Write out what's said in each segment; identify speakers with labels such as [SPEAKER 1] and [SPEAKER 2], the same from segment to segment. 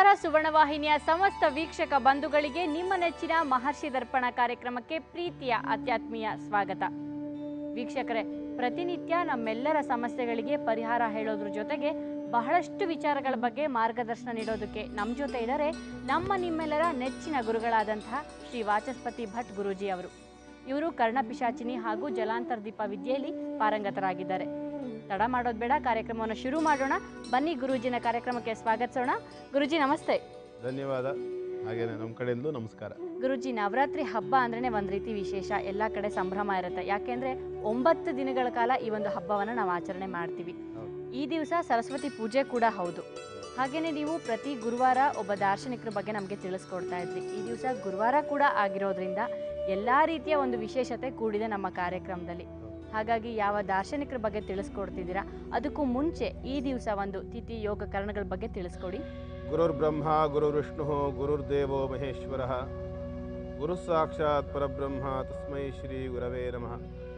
[SPEAKER 1] ನಮಸ್ಕಾರ ಸುವರ್ಣವಾಹಿನಿಯ ಸಮಸ್ತ ವೀಕ್ಷಕ ಬಂಧುಗಳಿಗೆ ನಿಮ್ಮ ನೆಚ್ಚಿನ ಮಹರ್ಷಿ ದರ್ಪಣ ಕಾರ್ಯಕ್ರಮಕ್ಕೆ ಪ್ರೀತಿಯ ಅತ್ಯಾತ್ಮೀಯ ಸ್ವಾಗತ ವೀಕ್ಷಕರೇ ಪ್ರತಿನಿತ್ಯ ನಮ್ಮೆಲ್ಲರ ಸಮಸ್ಯೆಗಳಿಗೆ ಪರಿಹಾರ ಹೇಳೋದ್ರ ಜೊತೆಗೆ ಬಹಳಷ್ಟು ವಿಚಾರಗಳ ಬಗ್ಗೆ ಮಾರ್ಗದರ್ಶನ ನೀಡೋದಕ್ಕೆ ನಮ್ಮ ಜೊತೆ ಇದ್ದಾರೆ ನಮ್ಮ ನಿಮ್ಮೆಲ್ಲರ ನೆಚ್ಚಿನ ಗುರುಗಳಾದಂತಹ ಶ್ರೀ ವಾಚಸ್ಪತಿ ಭಟ್ ಗುರೂಜಿ ಅವರು ಇವರು ಕರ್ಣಪಿಶಾಚಿನಿ ಹಾಗೂ ಜಲಾಂತರ್ದೀಪ ವಿದ್ಯೆಯಲ್ಲಿ ಪಾರಂಗತರಾಗಿದ್ದಾರೆ ತಡ ಮಾಡೋದು ಬೇಡ ಕಾರ್ಯಕ್ರಮವನ್ನು ಶುರು ಮಾಡೋಣ ಬನ್ನಿ ಗುರೂಜಿನ ಕಾರ್ಯಕ್ರಮಕ್ಕೆ ಸ್ವಾಗತಿಸೋಣ ಗುರುಜಿ ನಮಸ್ತೆ
[SPEAKER 2] ಧನ್ಯವಾದ ಹಾಗೇನೆ ನಮ್ಮ ಕಡೆಯಿಂದಲೂ ನಮಸ್ಕಾರ
[SPEAKER 1] ಗುರುಜಿ ನವರಾತ್ರಿ ಹಬ್ಬ ಅಂದ್ರೇ ಒಂದು ರೀತಿ ವಿಶೇಷ ಎಲ್ಲ ಕಡೆ ಸಂಭ್ರಮ ಇರುತ್ತೆ ಯಾಕೆಂದ್ರೆ ಒಂಬತ್ತು ದಿನಗಳ ಕಾಲ ಈ ಒಂದು ಹಬ್ಬವನ್ನು ನಾವು ಆಚರಣೆ ಮಾಡ್ತೀವಿ
[SPEAKER 2] ಹೌದು.
[SPEAKER 1] ಈ ದಿವಸ ಸರಸ್ವತಿ ಪೂಜೆ ಕೂಡ ಹೌದು ಹಾಗೇನೆ ನೀವು ಪ್ರತಿ ಗುರುವಾರ ಒಬ್ಬ ದಾರ್ಶನಿಕರ ಬಗ್ಗೆ ನಮಗೆ ತಿಳಿಸ್ಕೊಡ್ತಾ ಇದ್ರಿ ಈ ದಿವಸ ಗುರುವಾರ ಕೂಡ ಆಗಿರೋದ್ರಿಂದ ಎಲ್ಲ ರೀತಿಯ ಒಂದು ವಿಶೇಷತೆ ಕೂಡಿದೆ ನಮ್ಮ ಕಾರ್ಯಕ್ರಮದಲ್ಲಿ ಹಾಗಾಗಿ ಯಾವ ದಾರ್ಶನಿಕರ ಬಗ್ಗೆ ತಿಳಿಸ್ಕೊಡ್ತಿದ್ದೀರಾ ಅದಕ್ಕೂ ಮುಂಚೆ ಈ ದಿವಸ ಒಂದು ತಿಥಿ ಯೋಗ ಕರಣಗಳ ಬಗ್ಗೆ ತಿಳಿಸ್ಕೊಡಿ
[SPEAKER 2] ಗುರುರ್ ಬ್ರಹ್ಮ ಗುರುರ್ ವಿಷ್ಣು ಗುರುರ್ದೇವೋ ಮಹೇಶ್ವರ ಗುರು ಸಾಕ್ಷಾತ್ ಪರಬ್ರಹ್ಮ ತಸ್ಮೈ ಶ್ರೀ ಗುರವೇ ನಮಃ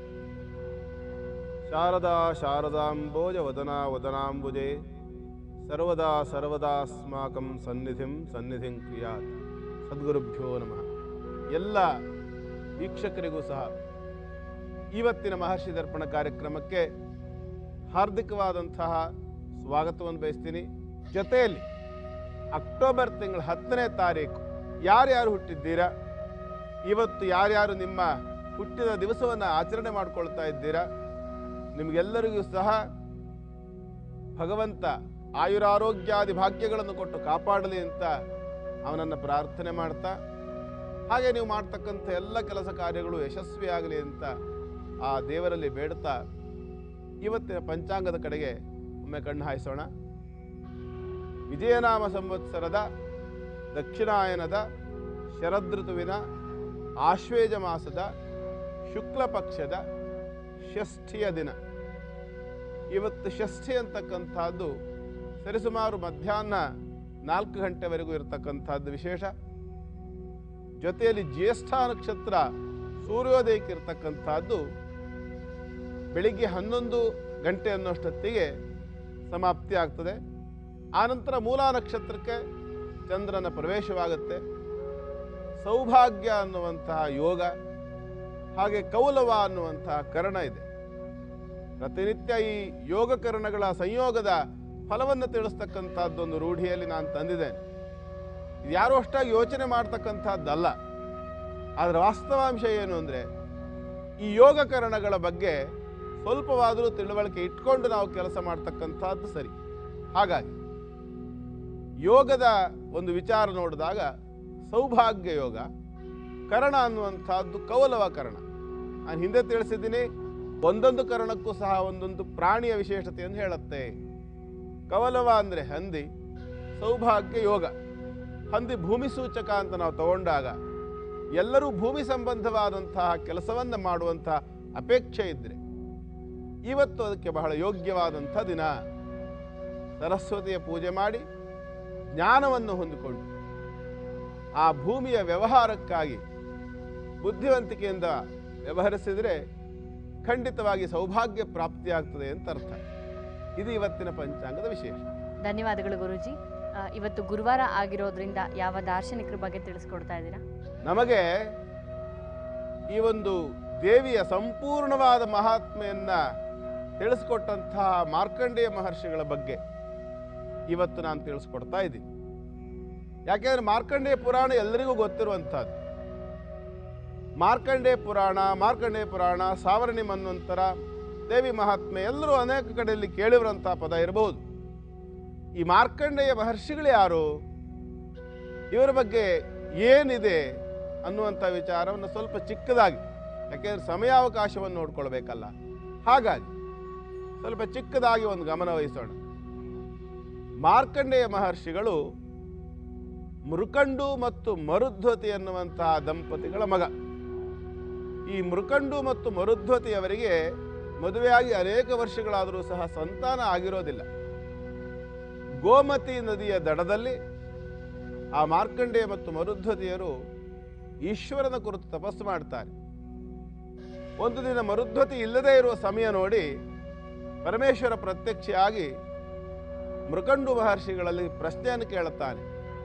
[SPEAKER 2] ಶಾರದಾ ಶಾರದಾಂಬೋಜ ವದನಾ ವದನಾಂಬುಜೆ ಸರ್ವದಾ ಸರ್ವದಾಸ್ಮಾಕಂ ಸನ್ನಿಧಿಂ ಸನ್ನಿಧಿಂ ಕ್ರಿಯಾತ್ ಸದ್ಗುರುಭ್ಯೋ ನಮಃ ಎಲ್ಲ ವೀಕ್ಷಕರಿಗೂ ಸಹ ಇವತ್ತಿನ ಮಹರ್ಷಿ ದರ್ಪಣ ಕಾರ್ಯಕ್ರಮಕ್ಕೆ ಹಾರ್ದಿಕವಾದಂತಹ ಸ್ವಾಗತವನ್ನು ಬಯಸ್ತೀನಿ ಜೊತೆಯಲ್ಲಿ ಅಕ್ಟೋಬರ್ ತಿಂಗಳ ಹತ್ತನೇ ತಾರೀಕು ಯಾರ್ಯಾರು ಹುಟ್ಟಿದ್ದೀರಾ ಇವತ್ತು ಯಾರ್ಯಾರು ನಿಮ್ಮ ಹುಟ್ಟಿದ ದಿವಸವನ್ನು ಆಚರಣೆ ಮಾಡ್ಕೊಳ್ತಾ ಇದ್ದೀರಾ ನಿಮಗೆಲ್ಲರಿಗೂ ಸಹ ಭಗವಂತ ಆಯುರಾರೋಗ್ಯಾದಿ ಭಾಗ್ಯಗಳನ್ನು ಕೊಟ್ಟು ಕಾಪಾಡಲಿ ಅಂತ ಅವನನ್ನು ಪ್ರಾರ್ಥನೆ ಮಾಡ್ತಾ ಹಾಗೆ ನೀವು ಮಾಡ್ತಕ್ಕಂಥ ಎಲ್ಲ ಕೆಲಸ ಕಾರ್ಯಗಳು ಯಶಸ್ವಿಯಾಗಲಿ ಅಂತ ಆ ದೇವರಲ್ಲಿ ಬೇಡ್ತಾ ಇವತ್ತಿನ ಪಂಚಾಂಗದ ಕಡೆಗೆ ಒಮ್ಮೆ ಕಣ್ಣು ಹಾಯಿಸೋಣ ವಿಜಯನಾಮ ಸಂವತ್ಸರದ ದಕ್ಷಿಣಾಯನದ ಶರದೃತುವಿನ ಆಶ್ವೇಜ ಮಾಸದ ಶುಕ್ಲ ಪಕ್ಷದ ಷಷ್ಠಿಯ ದಿನ ಇವತ್ತು ಷಷ್ಠಿ ಅಂತಕ್ಕಂಥದ್ದು ಸರಿಸುಮಾರು ಮಧ್ಯಾಹ್ನ ನಾಲ್ಕು ಗಂಟೆವರೆಗೂ ಇರತಕ್ಕಂಥದ್ದು ವಿಶೇಷ ಜೊತೆಯಲ್ಲಿ ಜ್ಯೇಷ್ಠ ನಕ್ಷತ್ರ ಸೂರ್ಯೋದಯಕ್ಕೆ ಇರತಕ್ಕಂಥದ್ದು ಬೆಳಿಗ್ಗೆ ಹನ್ನೊಂದು ಗಂಟೆ ಅನ್ನೋಷ್ಟೊತ್ತಿಗೆ ಸಮಾಪ್ತಿ ಆಗ್ತದೆ ಆನಂತರ ಮೂಲಾ ನಕ್ಷತ್ರಕ್ಕೆ ಚಂದ್ರನ ಪ್ರವೇಶವಾಗುತ್ತೆ ಸೌಭಾಗ್ಯ ಅನ್ನುವಂತಹ ಯೋಗ ಹಾಗೆ ಕೌಲವ ಅನ್ನುವಂತಹ ಕರ್ಣ ಇದೆ ಪ್ರತಿನಿತ್ಯ ಈ ಯೋಗ ಕರ್ಣಗಳ ಸಂಯೋಗದ ಫಲವನ್ನು ತಿಳಿಸ್ತಕ್ಕಂಥದ್ದೊಂದು ರೂಢಿಯಲ್ಲಿ ನಾನು ತಂದಿದ್ದೇನೆ ಇದು ಯಾರು ಅಷ್ಟಾಗಿ ಯೋಚನೆ ಮಾಡ್ತಕ್ಕಂಥದ್ದಲ್ಲ ಆದರೆ ವಾಸ್ತವಾಂಶ ಏನು ಅಂದರೆ ಈ ಯೋಗ ಕರಣಗಳ ಬಗ್ಗೆ ಸ್ವಲ್ಪವಾದರೂ ತಿಳುವಳಿಕೆ ಇಟ್ಕೊಂಡು ನಾವು ಕೆಲಸ ಮಾಡ್ತಕ್ಕಂಥದ್ದು ಸರಿ ಹಾಗಾಗಿ ಯೋಗದ ಒಂದು ವಿಚಾರ ನೋಡಿದಾಗ ಸೌಭಾಗ್ಯ ಯೋಗ ಕರಣ ಅನ್ನುವಂಥದ್ದು ಕೌಲವ ಕರಣ ನಾನು ಹಿಂದೆ ತಿಳಿಸಿದ್ದೀನಿ ಒಂದೊಂದು ಕರಣಕ್ಕೂ ಸಹ ಒಂದೊಂದು ಪ್ರಾಣಿಯ ವಿಶೇಷತೆಯನ್ನು ಹೇಳುತ್ತೆ ಕವಲವ ಅಂದರೆ ಹಂದಿ ಸೌಭಾಗ್ಯ ಯೋಗ ಹಂದಿ ಭೂಮಿ ಸೂಚಕ ಅಂತ ನಾವು ತಗೊಂಡಾಗ ಎಲ್ಲರೂ ಭೂಮಿ ಸಂಬಂಧವಾದಂತಹ ಕೆಲಸವನ್ನು ಮಾಡುವಂತಹ ಅಪೇಕ್ಷೆ ಇದ್ದರೆ ಇವತ್ತು ಅದಕ್ಕೆ ಬಹಳ ಯೋಗ್ಯವಾದಂಥ ದಿನ ಸರಸ್ವತಿಯ ಪೂಜೆ ಮಾಡಿ ಜ್ಞಾನವನ್ನು ಹೊಂದಿಕೊಂಡು ಆ ಭೂಮಿಯ ವ್ಯವಹಾರಕ್ಕಾಗಿ ಬುದ್ಧಿವಂತಿಕೆಯಿಂದ ವ್ಯವಹರಿಸಿದರೆ ಖಂಡಿತವಾಗಿ ಸೌಭಾಗ್ಯ ಪ್ರಾಪ್ತಿಯಾಗ್ತದೆ ಅಂತ ಅರ್ಥ ಇದು ಇವತ್ತಿನ ಪಂಚಾಂಗದ ವಿಶೇಷ
[SPEAKER 1] ಧನ್ಯವಾದಗಳು ಗುರೂಜಿ ಆ, ಇವತ್ತು ಗುರುವಾರ ಆಗಿರೋದ್ರಿಂದ ಯಾವ ದಾರ್ಶನಿಕರ ಬಗ್ಗೆ ತಿಳಿಸ್ಕೊಡ್ತಾ ಇದ್ದೀರಾ
[SPEAKER 2] ನಮಗೆ ಈ ಒಂದು ದೇವಿಯ ಸಂಪೂರ್ಣವಾದ ಮಹಾತ್ಮೆಯನ್ನ ತಿಳಿಸ್ಕೊಟ್ಟಂತಹ ಮಾರ್ಕಂಡೇಯ ಮಹರ್ಷಿಗಳ ಬಗ್ಗೆ ಇವತ್ತು ನಾನು ತಿಳಿಸ್ಕೊಡ್ತಾ ಇದ್ದೀನಿ ಯಾಕೆಂದ್ರೆ ಮಾರ್ಕಂಡೇಯ ಪುರಾಣ ಎಲ್ಲರಿಗೂ ಗೊತ್ತಿರುವಂಥದ್ದು ಮಾರ್ಕಂಡೇಯ ಪುರಾಣ ಮಾರ್ಕಂಡೇಯ ಪುರಾಣ ಸಾವರ್ಣಿ ಮನ್ವಂತರ ದೇವಿ ಮಹಾತ್ಮೆ ಎಲ್ಲರೂ ಅನೇಕ ಕಡೆಯಲ್ಲಿ ಕೇಳಿರುವಂತಹ ಪದ ಇರಬಹುದು ಈ ಮಾರ್ಕಂಡೇಯ ಮಹರ್ಷಿಗಳು ಯಾರು ಇವರ ಬಗ್ಗೆ ಏನಿದೆ ಅನ್ನುವಂಥ ವಿಚಾರವನ್ನು ಸ್ವಲ್ಪ ಚಿಕ್ಕದಾಗಿ ಯಾಕೆಂದರೆ ಸಮಯಾವಕಾಶವನ್ನು ನೋಡ್ಕೊಳ್ಬೇಕಲ್ಲ ಹಾಗಾಗಿ ಸ್ವಲ್ಪ ಚಿಕ್ಕದಾಗಿ ಒಂದು ಗಮನ ವಹಿಸೋಣ ಮಾರ್ಕಂಡೇಯ ಮಹರ್ಷಿಗಳು ಮೃಕಂಡು ಮತ್ತು ಮರುಧ್ವತಿ ಎನ್ನುವಂತಹ ದಂಪತಿಗಳ ಮಗ ಈ ಮೃಕಂಡು ಮತ್ತು ಮರುಧ್ವತಿಯವರಿಗೆ ಮದುವೆಯಾಗಿ ಅನೇಕ ವರ್ಷಗಳಾದರೂ ಸಹ ಸಂತಾನ ಆಗಿರೋದಿಲ್ಲ ಗೋಮತಿ ನದಿಯ ದಡದಲ್ಲಿ ಆ ಮಾರ್ಕಂಡೇಯ ಮತ್ತು ಮರುಧ್ವತಿಯರು ಈಶ್ವರನ ಕುರಿತು ತಪಸ್ಸು ಮಾಡ್ತಾರೆ ಒಂದು ದಿನ ಮರುಧ್ವತಿ ಇಲ್ಲದೇ ಇರುವ ಸಮಯ ನೋಡಿ ಪರಮೇಶ್ವರ ಪ್ರತ್ಯಕ್ಷ ಆಗಿ ಮೃಕಂಡು ಮಹರ್ಷಿಗಳಲ್ಲಿ ಪ್ರಶ್ನೆಯನ್ನು ಕೇಳುತ್ತಾನೆ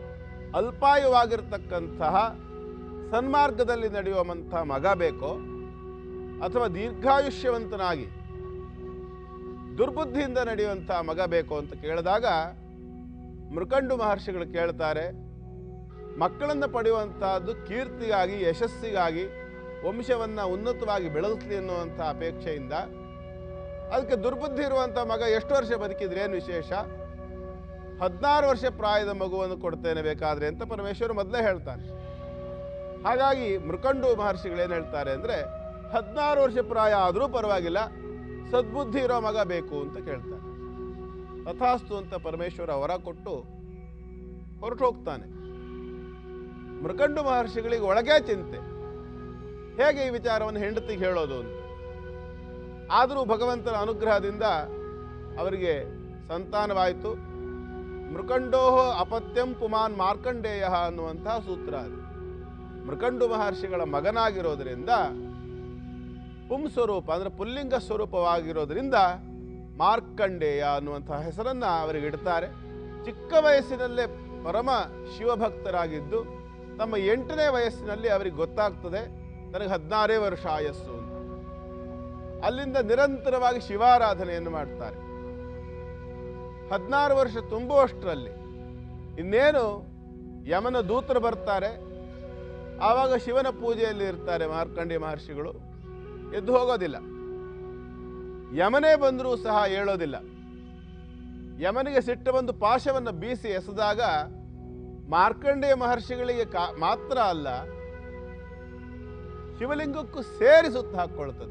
[SPEAKER 2] ಅಲ್ಪಾಯುವಾಗಿರ್ತಕ್ಕಂತಹ ಸನ್ಮಾರ್ಗದಲ್ಲಿ ನಡೆಯುವಂಥ ಮಗ ಬೇಕೋ ಅಥವಾ ದೀರ್ಘಾಯುಷ್ಯವಂತನಾಗಿ ದುರ್ಬುದ್ಧಿಯಿಂದ ನಡೆಯುವಂಥ ಮಗ ಬೇಕು ಅಂತ ಕೇಳಿದಾಗ ಮೃಕಂಡು ಮಹರ್ಷಿಗಳು ಕೇಳ್ತಾರೆ ಮಕ್ಕಳನ್ನು ಪಡೆಯುವಂತಹದ್ದು ಕೀರ್ತಿಗಾಗಿ ಯಶಸ್ಸಿಗಾಗಿ ವಂಶವನ್ನು ಉನ್ನತವಾಗಿ ಬೆಳೆಸಲಿ ಅನ್ನುವಂಥ ಅಪೇಕ್ಷೆಯಿಂದ ಅದಕ್ಕೆ ದುರ್ಬುದ್ಧಿ ಇರುವಂಥ ಮಗ ಎಷ್ಟು ವರ್ಷ ಬದುಕಿದ್ರೆ ಏನು ವಿಶೇಷ ಹದಿನಾರು ವರ್ಷ ಪ್ರಾಯದ ಮಗುವನ್ನು ಕೊಡ್ತೇನೆ ಬೇಕಾದ್ರೆ ಅಂತ ಪರಮೇಶ್ವರ ಮೊದಲೇ ಹೇಳ್ತಾನೆ ಹಾಗಾಗಿ ಮೃಕಂಡು ಮಹರ್ಷಿಗಳು ಏನು ಹೇಳ್ತಾರೆ ಅಂದರೆ ಹದಿನಾರು ವರ್ಷ ಪ್ರಾಯ ಆದರೂ ಪರವಾಗಿಲ್ಲ ಸದ್ಬುದ್ಧಿ ಇರೋ ಮಗ ಬೇಕು ಅಂತ ಕೇಳ್ತಾನೆ ತಥಾಸ್ತು ಅಂತ ಪರಮೇಶ್ವರ ಹೊರ ಕೊಟ್ಟು ಹೊರಟು ಹೋಗ್ತಾನೆ ಮೃಕಂಡು ಮಹರ್ಷಿಗಳಿಗೆ ಒಳಗೆ ಚಿಂತೆ ಹೇಗೆ ಈ ವಿಚಾರವನ್ನು ಹೆಂಡತಿಗೆ ಹೇಳೋದು ಅಂತ ಆದರೂ ಭಗವಂತನ ಅನುಗ್ರಹದಿಂದ ಅವರಿಗೆ ಸಂತಾನವಾಯಿತು ಮೃಕಂಡೋಹ ಅಪತ್ಯಂ ಪುಮಾನ್ ಮಾರ್ಕಂಡೇಯ ಅನ್ನುವಂತಹ ಸೂತ್ರ ಅದು ಮೃಕಂಡು ಮಹರ್ಷಿಗಳ ಮಗನಾಗಿರೋದ್ರಿಂದ ಪುಂ ಸ್ವರೂಪ ಅಂದರೆ ಪುಲ್ಲಿಂಗ ಸ್ವರೂಪವಾಗಿರೋದ್ರಿಂದ ಮಾರ್ಕಂಡೇಯ ಅನ್ನುವಂತಹ ಹೆಸರನ್ನ ಅವರಿಗೆ ಇಡ್ತಾರೆ ಚಿಕ್ಕ ವಯಸ್ಸಿನಲ್ಲೇ ಪರಮ ಶಿವಭಕ್ತರಾಗಿದ್ದು ತಮ್ಮ ಎಂಟನೇ ವಯಸ್ಸಿನಲ್ಲಿ ಅವರಿಗೆ ಗೊತ್ತಾಗ್ತದೆ ನನಗೆ ಹದಿನಾರೇ ವರ್ಷ ಆಯಸ್ಸು ಅಂತ ಅಲ್ಲಿಂದ ನಿರಂತರವಾಗಿ ಶಿವಾರಾಧನೆಯನ್ನು ಮಾಡ್ತಾರೆ ಹದಿನಾರು ವರ್ಷ ತುಂಬುವಷ್ಟರಲ್ಲಿ ಇನ್ನೇನು ಯಮನ ದೂತರು ಬರ್ತಾರೆ ಆವಾಗ ಶಿವನ ಪೂಜೆಯಲ್ಲಿ ಇರ್ತಾರೆ ಮಾರ್ಕಂಡಿ ಮಹರ್ಷಿಗಳು ಎದ್ದು ಹೋಗೋದಿಲ್ಲ ಯಮನೇ ಬಂದರೂ ಸಹ ಹೇಳೋದಿಲ್ಲ ಯಮನಿಗೆ ಸಿಟ್ಟು ಬಂದು ಪಾಶವನ್ನು ಬೀಸಿ ಎಸೆದಾಗ ಮಾರ್ಕಂಡೇಯ ಮಹರ್ಷಿಗಳಿಗೆ ಕಾ ಮಾತ್ರ ಅಲ್ಲ ಶಿವಲಿಂಗಕ್ಕೂ ಸೇರಿ ಸುತ್ತ ಹಾಕ್ಕೊಳ್ತದೆ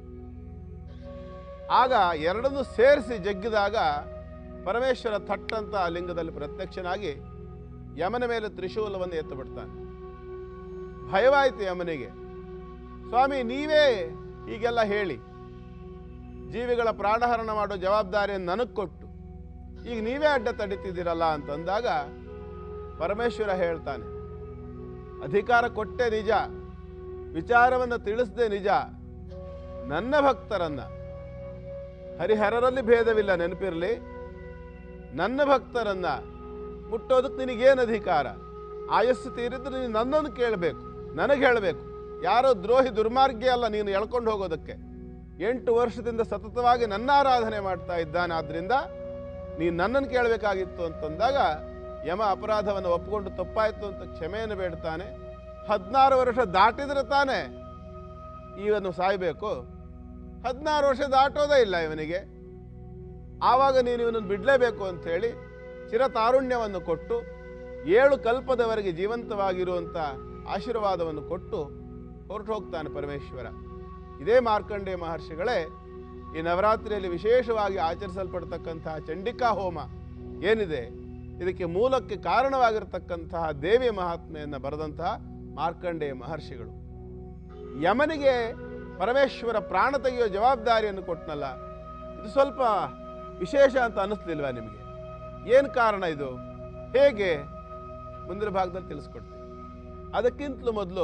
[SPEAKER 2] ಆಗ ಎರಡನ್ನೂ ಸೇರಿಸಿ ಜಗ್ಗಿದಾಗ ಪರಮೇಶ್ವರ ಥಟ್ಟಂತ ಆ ಲಿಂಗದಲ್ಲಿ ಪ್ರತ್ಯಕ್ಷನಾಗಿ ಯಮನ ಮೇಲೆ ತ್ರಿಶೂಲವನ್ನು ಎತ್ತು ಬಿಡ್ತಾನೆ ಭಯವಾಯಿತು ಯಮನಿಗೆ ಸ್ವಾಮಿ ನೀವೇ ಹೀಗೆಲ್ಲ ಹೇಳಿ ಜೀವಿಗಳ ಪ್ರಾಣಹರಣ ಮಾಡೋ ಜವಾಬ್ದಾರಿಯನ್ನು ನನಗೆ ಕೊಟ್ಟು ಈಗ ನೀವೇ ಅಡ್ಡ ತಡಿತಿದ್ದೀರಲ್ಲ ಅಂತಂದಾಗ ಪರಮೇಶ್ವರ ಹೇಳ್ತಾನೆ ಅಧಿಕಾರ ಕೊಟ್ಟೆ ನಿಜ ವಿಚಾರವನ್ನು ತಿಳಿಸದೆ ನಿಜ ನನ್ನ ಭಕ್ತರನ್ನ ಹರಿಹರರಲ್ಲಿ ಭೇದವಿಲ್ಲ ನೆನಪಿರಲಿ ನನ್ನ ಭಕ್ತರನ್ನ ಮುಟ್ಟೋದಕ್ಕೆ ನಿನಗೇನು ಅಧಿಕಾರ ಆಯಸ್ಸು ತೀರಿದ್ರೆ ನೀನು ನನ್ನನ್ನು ಕೇಳಬೇಕು ನನಗೆ ಹೇಳಬೇಕು ಯಾರೋ ದ್ರೋಹಿ ದುರ್ಮಾರ್ಗಿ ಅಲ್ಲ ನೀನು ಎಳ್ಕೊಂಡು ಹೋಗೋದಕ್ಕೆ ಎಂಟು ವರ್ಷದಿಂದ ಸತತವಾಗಿ ನನ್ನ ಆರಾಧನೆ ಮಾಡ್ತಾ ಇದ್ದಾನೆ ಆದ್ರಿಂದ ನೀನು ನನ್ನನ್ನು ಕೇಳಬೇಕಾಗಿತ್ತು ಅಂತಂದಾಗ ಯಮ ಅಪರಾಧವನ್ನು ಒಪ್ಪಿಕೊಂಡು ತಪ್ಪಾಯಿತು ಅಂತ ಕ್ಷಮೆಯನ್ನು ಬೇಡ್ತಾನೆ ಹದಿನಾರು ವರ್ಷ ದಾಟಿದ್ರೆ ತಾನೇ ಇವನು ಸಾಯಬೇಕು ಹದಿನಾರು ವರ್ಷ ದಾಟೋದೇ ಇಲ್ಲ ಇವನಿಗೆ ಆವಾಗ ನೀನು ಇವನನ್ನು ಬಿಡಲೇಬೇಕು ಅಂತ ಹೇಳಿ ಚಿರತಾರುಣ್ಯವನ್ನು ಕೊಟ್ಟು ಏಳು ಕಲ್ಪದವರೆಗೆ ಜೀವಂತವಾಗಿರುವಂಥ ಆಶೀರ್ವಾದವನ್ನು ಕೊಟ್ಟು ಹೊರಟು ಹೋಗ್ತಾನೆ ಪರಮೇಶ್ವರ ಇದೇ ಮಾರ್ಕಂಡೇಯ ಮಹರ್ಷಿಗಳೇ ಈ ನವರಾತ್ರಿಯಲ್ಲಿ ವಿಶೇಷವಾಗಿ ಆಚರಿಸಲ್ಪಡ್ತಕ್ಕಂತಹ ಚಂಡಿಕಾ ಹೋಮ ಏನಿದೆ ಇದಕ್ಕೆ ಮೂಲಕ್ಕೆ ಕಾರಣವಾಗಿರ್ತಕ್ಕಂತಹ ದೇವಿಯ ಮಹಾತ್ಮೆಯನ್ನು ಬರೆದಂತಹ ಮಾರ್ಕಂಡೇಯ ಮಹರ್ಷಿಗಳು ಯಮನಿಗೆ ಪರಮೇಶ್ವರ ಪ್ರಾಣ ತೆಗೆಯೋ ಜವಾಬ್ದಾರಿಯನ್ನು ಕೊಟ್ಟನಲ್ಲ ಇದು ಸ್ವಲ್ಪ ವಿಶೇಷ ಅಂತ ಅನ್ನಿಸ್ಲಿಲ್ವಾ ನಿಮಗೆ ಏನು ಕಾರಣ ಇದು ಹೇಗೆ ಮುಂದಿನ ಭಾಗದಲ್ಲಿ ತಿಳಿಸ್ಕೊಡ್ತೀನಿ ಅದಕ್ಕಿಂತಲೂ ಮೊದಲು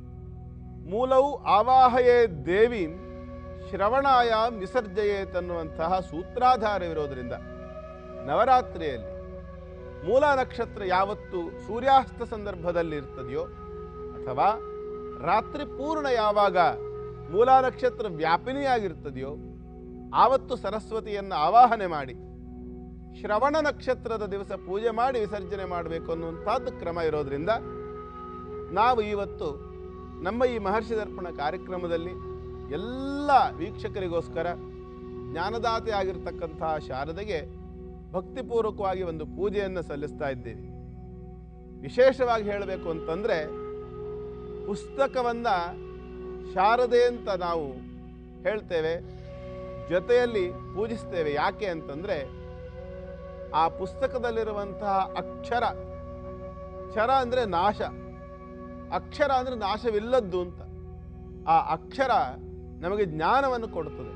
[SPEAKER 2] ಮೂಲವು ಆವಾಹಯೇ ದೇವಿ ಶ್ರವಣಾಯ ವಿಸರ್ಜಯೇತ್ ಅನ್ನುವಂತಹ ಸೂತ್ರಾಧಾರವಿರೋದರಿಂದ ನವರಾತ್ರಿಯಲ್ಲಿ ಮೂಲ ನಕ್ಷತ್ರ ಯಾವತ್ತು ಸೂರ್ಯಾಸ್ತ ಸಂದರ್ಭದಲ್ಲಿ ಇರ್ತದೆಯೋ ಅಥವಾ ರಾತ್ರಿ ಪೂರ್ಣ ಯಾವಾಗ ಮೂಲ ನಕ್ಷತ್ರ ವ್ಯಾಪಿನಿಯಾಗಿರ್ತದೆಯೋ ಆವತ್ತು ಸರಸ್ವತಿಯನ್ನು ಆವಾಹನೆ ಮಾಡಿ ಶ್ರವಣ ನಕ್ಷತ್ರದ ದಿವಸ ಪೂಜೆ ಮಾಡಿ ವಿಸರ್ಜನೆ ಮಾಡಬೇಕು ಅನ್ನುವಂಥದ್ದು ಕ್ರಮ ಇರೋದ್ರಿಂದ ನಾವು ಇವತ್ತು ನಮ್ಮ ಈ ಮಹರ್ಷಿ ದರ್ಪಣ ಕಾರ್ಯಕ್ರಮದಲ್ಲಿ ಎಲ್ಲ ವೀಕ್ಷಕರಿಗೋಸ್ಕರ ಜ್ಞಾನದಾತೆ ಆಗಿರ್ತಕ್ಕಂತಹ ಶಾರದೆಗೆ ಭಕ್ತಿಪೂರ್ವಕವಾಗಿ ಒಂದು ಪೂಜೆಯನ್ನು ಸಲ್ಲಿಸ್ತಾ ಇದ್ದೇವೆ ವಿಶೇಷವಾಗಿ ಹೇಳಬೇಕು ಅಂತಂದರೆ ಪುಸ್ತಕವನ್ನು ಶಾರದೆ ಅಂತ ನಾವು ಹೇಳ್ತೇವೆ ಜೊತೆಯಲ್ಲಿ ಪೂಜಿಸ್ತೇವೆ ಯಾಕೆ ಅಂತಂದರೆ ಆ ಪುಸ್ತಕದಲ್ಲಿರುವಂತಹ ಅಕ್ಷರ ಕ್ಷರ ಅಂದರೆ ನಾಶ ಅಕ್ಷರ ಅಂದರೆ ನಾಶವಿಲ್ಲದ್ದು ಅಂತ ಆ ಅಕ್ಷರ ನಮಗೆ ಜ್ಞಾನವನ್ನು ಕೊಡುತ್ತದೆ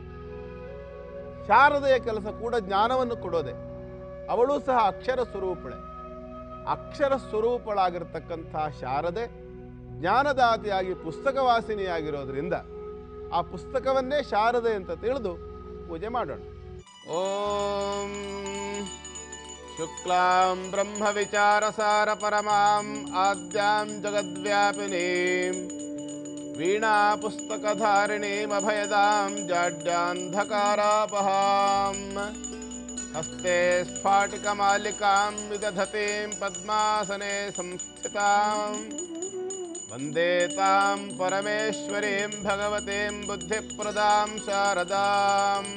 [SPEAKER 2] ಶಾರದೆಯ ಕೆಲಸ ಕೂಡ ಜ್ಞಾನವನ್ನು ಕೊಡೋದೆ ಅವಳು ಸಹ ಅಕ್ಷರ ಸ್ವರೂಪಳೆ ಅಕ್ಷರ ಸ್ವರೂಪಳಾಗಿರ್ತಕ್ಕಂತಹ ಶಾರದೆ ಜ್ಞಾನದಾತಿಯಾಗಿ ಪುಸ್ತಕವಾಸಿನಿಯಾಗಿರೋದ್ರಿಂದ ಆ ಪುಸ್ತಕವನ್ನೇ ಶಾರದೆ ಅಂತ ತಿಳಿದು ಪೂಜೆ ಮಾಡೋಣ ಓಂ ಶುಕ್ಲಾಂ ಬ್ರಹ್ಮವಿಚಾರಸಾರ ಪರಮಾಂ ಆದ್ಯಾಂ ಜಗದ್ವ್ಯಾಪಿನೀಂ ವೀಣಾ ಪುಸ್ತಕಧಾರಿಣೀಮಭಯದಾಂ ಜಾಡ್ಯಾಂಧಕಾರಾಪಹಾಂ ಹಸ್ತೆ ಸ್ಫಾಟಿಕಮಾಲಿಕಾಂ ವಿದಧತೀಂ ಪದ್ಮಾಸನೆ ಸಂಸ್ಥಿತಾಂ ವಂದೇ ತಾಂ ಪರಮೇಶ್ವರೀಂ ಭಗವತೀಂ ಬುದ್ಧಿಪ್ರದಾಂ ಶಾರದಾಂ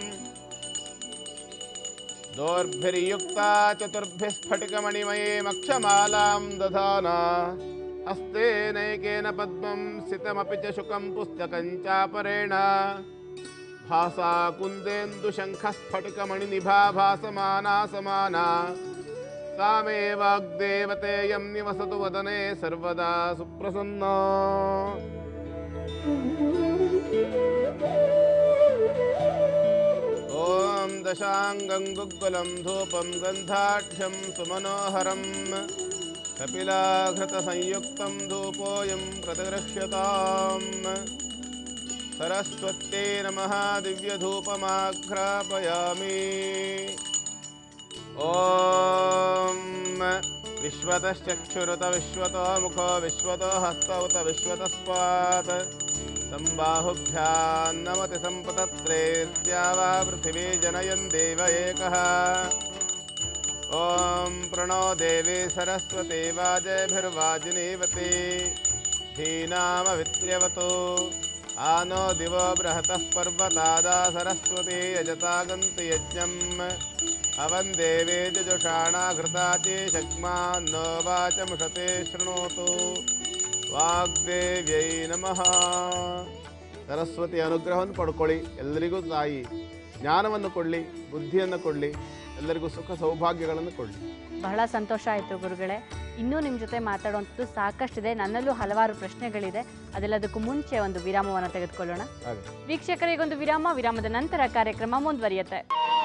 [SPEAKER 2] दोर्भिर्युक्ता चतुर्भिः स्फटिकमणिमयीमक्षमालां दधाना हस्ते नैकेन पद्मं स्थितमपि च शुकं पुस्तकं चापरेण भासा कुन्देन्दुशङ्खस्फटिकमणिनिभा भासमाना समाना सा मे वाग्देवतेयं निवसतु वदने सर्वदा सुप्रसन्ना ॐ दशाङ्गं गुग्गुलं धूपं गन्धाढ्यं सुमनोहरं कपिलाघृतसंयुक्तं धूपोऽयं प्रतिगृह्यताम् सरस्वत्यै नमः दिव्यधूपमाघ्रापयामि ॐ विश्वतश्चक्षुरुत विश्वतो मुखो विश्वतो हस्त उत विश्वतस्पात् सम्बाहुभ्यान्नमति सम्पतत्रेद्या वा पृथिवी जनयन् देव एकः ॐ प्रणो देवी सरस्वती वाजयभिर्वाजिनीवती धीनामवित्र्यवतु आनो दिवो बृहतः पर्वतादा सरस्वती यजतागन्ति यज्ञम् अवन् देवे जजुषाणा घृताति शक्मान्नो वाचमुषते शृणोतु ವಾಗ್ದೇವ್ಯೈ ನಮಃ ಸರಸ್ವತಿ ಅನುಗ್ರಹವನ್ನು ಪಡ್ಕೊಳ್ಳಿ ಎಲ್ಲರಿಗೂ ತಾಯಿ ಜ್ಞಾನವನ್ನು ಕೊಡಲಿ ಬುದ್ಧಿಯನ್ನು ಕೊಡಲಿ ಎಲ್ಲರಿಗೂ ಸುಖ ಸೌಭಾಗ್ಯಗಳನ್ನು ಕೊಡಲಿ
[SPEAKER 1] ಬಹಳ ಸಂತೋಷ ಆಯಿತು ಗುರುಗಳೇ ಇನ್ನೂ ನಿಮ್ಮ ಜೊತೆ ಮಾತಾಡುವಂಥದ್ದು ಸಾಕಷ್ಟಿದೆ ನನ್ನಲ್ಲೂ ಹಲವಾರು ಪ್ರಶ್ನೆಗಳಿದೆ ಅದೆಲ್ಲದಕ್ಕೂ ಮುಂಚೆ ಒಂದು ವಿರಾಮವನ್ನು ತೆಗೆದುಕೊಳ್ಳೋಣ
[SPEAKER 2] ಹಾಗೆ
[SPEAKER 1] ವೀಕ್ಷಕರಿಗೊಂದು ವಿರಾಮ ವಿರಾಮದ ನಂತರ ಕಾರ್ಯಕ್ರಮ ಮುಂದುವರಿಯುತ್ತೆ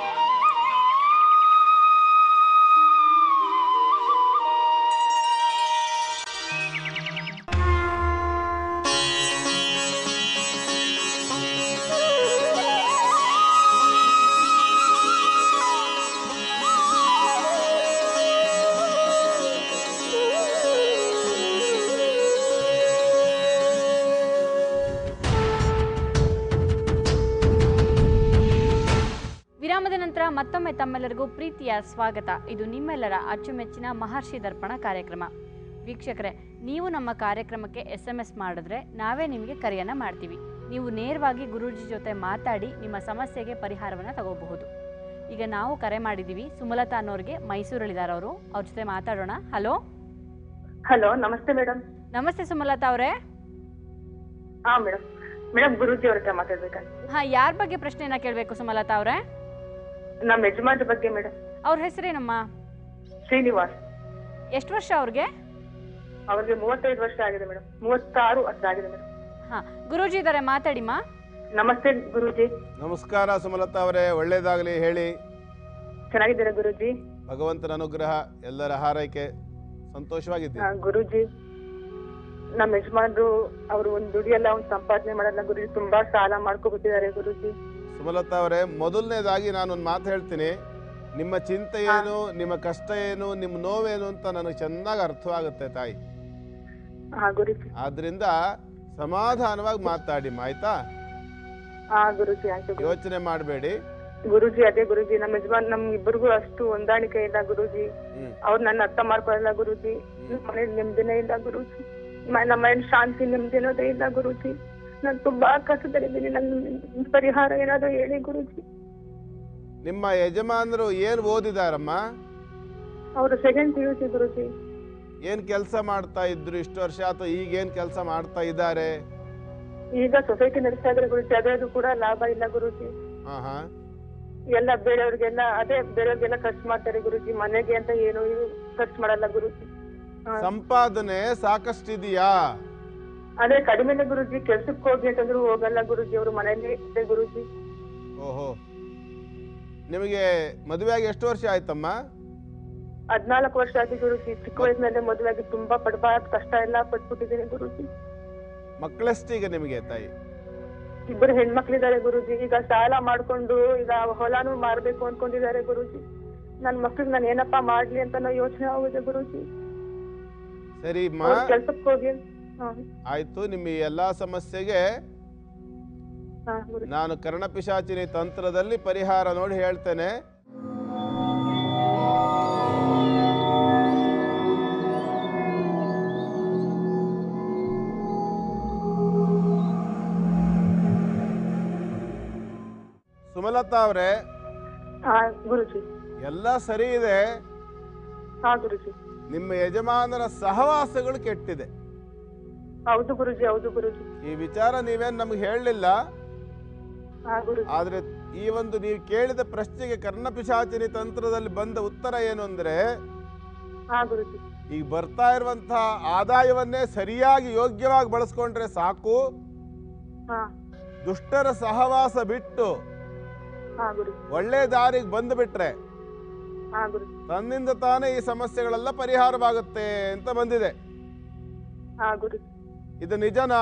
[SPEAKER 1] ವಿರಾಮದ ನಂತರ ಮತ್ತೊಮ್ಮೆ ತಮ್ಮೆಲ್ಲರಿಗೂ ಪ್ರೀತಿಯ ಸ್ವಾಗತ ಇದು ನಿಮ್ಮೆಲ್ಲರ ಅಚ್ಚುಮೆಚ್ಚಿನ ಮಹರ್ಷಿ ದರ್ಪಣ ಕಾರ್ಯಕ್ರಮ ವೀಕ್ಷಕರೇ ನೀವು ನಮ್ಮ ಕಾರ್ಯಕ್ರಮಕ್ಕೆ ಎಸ್ ಎಮ್ ಎಸ್ ಮಾಡಿದ್ರೆ ನಾವೇ ನಿಮಗೆ ಕರೆಯನ್ನು ಮಾಡ್ತೀವಿ ನೀವು ನೇರವಾಗಿ ಗುರೂಜಿ ಜೊತೆ ಮಾತಾಡಿ ನಿಮ್ಮ ಸಮಸ್ಯೆಗೆ ಪರಿಹಾರವನ್ನು ತಗೋಬಹುದು ಈಗ ನಾವು ಕರೆ ಮಾಡಿದ್ದೀವಿ ಸುಮಲತಾ ಅನ್ನೋರಿಗೆ ಮೈಸೂರಲ್ಲಿದ್ದಾರೆ ಅವರು ಅವ್ರ ಜೊತೆ ಮಾತಾಡೋಣ ಹಲೋ
[SPEAKER 3] ಹಲೋ ನಮಸ್ತೆ ಮೇಡಮ್
[SPEAKER 1] ನಮಸ್ತೆ ಸುಮಲತಾ ಅವರೇ
[SPEAKER 3] ಹಾ ಮೇಡಮ್ ಮೇಡಮ್ ಗುರೂಜಿ ಅವ್ರ ಹತ್ರ ಮಾತಾಡ್ಬೇಕಂತ
[SPEAKER 1] ಹಾಂ ಯಾರ ಬಗ್ಗೆ ಪ್ರಶ್ನೆನ ಕೇಳಬೇಕು ಸುಮಲತಾ ಅವರೇ
[SPEAKER 3] ನಮ್ಮ ಯಜಮಾನ್ರ ಬಗ್ಗೆ ಮೇಡಮ್
[SPEAKER 1] ಅವ್ರ ಹೆಸರೇನಮ್ಮ
[SPEAKER 3] ಶ್ರೀನಿವಾಸ್
[SPEAKER 1] ಎಷ್ಟು ವರ್ಷ ಅವ್ರಿಗೆ
[SPEAKER 3] ಅವ್ರಿಗೆ ಮೂವತ್ತೈದು ವರ್ಷ ಆಗಿದೆ ಮೇಡಮ್ ಮೂವತ್ತಾರು ವರ್ಷ ಆಗಿದೆ ಮೇಡಮ್
[SPEAKER 1] ಹಾಂ ಗುರೂಜಿ ಇದ್ದಾರೆ ಮಾತಾಡಿಮ್ಮ
[SPEAKER 3] ನಮಸ್ತೆ ಗುರೂಜಿ
[SPEAKER 2] ನಮಸ್ಕಾರ ಸುಮಲತಾ ಅವರೇ ಒಳ್ಳೆಯದಾಗಲಿ ಹೇಳಿ
[SPEAKER 3] ಚೆನ್ನಾಗಿದ್ದೀರಾ ಗುರೂಜಿ
[SPEAKER 2] ಭಗವಂತನ ಅನುಗ್ರಹ ಎಲ್ಲರ ಹಾರೈಕೆ ಸಂತೋಷವಾಗಿದ್ದೀನಿ
[SPEAKER 3] ಆ, ಗುರೂಜಿ ನಮ್ಮ ಯಜಮಾನ್ರು ಅವರು ಒಂದ್ ದುಡಿಯಲ್ಲ ಒಂದ್ ಸಂಪಾದನೆ ಮಾಡಲ್ಲ ಗುರೂಜಿ ತುಂಬಾ ಸಾಲ ಮಾಡ್ಕೊಬಿಟ್ಟಿದ್ದಾರೆ ಗುರೂಜಿ
[SPEAKER 2] ಸುಮಲತಾ ಅವರೇ ಮೊದಲನೇದಾಗಿ ನಾನೊಂದು ಮಾತು ಹೇಳ್ತೀನಿ ನಿಮ್ಮ ಚಿಂತೆ ಏನು ನಿಮ್ಮ ಕಷ್ಟ ಏನು ನಿಮ್ಮ ನೋವೇನು ಅಂತ ನನಗೆ ಚೆನ್ನಾಗಿ ಅರ್ಥವಾಗುತ್ತೆ ತಾಯಿ
[SPEAKER 3] ಹಾ ಗುರೂಜಿ
[SPEAKER 2] ಆದ್ರಿಂದ ಸಮಾಧಾನವಾಗಿ ಮಾತಾಡಿ ಆಯ್ತಾ
[SPEAKER 3] ಹಾ ಗುರೂಜಿ ಆಯ್ತು ಗುರೂಜಿ.
[SPEAKER 2] ಯೋಚನೆ ಮಾಡಬೇಡಿ
[SPEAKER 3] ಗುರೂಜಿ ಅದೇ ಗುರೂಜಿ ನಮ್ಮ ಯಜಮಾನ್ ನಮ್ ಇಬ್ಬರಿಗೂ ಅಷ್ಟು ಹೊಂದಾಣಿಕೆ ಇಲ್ಲ ಗುರೂಜಿ
[SPEAKER 2] ಹ್ಮ್
[SPEAKER 3] ಅವ್ರು ನನ್ನ ಅರ್ಥ ಮಾಡ್ಕೊಳ್ಳಲ್ಲ ಗುರೂಜಿ ನಮ್ಮ ಮನೇಲಿ ನೆಮ್ಮದಿನೇ ಇಲ್ಲ ಗುರೂಜಿ ಮ- ನಮ್ಮ ಮನೇಲಿ ಶಾಂತಿ ನೆಮ್ಮದಿ ಅನ್ನೋದೇ ಇಲ್ಲ ಗುರೂಜಿ ನಾನು ತುಂಬಾ ಕಷ್ಟದಲ್ಲಿದ್ದೀನಿ ನನ್ ಪರಿಹಾರ ಏನಾದ್ರು ಹೇಳಿ ಗುರೂಜಿ
[SPEAKER 2] ನಿಮ್ಮ ಯಜಮಾನರು ಏನು ಓದಿದಾರಮ್ಮ
[SPEAKER 3] ಅವರು second P U C Guruji
[SPEAKER 2] ಏನು ಕೆಲಸ ಮಾಡ್ತಾ ಇದ್ರು ಇಷ್ಟು ವರ್ಷ ಅಥವಾ ಈಗ ಏನು ಕೆಲಸ ಮಾಡ್ತಾ ಇದ್ದಾರೆ
[SPEAKER 3] ಈಗ ಸೊಸೈಟಿ ನಡೆಸ್ತಾ ಇದ್ರೆ ಗುರೂಜಿ ಅದ್ರದ್ದು ಕೂಡ ಲಾಭ ಇಲ್ಲ ಗುರೂಜಿ
[SPEAKER 2] ಹಾಂ ಹಾಂ
[SPEAKER 3] ಎಲ್ಲ ಬೇರೆಯವ್ರಿಗೆಲ್ಲ ಅದೇ ಬೇರೆಯವ್ರಿಗೆಲ್ಲ ಖರ್ಚು ಮಾಡ್ತಾರೆ ಗುರೂಜಿ ಮನೆಗೆ ಅಂತ ಏನು ಇದು ಖರ್ಚು ಮಾಡಲ್ಲ ಗುರೂಜಿ ಹಾ.
[SPEAKER 2] ಸಂಪಾದನೆ ಸಾಕಷ್ಟಿದೆಯಾ
[SPEAKER 3] ಅದೇ ಕಡಿಮೆನೆ ಗುರೂಜಿ ಕೆಲ್ಸಕ್ಕೆ ಹೋಗಿ ಅಂತಂದ್ರು ಹೋಗಲ್ಲ ಗುರೂಜಿ ಅವರು ಮನೇಲಿ ಇದೆ ಗುರೂಜಿ
[SPEAKER 2] ಓಹೋ ನಿಮಗೆ ಮದುವೆಯಾಗಿ ಎಷ್ಟು ವರ್ಷ ಆಯ್ತಮ್ಮ
[SPEAKER 3] ಹದ್ನಾಲ್ಕು ವರ್ಷ ಆಗಿ ಗುರುಜಿ ಚಿಕ್ಕ ವಯಸ್ಸಿನಲ್ಲೇ ಮದುವೆ ಆಗಿ ತುಂಬಾ ಪಡ್ಬಾರ್ದು ಕಷ್ಟ ಎಲ್ಲ ಪಟ್ಬಿಟ್ಟಿದ್ದೀನಿ ಗುರುಜಿ
[SPEAKER 2] ಮಕ್ಕಳೆಷ್ಟೀಗ ನಿಮಗೆ ತಾಯಿ
[SPEAKER 3] ಇಬ್ಬರು ಹೆಣ್ಮಕ್ಳಿದ್ದಾರೆ ಗುರುಜಿ ಈಗ ಸಾಲ ಮಾಡ್ಕೊಂಡು ಈಗ ಹೊಲಾನು ಮಾರ್ಬೇಕು ಅನ್ಕೊಂಡಿದ್ದಾರೆ ಗುರುಜಿ ನನ್ ಮಕ್ಳಿಗೆ ನಾನು ಏನಪ್ಪಾ ಮಾಡ್ಲಿ ಅಂತ ಯೋಚನೆ ಆಗಿದೆ ಗುರುಜಿ
[SPEAKER 2] ಸರಿ ಮಾ
[SPEAKER 3] ಅವ್ರು ಕೆಲ್ಸಕ್ಕೆ ಹೋಗಿ ಹಾ
[SPEAKER 2] ಆಯ್ತು ನಿಮ್ಮ ಈ ಎಲ್ಲಾ ಸಮಸ್ಯೆಗೆ
[SPEAKER 3] ಹಾ ಗುರುಜಿ
[SPEAKER 2] ನಾನು ಕರ್ಣಪಿಶಾಚಿನಿ ತಂತ್ರದಲ್ಲಿ ಪರಿಹಾರ ನೋಡಿ ಹೇಳ್ತೇನೆ ಸುಮಲತಾ ಅವರೇ
[SPEAKER 3] ಹಾ ಗುರುಜಿ
[SPEAKER 2] ಎಲ್ಲ ಸರಿ ಇದೆ
[SPEAKER 3] ಹಾ ಗುರುಜಿ
[SPEAKER 2] ನಿಮ್ಮ ಯಜಮಾನರ ಸಹವಾಸಗಳು ಕೆಟ್ಟಿದೆ
[SPEAKER 3] ಹೌದು ಗುರುಜಿ ಹೌದು ಗುರುಜಿ
[SPEAKER 2] ಈ ವಿಚಾರ ನೀವೇನು ನಮ್ಗೆ ಹೇಳಲಿಲ್ಲ
[SPEAKER 3] ಹಾ ಗುರುಜಿ
[SPEAKER 2] ಆದ್ರೆ ಈ ಒಂದು ನೀವು ಕೇಳಿದ ಪ್ರಶ್ನೆಗೆ ಕರ್ಣಪಿಶಾಚಿನಿ ತಂತ್ರದಲ್ಲಿ ಬಂದ ಉತ್ತರ ಏನು ಅಂದ್ರೆ
[SPEAKER 3] ಹಾ ಗುರುಜಿ
[SPEAKER 2] ಈಗ ಬರ್ತಾ ಇರುವಂತಹ ಆದಾಯವನ್ನೇ ಸರಿಯಾಗಿ ಯೋಗ್ಯವಾಗಿ ಬಳಸ್ಕೊಂಡ್ರೆ ಸಾಕು
[SPEAKER 3] ಹಾ
[SPEAKER 2] ದುಷ್ಟರ ಸಹವಾಸ ಬಿಟ್ಟು
[SPEAKER 3] ಹಾ ಗುರುಜಿ
[SPEAKER 2] ಒಳ್ಳೆ ದಾರಿಗೆ ಬಂದು ಬಿಟ್ರೆ
[SPEAKER 3] ಹಾ ಗುರುಜಿ
[SPEAKER 2] ತನ್ನಿಂದ ತಾನೇ ಈ ಸಮಸ್ಯೆಗಳೆಲ್ಲ ಪರಿಹಾರವಾಗುತ್ತೆ ಅಂತ ಬಂದಿದೆ
[SPEAKER 3] ಹಾ ಗುರುಜಿ
[SPEAKER 2] ಇದು ನಿಜನಾ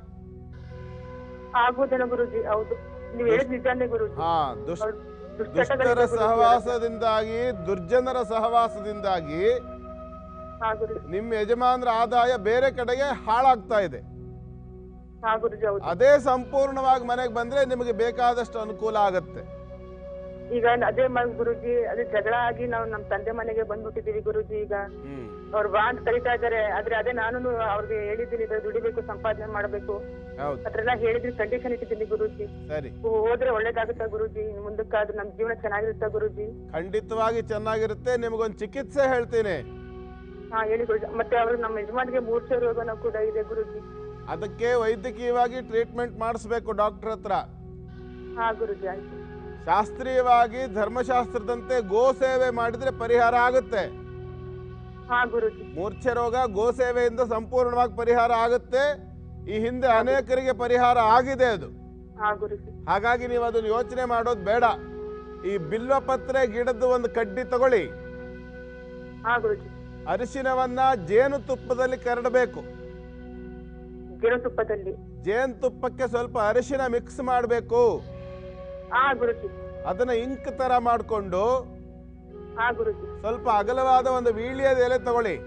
[SPEAKER 3] ಆಗೋದೇನೋ ಗುರುಜಿ ಹೌದು ನೀವ್ ಹೇಳಿದ್ ನಿಜಾನೇ ಗುರುಜಿ
[SPEAKER 2] ಹಾ ದುಷ್ಟ
[SPEAKER 3] ಅವ್ರು
[SPEAKER 2] ದುಷ್ಟರ
[SPEAKER 3] ದುಶ್ಚಟಗಳಿಂದ ಗುರುಜಿ
[SPEAKER 2] ಸಹವಾಸದಿಂದಾಗಿ ದುರ್ಜನರ ಸಹವಾಸದಿಂದಾಗಿ
[SPEAKER 3] ಹಾ ಗುರುಜಿ
[SPEAKER 2] ನಿಮ್ಮ ಯಜಮಾನರ ಆದಾಯ ಬೇರೆ ಕಡೆಗೆ ಹಾಳಾಗ್ತಾ ಇದೆ
[SPEAKER 3] ಹಾ ಗುರುಜಿ ಹೌದು
[SPEAKER 2] ಅದೇ ಸಂಪೂರ್ಣವಾಗಿ ಮನೆಗೆ ಬಂದ್ರೆ ನಿಮಗೆ ಬೇಕಾದಷ್ಟು ಅನುಕೂಲ ಆಗತ್ತೆ
[SPEAKER 3] ಈಗ ಅದೇ ಮ- ಗುರುಜಿ ಅದೇ ಜಗಳ ಆಗಿ ನಾವು ನಮ್ ತಂದೆ ಮನೆಗೆ ಬಂದ್ಬಿಟ್ಟಿದೀವಿ ಗುರುಜಿ ಈಗ ಅವ್ರು ಬಾ ಅಂತ ಕರಿತಾ ಇದಾರೆ ಆದ್ರೆ ಅದೇ ನಾನು ಅವ್ರಿಗೆ ಹೇಳಿದ್ದೀನಿ ಇದು ದುಡಿಬೇಕು ಸಂಪಾದನೆ ಮಾಡ್ಬೇಕು
[SPEAKER 2] ಹೌದು
[SPEAKER 3] ಅದ್ರೆಲ್ಲ ಹೇಳಿದ್ರಿ ಕಂಡೀಷನ್ ಇಟ್ಟಿದ್ದೀನಿ ಗುರುಜಿ
[SPEAKER 2] ಸರಿ
[SPEAKER 3] ಹೋದ್ರೆ ಒಳ್ಳೇದಾಗುತ್ತಾ ಗುರುಜಿ ಇನ್ ಮುಂದಕ್ಕಾದ್ರೂ ನಮ್ ಜೀವನ ಚೆನ್ನಾಗಿರುತ್ತಾ ಗುರುಜಿ
[SPEAKER 2] ಖಂಡಿತವಾಗಿ ಚೆನ್ನಾಗಿರುತ್ತೆ ನಿಮಗೊಂದು ಚಿಕಿತ್ಸೆ ಹೇಳ್ತೀನಿ
[SPEAKER 3] ಹಾ ಹೇಳಿ ಗುರುಜಿ ಮತ್ತೆ ಅವ್ರು ನಮ್ಮ ಯಜಮಾನ್ಗೆ ಮೂರ್ಛೆ ರೋಗನ ಕೂಡ ಇದೆ ಗುರುಜಿ
[SPEAKER 2] ಅದಕ್ಕೆ ವೈದ್ಯಕೀಯವಾಗಿ ಟ್ರೀಟ್ಮೆಂಟ್ ಮಾಡಿಸ್ಬೇಕು ಡಾಕ್ಟರ್ ಹತ್ರ
[SPEAKER 3] ಹಾ ಗುರುಜಿ ಆಯ್ತು
[SPEAKER 2] ಶಾಸ್ತ್ರೀಯವಾಗಿ ಧರ್ಮಶಾಸ್ತ್ರದಂತೆ ಗೋ ಸೇವೆ ಮಾಡಿದ್ರೆ ಪರಿಹಾರ ಆಗುತ್ತೆ
[SPEAKER 3] ಹಾ ಗುರುಜಿ
[SPEAKER 2] ಮೂರ್ಛೆ ರೋಗ ಗೋ ಸೇವೆಯಿಂದ ಸಂಪೂರ್ಣವಾಗಿ ಪರಿಹಾರ ಆಗುತ್ತೆ ಈ ಹಿಂದೆ ಅನೇಕರಿಗೆ ಪರಿಹಾರ ಆಗಿದೆ ಅದು
[SPEAKER 3] ಹಾ ಗುರುಜಿ
[SPEAKER 2] ಹಾಗಾಗಿ ನೀವು ಅದನ್ನು ಯೋಚನೆ ಮಾಡೋದು ಬೇಡ ಈ ಬಿಲ್ವಪತ್ರೆ ಗಿಡದ ಒಂದು ಕಡ್ಡಿ ತಗೊಳ್ಳಿ
[SPEAKER 3] ಹಾ ಗುರುಜಿ
[SPEAKER 2] ಅರಿಶಿನವನ್ನ ಜೇನುತುಪ್ಪದಲ್ಲಿ ಕರಡಬೇಕು
[SPEAKER 3] ಜೇನುತುಪ್ಪದಲ್ಲಿ
[SPEAKER 2] ಜೇನುತುಪ್ಪಕ್ಕೆ ಸ್ವಲ್ಪ ಅರಿಶಿನ ಮಿಕ್ಸ್ ಮಾಡಬೇಕು
[SPEAKER 3] ಹಾ ಗುರುಜಿ
[SPEAKER 2] ಅದನ್ನ ಇಂಕ್ ತರ ಮಾಡಿಕೊಂಡು
[SPEAKER 3] ಹಾ ಗುರುಜಿ
[SPEAKER 2] ಸ್ವಲ್ಪ ಅಗಲವಾದ ಒಂದು ವೀಳ್ಯದ ಎಲೆ ತಗೊಳ್ಳಿ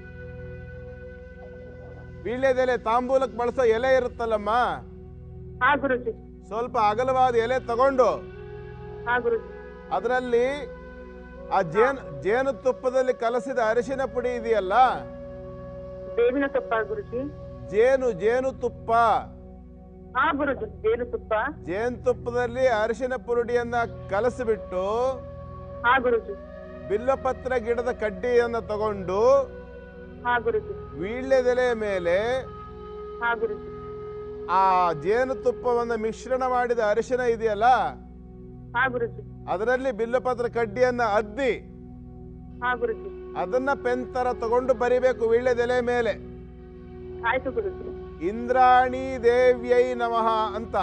[SPEAKER 2] ವೀಳ್ಯದ ಎಲೆ ತಾಂಬೂಲಕ್ಕೆ ಬಳಸೋ ಎಲೆ ಇರುತ್ತಲ್ಲಮ್ಮ
[SPEAKER 3] ಹಾ ಗುರುಜಿ
[SPEAKER 2] ಸ್ವಲ್ಪ ಅಗಲವಾದ ಎಲೆ ತಗೊಂಡು
[SPEAKER 3] ಹಾ ಗುರುಜಿ
[SPEAKER 2] ಅದರಲ್ಲಿ ಆ ಜೇನು ಜೇನುತುಪ್ಪದಲ್ಲಿ ಕಲಸಿದ ಅರಿಶಿನ ಪುಡಿ ಇದೆಯಲ್ಲ
[SPEAKER 3] ಬೇವಿನ ಸೊಪ್ಪ ಗುರುಜಿ
[SPEAKER 2] ಜೇನು ಜೇನುತುಪ್ಪ
[SPEAKER 3] ಹಾ ಗುರುಜಿ ಜೇನುತುಪ್ಪ
[SPEAKER 2] ಜೇನುತುಪ್ಪದಲ್ಲಿ ಅರಿಶಿನ ಪುಡಿಯನ್ನ ಕಲಸಿಬಿಟ್ಟು
[SPEAKER 3] ಹಾ ಗುರುಜಿ
[SPEAKER 2] ಬಿಲ್ಲಪತ್ರ ಗಿಡದ ಕಡ್ಡಿಯನ್ನ ತಗೊಂಡು
[SPEAKER 3] ಹಾ ಗುರುಜಿ
[SPEAKER 2] ವೀಳ್ಯದೆಲೆ ಮೇಲೆ
[SPEAKER 3] ಹಾ ಗುರುಜಿ
[SPEAKER 2] ಆ ಜೇನುತುಪ್ಪವನ್ನು ಮಿಶ್ರಣ ಮಾಡಿದ ಅರಿಶಿನ ಇದೆಯಲ್ಲ
[SPEAKER 3] ಹಾ ಗುರುಜಿ
[SPEAKER 2] ಅದರಲ್ಲಿ ಬಿಲ್ಲಪತ್ರ ಕಡ್ಡಿಯನ್ನ ಅದ್ದಿ
[SPEAKER 3] ಹಾ ಗುರುಜಿ
[SPEAKER 2] ಅದನ್ನ ಪೆನ್ ತರ ತಗೊಂಡು ಬರಿಬೇಕು ವೀಳ್ಯದೆಲೆ ಮೇಲೆ
[SPEAKER 3] ಆಯ್ತು ಗುರುಜಿ
[SPEAKER 2] ಇಂದ್ರಾಣಿ ದೇವ್ಯೈ ನಮಃ ಅಂತ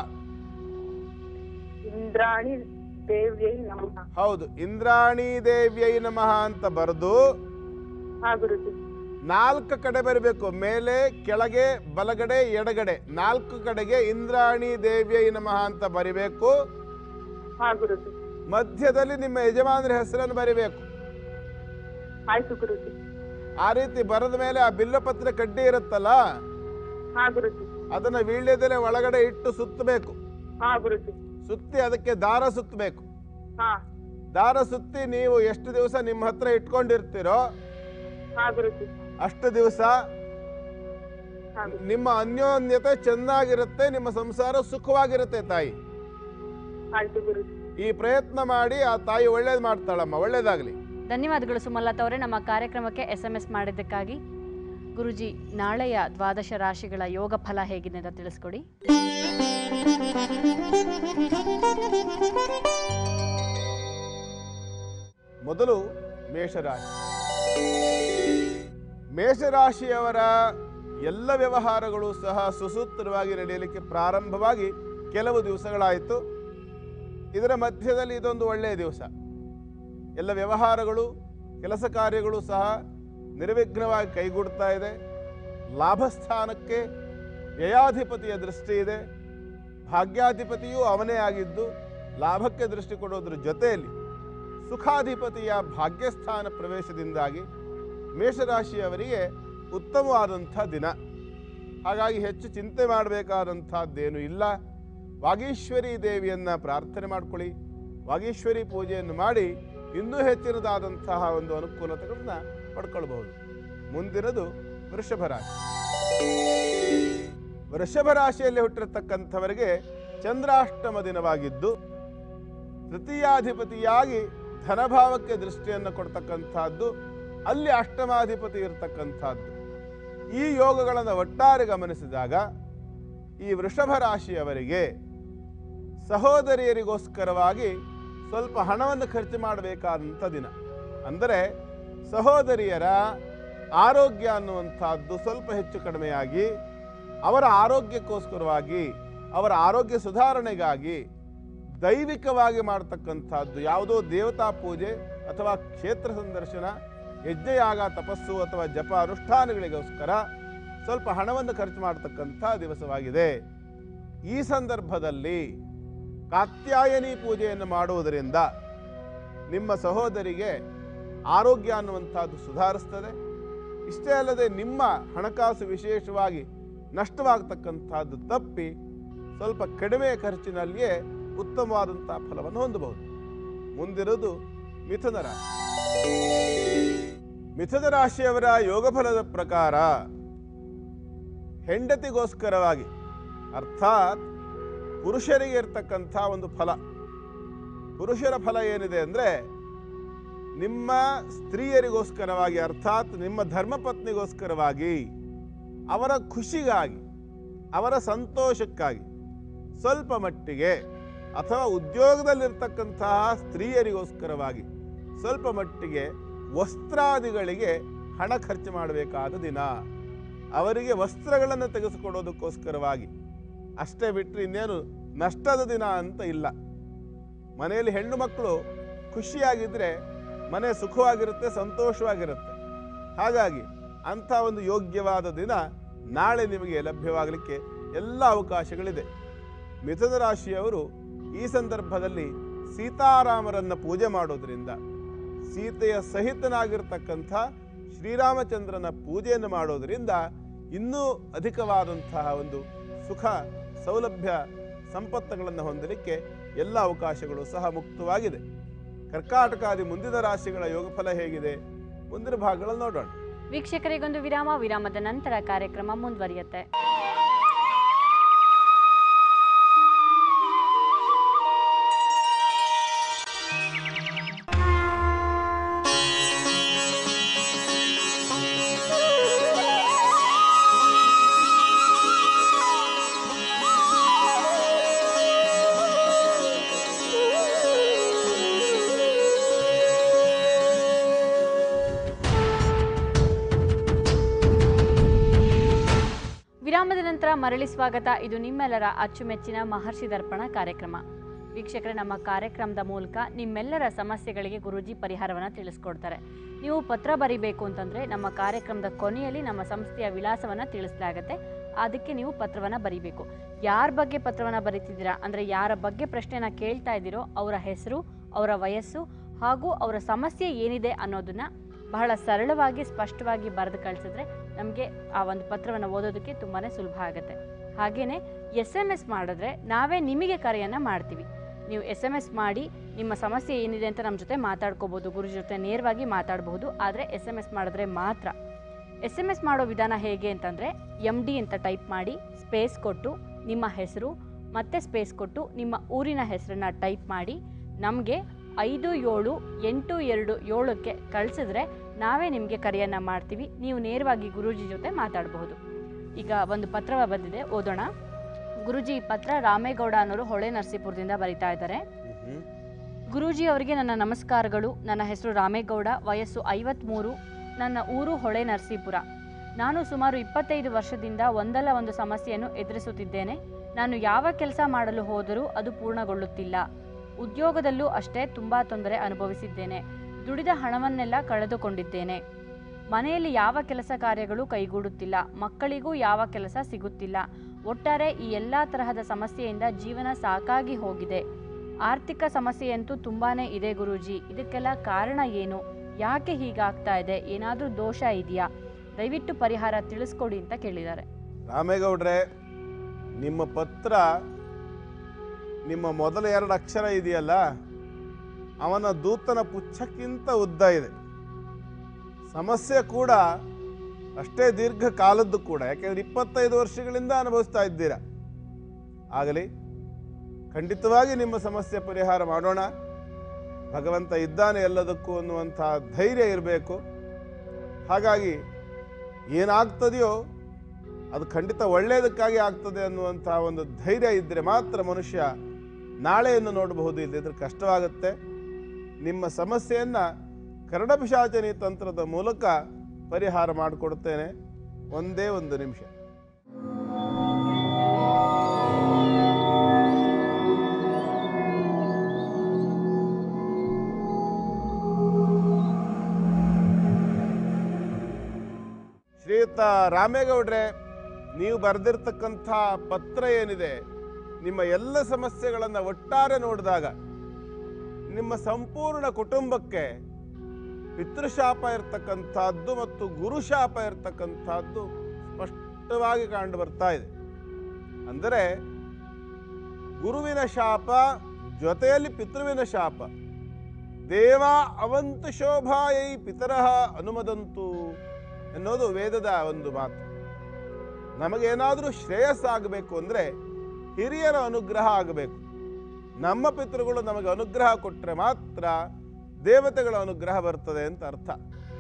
[SPEAKER 3] ಇಂದ್ರಾಣಿ ದೇವ್ಯೈ ನಮಃ
[SPEAKER 2] ಹೌದು ಇಂದ್ರಾಣಿ ದೇವ್ಯೈ ನಮಃ ಅಂತ ಬರೆದು
[SPEAKER 3] ಹಾ ಗುರುಜಿ
[SPEAKER 2] ನಾಲ್ಕು ಕಡೆ ಬರಬೇಕು ಮೇಲೆ ಕೆಳಗೆ ಬಲಗಡೆ ಎಡಗಡೆ ನಾಲ್ಕು ಕಡೆಗೆ ಇಂದ್ರಾಣಿ ದೇವ್ಯೈ ನಮಃ ಅಂತ ಬರಿಬೇಕು
[SPEAKER 3] ಹಾ ಗುರುಜಿ
[SPEAKER 2] ಮಧ್ಯದಲ್ಲಿ ನಿಮ್ಮ ಯಜಮಾನರ ಹೆಸರನ್ನು ಬರಿಬೇಕು
[SPEAKER 3] ಆಯ್ತು ಗುರುಜಿ
[SPEAKER 2] ಆ ರೀತಿ ಬರೆದ ಮೇಲೆ ಆ ಬಿಲ್ಲಪತ್ರ ಕಡ್ಡಿ ಇರುತ್ತಲ್ಲ
[SPEAKER 3] ಹಾ ಗುರುಜಿ
[SPEAKER 2] ಅದನ್ನ ವೀಳ್ಯದೆಲೆ ಒಳಗಡೆ ಇಟ್ಟು ಸುತ್ತಬೇಕು
[SPEAKER 3] ಹಾ ಗುರುಜಿ
[SPEAKER 2] ಸುತ್ತಿ ಅದಕ್ಕೆ ದಾರ ಸುತ್ತಬೇಕು
[SPEAKER 3] ಹಾ
[SPEAKER 2] ದಾರ ಸುತ್ತಿ ನೀವು ಎಷ್ಟು ದಿವಸ ನಿಮ್ಮ ಹತ್ರ ಇಟ್ಕೊಂಡಿರ್ತೀರೋ
[SPEAKER 3] ಹಾ ಗುರುಜಿ
[SPEAKER 2] ಅಷ್ಟು ದಿವಸ
[SPEAKER 3] ಹಾ ಗುರುಜಿ.
[SPEAKER 2] ನಿಮ್ಮ ಅನ್ಯೋನ್ಯತೆ ಚೆನ್ನಾಗಿರುತ್ತೆ ನಿಮ್ಮ ಸಂಸಾರ ಸುಖವಾಗಿರುತ್ತೆ ತಾಯಿ
[SPEAKER 3] ಆಯ್ತು ಗುರುಜಿ
[SPEAKER 2] ಈ ಪ್ರಯತ್ನ ಮಾಡಿ ಆ ತಾಯಿ ಒಳ್ಳೇದು ಮಾಡ್ತಾಳಮ್ಮ ಒಳ್ಳೇದಾಗ್ಲಿ
[SPEAKER 1] ಧನ್ಯವಾದಗಳು ಸುಮಲತಾ ಅವರೇ ನಮ್ಮ ಕಾರ್ಯಕ್ರಮಕ್ಕೆ ಎಸ್ ಎಂ ಎಸ್ ಮಾಡಿದ್ದಕ್ಕಾಗಿ ಗುರುಜಿ ನಾಳೆಯ ದ್ವಾದಶ ರಾಶಿಗಳ ಯೋಗ ಫಲ ಹೇಗಿದೆ ಅಂತ ತಿಳಿಸ್ಕೊಡಿ
[SPEAKER 2] ಮೊದಲು ಮೇಷರಾಶಿ ಮೇಷರಾಶಿಯವರ ಎಲ್ಲ ವ್ಯವಹಾರಗಳು ಸಹ ಸುಸೂತ್ರವಾಗಿ ನಡೆಯಲಿಕ್ಕೆ ಪ್ರಾರಂಭವಾಗಿ ಕೆಲವು ದಿವಸಗಳಾಯಿತು ಇದರ ಮಧ್ಯದಲ್ಲಿ ಇದೊಂದು ಒಳ್ಳೆಯ ದಿವಸ ಎಲ್ಲ ವ್ಯವಹಾರಗಳು ಕೆಲಸ ಕಾರ್ಯಗಳು ಸಹ ನಿರ್ವಿಘ್ನವಾಗಿ ಕೈಗೂಡ್ತಾ ಇದೆ ಲಾಭಸ್ಥಾನಕ್ಕೆ ವ್ಯಯಾಧಿಪತಿಯ ದೃಷ್ಟಿ ಇದೆ ಭಾಗ್ಯಾಧಿಪತಿಯೂ ಅವನೇ ಆಗಿದ್ದು ಲಾಭಕ್ಕೆ ದೃಷ್ಟಿ ಕೊಡೋದ್ರ ಜೊತೆಯಲ್ಲಿ ಸುಖಾಧಿಪತಿಯ ಭಾಗ್ಯಸ್ಥಾನ ಪ್ರವೇಶದಿಂದಾಗಿ ಮೇಷರಾಶಿಯವರಿಗೆ ಉತ್ತಮವಾದಂಥ ದಿನ ಹಾಗಾಗಿ ಹೆಚ್ಚು ಚಿಂತೆ ಮಾಡಬೇಕಾದಂಥದ್ದೇನು ಇಲ್ಲ ವಾಗೀಶ್ವರಿ ದೇವಿಯನ್ನು ಪ್ರಾರ್ಥನೆ ಮಾಡ್ಕೊಳ್ಳಿ ವಾಗೀಶ್ವರಿ ಪೂಜೆಯನ್ನು ಮಾಡಿ ಇನ್ನೂ ಹೆಚ್ಚಿನದಾದಂತಹ ಒಂದು ಅನುಕೂಲತೆಗಳನ್ನ ಪಡ್ಕೊಳ್ಬಹುದು ಮುಂದಿನದು ವೃಷಭ ರಾಶಿ ವೃಷಭ ರಾಶಿಯಲ್ಲಿ ಹುಟ್ಟಿರತಕ್ಕಂಥವರಿಗೆ ಚಂದ್ರಾಷ್ಟಮ ದಿನವಾಗಿದ್ದು ತೃತೀಯಾಧಿಪತಿಯಾಗಿ ಧನಭಾವಕ್ಕೆ ದೃಷ್ಟಿಯನ್ನು ಕೊಡ್ತಕ್ಕಂಥದ್ದು ಅಲ್ಲಿ ಅಷ್ಟಮಾಧಿಪತಿ ಇರತಕ್ಕಂಥದ್ದು ಈ ಯೋಗಗಳನ್ನು ಒಟ್ಟಾರೆ ಗಮನಿಸಿದಾಗ ಈ ವೃಷಭ ರಾಶಿಯವರಿಗೆ ಸಹೋದರಿಯರಿಗೋಸ್ಕರವಾಗಿ ಸ್ವಲ್ಪ ಹಣವನ್ನು ಖರ್ಚು ಮಾಡಬೇಕಾದಂಥ ದಿನ ಅಂದರೆ ಸಹೋದರಿಯರ ಆರೋಗ್ಯ ಅನ್ನುವಂಥದ್ದು ಸ್ವಲ್ಪ ಹೆಚ್ಚು ಕಡಿಮೆಯಾಗಿ ಅವರ ಆರೋಗ್ಯಕ್ಕೋಸ್ಕರವಾಗಿ ಅವರ ಆರೋಗ್ಯ ಸುಧಾರಣೆಗಾಗಿ ದೈವಿಕವಾಗಿ ಮಾಡ್ತಕ್ಕಂಥದ್ದು ಯಾವುದೋ ದೇವತಾ ಪೂಜೆ ಅಥವಾ ಕ್ಷೇತ್ರ ಸಂದರ್ಶನ ಯಜ್ಞಯಾಗ ತಪಸ್ಸು ಅಥವಾ ಜಪ ಅನುಷ್ಠಾನಗಳಿಗೋಸ್ಕರ ಸ್ವಲ್ಪ ಹಣವನ್ನು ಖರ್ಚು ಮಾಡತಕ್ಕಂಥ ದಿವಸವಾಗಿದೆ ಈ ಸಂದರ್ಭದಲ್ಲಿ ಕಾತ್ಯಾಯನಿ ಪೂಜೆಯನ್ನು ಮಾಡುವುದರಿಂದ ನಿಮ್ಮ ಸಹೋದರಿಗೆ ಆರೋಗ್ಯ ಅನ್ನುವಂಥದ್ದು ಸುಧಾರಿಸ್ತದೆ ಇಷ್ಟೇ ಅಲ್ಲದೆ ನಿಮ್ಮ ಹಣಕಾಸು ವಿಶೇಷವಾಗಿ ನಷ್ಟವಾಗತಕ್ಕಂಥದ್ದು ತಪ್ಪಿ ಸ್ವಲ್ಪ ಕಡಿಮೆ ಖರ್ಚಿನಲ್ಲಿಯೇ ಉತ್ತಮವಾದಂಥ ಫಲವನ್ನು ಹೊಂದಬಹುದು ಮುಂದಿರೋದು ಮಿಥುನ ರಾಶಿ ಮಿಥುನ ರಾಶಿಯವರ ಯೋಗಫಲದ ಪ್ರಕಾರ ಹೆಂಡತಿಗೋಸ್ಕರವಾಗಿ ಅರ್ಥಾತ್ ಪುರುಷರಿಗೆ ಇರ್ತಕ್ಕಂಥ ಒಂದು ಫಲ ಪುರುಷರ ಫಲ ಏನಿದೆ ಅಂದರೆ ನಿಮ್ಮ ಸ್ತ್ರೀಯರಿಗೋಸ್ಕರವಾಗಿ ಅರ್ಥಾತ್ ನಿಮ್ಮ ಧರ್ಮಪತ್ನಿಗೋಸ್ಕರವಾಗಿ ಅವರ ಖುಷಿಗಾಗಿ ಅವರ ಸಂತೋಷಕ್ಕಾಗಿ ಸ್ವಲ್ಪ ಮಟ್ಟಿಗೆ ಅಥವಾ ಉದ್ಯೋಗದಲ್ಲಿರ್ತಕ್ಕಂತಹ ಸ್ತ್ರೀಯರಿಗೋಸ್ಕರವಾಗಿ ಸ್ವಲ್ಪ ಮಟ್ಟಿಗೆ ವಸ್ತ್ರಾದಿಗಳಿಗೆ ಹಣ ಖರ್ಚು ಮಾಡಬೇಕಾದ ದಿನ ಅವರಿಗೆ ವಸ್ತ್ರಗಳನ್ನು ತೆಗೆಸಿಕೊಡೋದಕ್ಕೋಸ್ಕರವಾಗಿ ಅಷ್ಟೇ ಬಿಟ್ಟರೆ ಇನ್ನೇನು ನಷ್ಟದ ದಿನ ಅಂತ ಇಲ್ಲ ಮನೆಯಲ್ಲಿ ಹೆಣ್ಣು ಮಕ್ಕಳು ಖುಷಿಯಾಗಿದ್ದರೆ ಮನೆ ಸುಖವಾಗಿರುತ್ತೆ ಸಂತೋಷವಾಗಿರುತ್ತೆ ಹಾಗಾಗಿ ಅಂಥ ಒಂದು ಯೋಗ್ಯವಾದ ದಿನ ನಾಳೆ ನಿಮಗೆ ಲಭ್ಯವಾಗಲಿಕ್ಕೆ ಎಲ್ಲ ಅವಕಾಶಗಳಿದೆ ಮಿಥುನ ರಾಶಿಯವರು ಈ ಸಂದರ್ಭದಲ್ಲಿ ಸೀತಾರಾಮರನ್ನ ಪೂಜೆ ಮಾಡೋದ್ರಿಂದ ಸೀತೆಯ ಸಹಿತನಾಗಿರ್ತಕ್ಕಂಥ ಶ್ರೀರಾಮಚಂದ್ರನ ಪೂಜೆಯನ್ನು ಮಾಡೋದರಿಂದ ಇನ್ನೂ ಅಧಿಕವಾದಂತಹ ಒಂದು ಸುಖ ಸೌಲಭ್ಯ ಸಂಪತ್ತುಗಳನ್ನು ಹೊಂದಲಿಕ್ಕೆ ಎಲ್ಲ ಅವಕಾಶಗಳು ಸಹ ಮುಕ್ತವಾಗಿದೆ ಕರ್ಕಾಟಕಾದಿ ಮುಂದಿನ ರಾಶಿಗಳ ಯೋಗಫಲ ಹೇಗಿದೆ ಮುಂದಿನ ಭಾಗಗಳಲ್ಲಿ ನೋಡೋಣ
[SPEAKER 1] ವೀಕ್ಷಕರಿಗೊಂದು ವಿರಾಮ ವಿರಾಮದ ನಂತರ ಕಾರ್ಯಕ್ರಮ ಮುಂದುವರಿಯುತ್ತೆ ವಿರಾಮದ ನಂತರ ಮರಳಿ ಸ್ವಾಗತ ಇದು ನಿಮ್ಮೆಲ್ಲರ ಅಚ್ಚುಮೆಚ್ಚಿನ ಮಹರ್ಷಿ ದರ್ಪಣ ಕಾರ್ಯಕ್ರಮ ವೀಕ್ಷಕರೇ ನಮ್ಮ ಕಾರ್ಯಕ್ರಮದ ಮೂಲಕ ನಿಮ್ಮೆಲ್ಲರ ಸಮಸ್ಯೆಗಳಿಗೆ ಗುರೂಜಿ ಪರಿಹಾರವನ್ನು ತಿಳಿಸ್ಕೊಡ್ತಾರೆ ನೀವು ಪತ್ರ ಬರಿಬೇಕು ಅಂತಂದರೆ ನಮ್ಮ ಕಾರ್ಯಕ್ರಮದ ಕೊನೆಯಲ್ಲಿ ನಮ್ಮ ಸಂಸ್ಥೆಯ ವಿಳಾಸವನ್ನು ತಿಳಿಸಲಾಗುತ್ತೆ ಅದಕ್ಕೆ ನೀವು ಪತ್ರವನ್ನು ಬರಿಬೇಕು ಯಾರ ಬಗ್ಗೆ ಪತ್ರವನ್ನು ಬರೀತಿದ್ದೀರಾ ಅಂದರೆ ಯಾರ ಬಗ್ಗೆ ಪ್ರಶ್ನೆನ ಕೇಳ್ತಾ ಇದ್ದೀರೋ ಅವರ ಹೆಸರು ಅವರ ವಯಸ್ಸು ಹಾಗೂ ಅವರ ಸಮಸ್ಯೆ ಏನಿದೆ ಅನ್ನೋದನ್ನ ಬಹಳ ಸರಳವಾಗಿ ಸ್ಪಷ್ಟವಾಗಿ ಬರೆದು ಕಳಿಸಿದ್ರೆ ನಮಗೆ ಆ ಒಂದು ಪತ್ರವನ್ನು ಓದೋದಕ್ಕೆ ತುಂಬಾ ಸುಲಭ ಆಗುತ್ತೆ ಹಾಗೆಯೇ ಎಸ್ ಎಮ್ ಎಸ್ ಮಾಡಿದ್ರೆ ನಾವೇ ನಿಮಗೆ ಕರೆಯನ್ನು ಮಾಡ್ತೀವಿ ನೀವು ಎಸ್ ಎಮ್ ಎಸ್ ಮಾಡಿ ನಿಮ್ಮ ಸಮಸ್ಯೆ ಏನಿದೆ ಅಂತ ನಮ್ಮ ಜೊತೆ ಮಾತಾಡ್ಕೋಬೋದು ಗುರು ಜೊತೆ ನೇರವಾಗಿ ಮಾತಾಡಬಹುದು ಆದರೆ ಎಸ್ ಎಮ್ ಎಸ್ ಮಾಡಿದ್ರೆ ಮಾತ್ರ ಎಸ್ ಎಮ್ ಎಸ್ ಮಾಡೋ ವಿಧಾನ ಹೇಗೆ ಅಂತಂದರೆ ಎಮ್ ಡಿ ಅಂತ ಟೈಪ್ ಮಾಡಿ ಸ್ಪೇಸ್ ಕೊಟ್ಟು ನಿಮ್ಮ ಹೆಸರು ಮತ್ತೆ ಸ್ಪೇಸ್ ಕೊಟ್ಟು ನಿಮ್ಮ ಊರಿನ ಹೆಸರನ್ನ ಟೈಪ್ ಮಾಡಿ ನಮಗೆ ಐದು ಏಳು ಎಂಟು ಎರಡು ಏಳಕ್ಕೆ ಕಳಿಸಿದ್ರೆ ನಾವೇ ನಿಮಗೆ ಕರೆಯನ್ನು ಮಾಡ್ತೀವಿ ನೀವು ನೇರವಾಗಿ ಗುರೂಜಿ ಜೊತೆ ಮಾತಾಡಬಹುದು ಈಗ ಒಂದು ಪತ್ರ ಬಂದಿದೆ ಓದೋಣ ಗುರೂಜಿ ಈ ಪತ್ರ ರಾಮೇಗೌಡ ಅನ್ನೋರು ಹೊಳೆ ನರಸೀಪುರದಿಂದ ಬರಿತಾ ಇದ್ದಾರೆ ಗುರೂಜಿ ಅವರಿಗೆ ನನ್ನ ನಮಸ್ಕಾರಗಳು ನನ್ನ ಹೆಸರು ರಾಮೇಗೌಡ ವಯಸ್ಸು ಐವತ್ತ್ಮೂರು ನನ್ನ ಊರು ಹೊಳೆ ನರಸೀಪುರ ನಾನು ಸುಮಾರು ಇಪ್ಪತ್ತೈದು ವರ್ಷದಿಂದ ಒಂದಲ್ಲ ಒಂದು ಸಮಸ್ಯೆಯನ್ನು ಎದುರಿಸುತ್ತಿದ್ದೇನೆ ನಾನು ಯಾವ ಕೆಲಸ ಮಾಡಲು ಹೋದರೂ ಅದು ಪೂರ್ಣಗೊಳ್ಳುತ್ತಿಲ್ಲ ಉದ್ಯೋಗದಲ್ಲೂ ಅಷ್ಟೇ ತುಂಬ ತೊಂದರೆ ಅನುಭವಿಸಿದ್ದೇನೆ ದುಡಿದ ಹಣವನ್ನೆಲ್ಲ ಕಳೆದುಕೊಂಡಿದ್ದೇನೆ ಮನೆಯಲ್ಲಿ ಯಾವ ಕೆಲಸ ಕಾರ್ಯಗಳು ಕೈಗೂಡುತ್ತಿಲ್ಲ ಮಕ್ಕಳಿಗೂ ಯಾವ ಕೆಲಸ ಸಿಗುತ್ತಿಲ್ಲ ಒಟ್ಟಾರೆ ಈ ಎಲ್ಲ ತರಹದ ಸಮಸ್ಯೆಯಿಂದ ಜೀವನ ಸಾಕಾಗಿ ಹೋಗಿದೆ ಆರ್ಥಿಕ ಸಮಸ್ಯೆಯಂತೂ ತುಂಬಾನೇ ಇದೆ ಗುರೂಜಿ ಇದಕ್ಕೆಲ್ಲ ಕಾರಣ ಏನು ಯಾಕೆ ಹೀಗಾಗ್ತಾ ಇದೆ ಏನಾದರೂ ದೋಷ ಇದೆಯಾ ದಯವಿಟ್ಟು ಪರಿಹಾರ ತಿಳಿಸ್ಕೊಡಿ ಅಂತ ಕೇಳಿದ್ದಾರೆ
[SPEAKER 2] ರಾಮೇಗೌಡ್ರೆ ನಿಮ್ಮ ಪತ್ರ ನಿಮ್ಮ ಮೊದಲ ಎರಡು ಅಕ್ಷರ ಇದೆಯಲ್ಲ ಅವನ ದೂತನ ಪುಚ್ಛಕ್ಕಿಂತ ಉದ್ದ ಇದೆ ಸಮಸ್ಯೆ ಕೂಡ ಅಷ್ಟೇ ದೀರ್ಘಕಾಲದ್ದು ಕೂಡ ಯಾಕೆಂದ್ರೆ ಇಪ್ಪತ್ತೈದು ವರ್ಷಗಳಿಂದ ಅನುಭವಿಸ್ತಾ ಇದ್ದೀರಾ ಆಗಲಿ ಖಂಡಿತವಾಗಿ ನಿಮ್ಮ ಸಮಸ್ಯೆ ಪರಿಹಾರ ಮಾಡೋಣ ಭಗವಂತ ಇದ್ದಾನೆ ಎಲ್ಲದಕ್ಕೂ ಅನ್ನುವಂಥ ಧೈರ್ಯ ಇರಬೇಕು ಹಾಗಾಗಿ ಏನಾಗ್ತದೆಯೋ ಅದು ಖಂಡಿತ ಒಳ್ಳೆಯದಕ್ಕಾಗಿ ಆಗ್ತದೆ ಅನ್ನುವಂಥ ಒಂದು ಧೈರ್ಯ ಇದ್ದರೆ ಮಾತ್ರ ಮನುಷ್ಯ ನಾಳೆಯನ್ನು ನೋಡಬಹುದು ಇಲ್ಲದಿದ್ರೆ ಕಷ್ಟವಾಗುತ್ತೆ ನಿಮ್ಮ ಸಮಸ್ಯೆಯನ್ನು ಕರಡಪಿಶಾಚನಿ ತಂತ್ರದ ಮೂಲಕ ಪರಿಹಾರ ಮಾಡಿಕೊಡ್ತೇನೆ ಒಂದೇ ಒಂದು ನಿಮಿಷ ಶ್ರೀಯುತ ರಾಮೇಗೌಡ್ರೆ ನೀವು ಬರೆದಿರ್ತಕ್ಕಂಥ ಪತ್ರ ಏನಿದೆ ನಿಮ್ಮ ಎಲ್ಲ ಸಮಸ್ಯೆಗಳನ್ನು ಒಟ್ಟಾರೆ ನೋಡಿದಾಗ ನಿಮ್ಮ ಸಂಪೂರ್ಣ ಕುಟುಂಬಕ್ಕೆ ಪಿತೃಶಾಪ ಇರತಕ್ಕಂಥದ್ದು ಮತ್ತು ಗುರುಶಾಪ ಇರತಕ್ಕಂಥದ್ದು ಸ್ಪಷ್ಟವಾಗಿ ಕಂಡು ಬರ್ತಾ ಇದೆ ಅಂದರೆ ಗುರುವಿನ ಶಾಪ ಜೊತೆಯಲ್ಲಿ ಪಿತೃವಿನ ಶಾಪ ದೇವ ಅವಂತು ಶೋಭಾಯೈ ಪಿತರಃ ಅನುಮದಂತು ಎನ್ನುವುದು ವೇದದ ಒಂದು ಮಾತು ನಮಗೇನಾದರೂ ಶ್ರೇಯಸ್ಸಾಗಬೇಕು ಅಂದರೆ ಹಿರಿಯರ ಅನುಗ್ರಹ ಆಗಬೇಕು ನಮ್ಮ ಪಿತೃಗಳು ನಮಗೆ ಅನುಗ್ರಹ ಕೊಟ್ಟರೆ ಮಾತ್ರ ದೇವತೆಗಳ ಅನುಗ್ರಹ ಬರ್ತದೆ ಅಂತ ಅರ್ಥ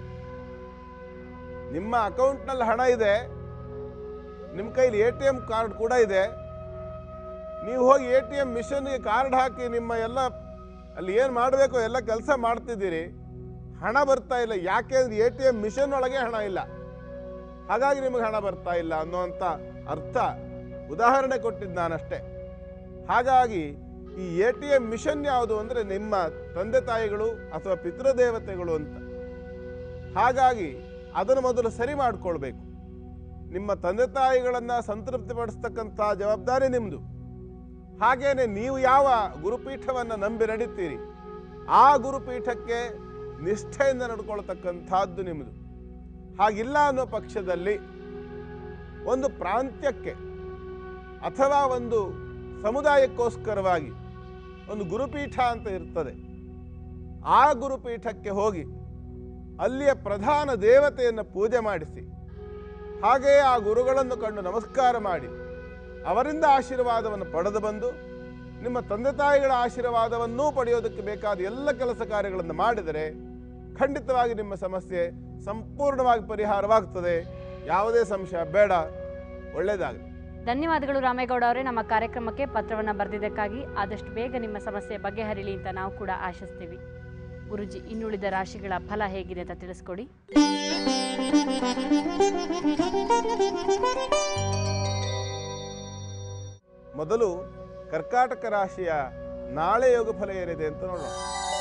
[SPEAKER 2] ನಿಮ್ಮ ಅಕೌಂಟ್ನಲ್ಲಿ ಹಣ ಇದೆ ನಿಮ್ಮ ಕೈಲಿ ಎ ಟಿ ಎಂ ಕಾರ್ಡ್ ಕೂಡ ಇದೆ ನೀವು ಹೋಗಿ ಎ ಟಿ ಎಂ ಮಿಷನ್ಗೆ ಕಾರ್ಡ್ ಹಾಕಿ ನಿಮ್ಮ ಎಲ್ಲ ಅಲ್ಲಿ ಏನು ಮಾಡಬೇಕು ಎಲ್ಲ ಕೆಲಸ ಮಾಡ್ತಿದ್ದೀರಿ ಹಣ ಬರ್ತಾ ಇಲ್ಲ ಯಾಕೆ ಅಂದ್ರೆ ಎ ಟಿ ಎಂ ಮಿಷನ್ ಒಳಗೆ ಹಣ ಇಲ್ಲ ಹಾಗಾಗಿ ನಿಮಗೆ ಹಣ ಬರ್ತಾ ಇಲ್ಲ ಅನ್ನೋಂಥ ಅರ್ಥ ಉದಾಹರಣೆ ಕೊಟ್ಟಿದ್ದು ನಾನಷ್ಟೇ ಹಾಗಾಗಿ ಈ ಎ ಟಿ ಎಂ ಮಿಷನ್ ಯಾವುದು ಅಂದರೆ ನಿಮ್ಮ ತಂದೆ ತಾಯಿಗಳು ಅಥವಾ ಪಿತೃದೇವತೆಗಳು ಅಂತ ಹಾಗಾಗಿ ಅದನ್ನು ಮೊದಲು ಸರಿ ಮಾಡಿಕೊಳ್ಬೇಕು ನಿಮ್ಮ ತಂದೆ ತಾಯಿಗಳನ್ನು ಸಂತೃಪ್ತಿಪಡಿಸ್ತಕ್ಕಂಥ ಜವಾಬ್ದಾರಿ ನಿಮ್ಮದು ಹಾಗೇನೆ ನೀವು ಯಾವ ಗುರುಪೀಠವನ್ನು ನಂಬಿ ನಡೀತೀರಿ ಆ ಗುರುಪೀಠಕ್ಕೆ ನಿಷ್ಠೆಯಿಂದ ನಡ್ಕೊಳ್ತಕ್ಕಂಥದ್ದು ನಿಮ್ಮದು ಹಾಗಿಲ್ಲ ಅನ್ನೋ ಪಕ್ಷದಲ್ಲಿ ಒಂದು ಪ್ರಾಂತ್ಯಕ್ಕೆ ಅಥವಾ ಒಂದು ಸಮುದಾಯಕ್ಕೋಸ್ಕರವಾಗಿ ಒಂದು ಗುರುಪೀಠ ಅಂತ ಇರ್ತದೆ ಆ ಗುರುಪೀಠಕ್ಕೆ ಹೋಗಿ ಅಲ್ಲಿಯ ಪ್ರಧಾನ ದೇವತೆಯನ್ನು ಪೂಜೆ ಮಾಡಿಸಿ ಹಾಗೆಯೇ ಆ ಗುರುಗಳನ್ನು ಕಂಡು ನಮಸ್ಕಾರ ಮಾಡಿ ಅವರಿಂದ ಆಶೀರ್ವಾದವನ್ನು ಪಡೆದು ಬಂದು ನಿಮ್ಮ ತಂದೆ ತಾಯಿಗಳ ಆಶೀರ್ವಾದವನ್ನೂ ಪಡೆಯೋದಕ್ಕೆ ಬೇಕಾದ ಎಲ್ಲ ಕೆಲಸ ಕಾರ್ಯಗಳನ್ನು ಮಾಡಿದರೆ ಖಂಡಿತವಾಗಿ ನಿಮ್ಮ ಸಮಸ್ಯೆ ಸಂಪೂರ್ಣವಾಗಿ ಪರಿಹಾರವಾಗ್ತದೆ ಯಾವುದೇ ಸಂಶಯ ಬೇಡ ಒಳ್ಳೆಯದಾಗಲಿ
[SPEAKER 1] ಧನ್ಯವಾದಗಳು ರಾಮೇಗೌಡ ಅವರೇ ನಮ್ಮ ಕಾರ್ಯಕ್ರಮಕ್ಕೆ ಪತ್ರವನ್ನು ಬರೆದಿದ್ದಕ್ಕಾಗಿ ಆದಷ್ಟು ಬೇಗ ನಿಮ್ಮ ಸಮಸ್ಯೆ ಬಗೆಹರಿಲಿ ಅಂತ ನಾವು ಕೂಡ ಆಶಿಸ್ತೀವಿ ಗುರುಜಿ ಇನ್ನುಳಿದ ರಾಶಿಗಳ ಫಲ ಹೇಗಿದೆ ಅಂತ ತಿಳಿಸ್ಕೊಡಿ
[SPEAKER 2] ಮೊದಲು ಕರ್ಕಾಟಕ ರಾಶಿಯ ನಾಳೆ ಯೋಗ ಫಲ ಏನಿದೆ ಅಂತ ನೋಡೋಣ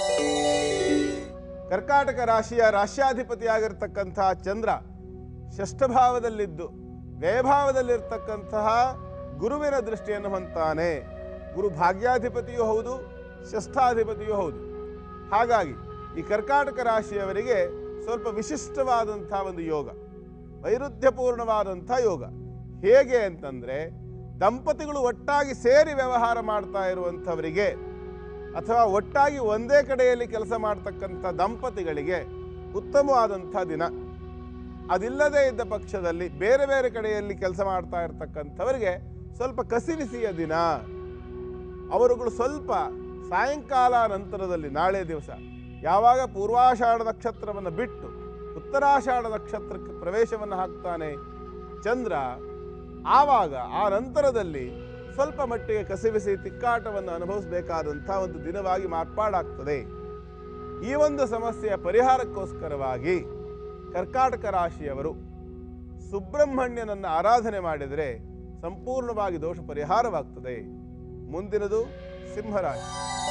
[SPEAKER 2] ಕರ್ಕಾಟಕ ರಾಶಿಯ ರಾಶ್ಯಾಧಿಪತಿಯಾಗಿರ್ತಕ್ಕಂತಹ ಚಂದ್ರ ಷಷ್ಠಭಾವದಲ್ಲಿದ್ದು ವ್ಯಯಭಾವದಲ್ಲಿರ್ತಕ್ಕಂತಹ ಗುರುವಿನ ದೃಷ್ಟಿಯನ್ನು ಹೊಂತಾನೆ ಗುರು ಭಾಗ್ಯಾಧಿಪತಿಯೂ ಹೌದು ಷಷ್ಠಾಧಿಪತಿಯೂ ಹೌದು ಹಾಗಾಗಿ ಈ ಕರ್ಕಾಟಕ ರಾಶಿಯವರಿಗೆ ಸ್ವಲ್ಪ ವಿಶಿಷ್ಟವಾದಂಥ ಒಂದು ಯೋಗ ವೈರುಧ್ಯಪೂರ್ಣವಾದಂಥ ಯೋಗ ಹೇಗೆ ಅಂತಂದರೆ ದಂಪತಿಗಳು ಒಟ್ಟಾಗಿ ಸೇರಿ ವ್ಯವಹಾರ ಮಾಡ್ತಾ ಇರುವಂಥವರಿಗೆ ಅಥವಾ ಒಟ್ಟಾಗಿ ಒಂದೇ ಕಡೆಯಲ್ಲಿ ಕೆಲಸ ಮಾಡ್ತಕ್ಕಂಥ ದಂಪತಿಗಳಿಗೆ ಉತ್ತಮವಾದಂಥ ದಿನ ಅದಿಲ್ಲದೇ ಇದ್ದ ಪಕ್ಷದಲ್ಲಿ ಬೇರೆ ಬೇರೆ ಕಡೆಯಲ್ಲಿ ಕೆಲಸ ಮಾಡ್ತಾ ಇರ್ತಕ್ಕಂಥವರಿಗೆ ಸ್ವಲ್ಪ ಕಸಿವಿಸಿಯ ದಿನ ಅವರುಗಳು ಸ್ವಲ್ಪ ಸಾಯಂಕಾಲ ನಂತರದಲ್ಲಿ ನಾಳೆ ದಿವಸ ಯಾವಾಗ ಪೂರ್ವಾಷಾಢ ನಕ್ಷತ್ರವನ್ನು ಬಿಟ್ಟು ಉತ್ತರಾಷಾಢ ನಕ್ಷತ್ರಕ್ಕೆ ಪ್ರವೇಶವನ್ನು ಹಾಕ್ತಾನೆ ಚಂದ್ರ ಆವಾಗ ಆ ನಂತರದಲ್ಲಿ ಸ್ವಲ್ಪ ಮಟ್ಟಿಗೆ ಕಸಿವಿಸಿ ತಿಕ್ಕಾಟವನ್ನು ಅನುಭವಿಸಬೇಕಾದಂಥ ಒಂದು ದಿನವಾಗಿ ಮಾರ್ಪಾಡಾಗ್ತದೆ ಈ ಒಂದು ಸಮಸ್ಯೆಯ ಪರಿಹಾರಕ್ಕೋಸ್ಕರವಾಗಿ ಕರ್ಕಾಟಕ ರಾಶಿಯವರು ಸುಬ್ರಹ್ಮಣ್ಯನನ್ನು ಆರಾಧನೆ ಮಾಡಿದರೆ ಸಂಪೂರ್ಣವಾಗಿ ದೋಷ ಪರಿಹಾರವಾಗ್ತದೆ ಮುಂದಿನದು ಸಿಂಹರಾಶಿ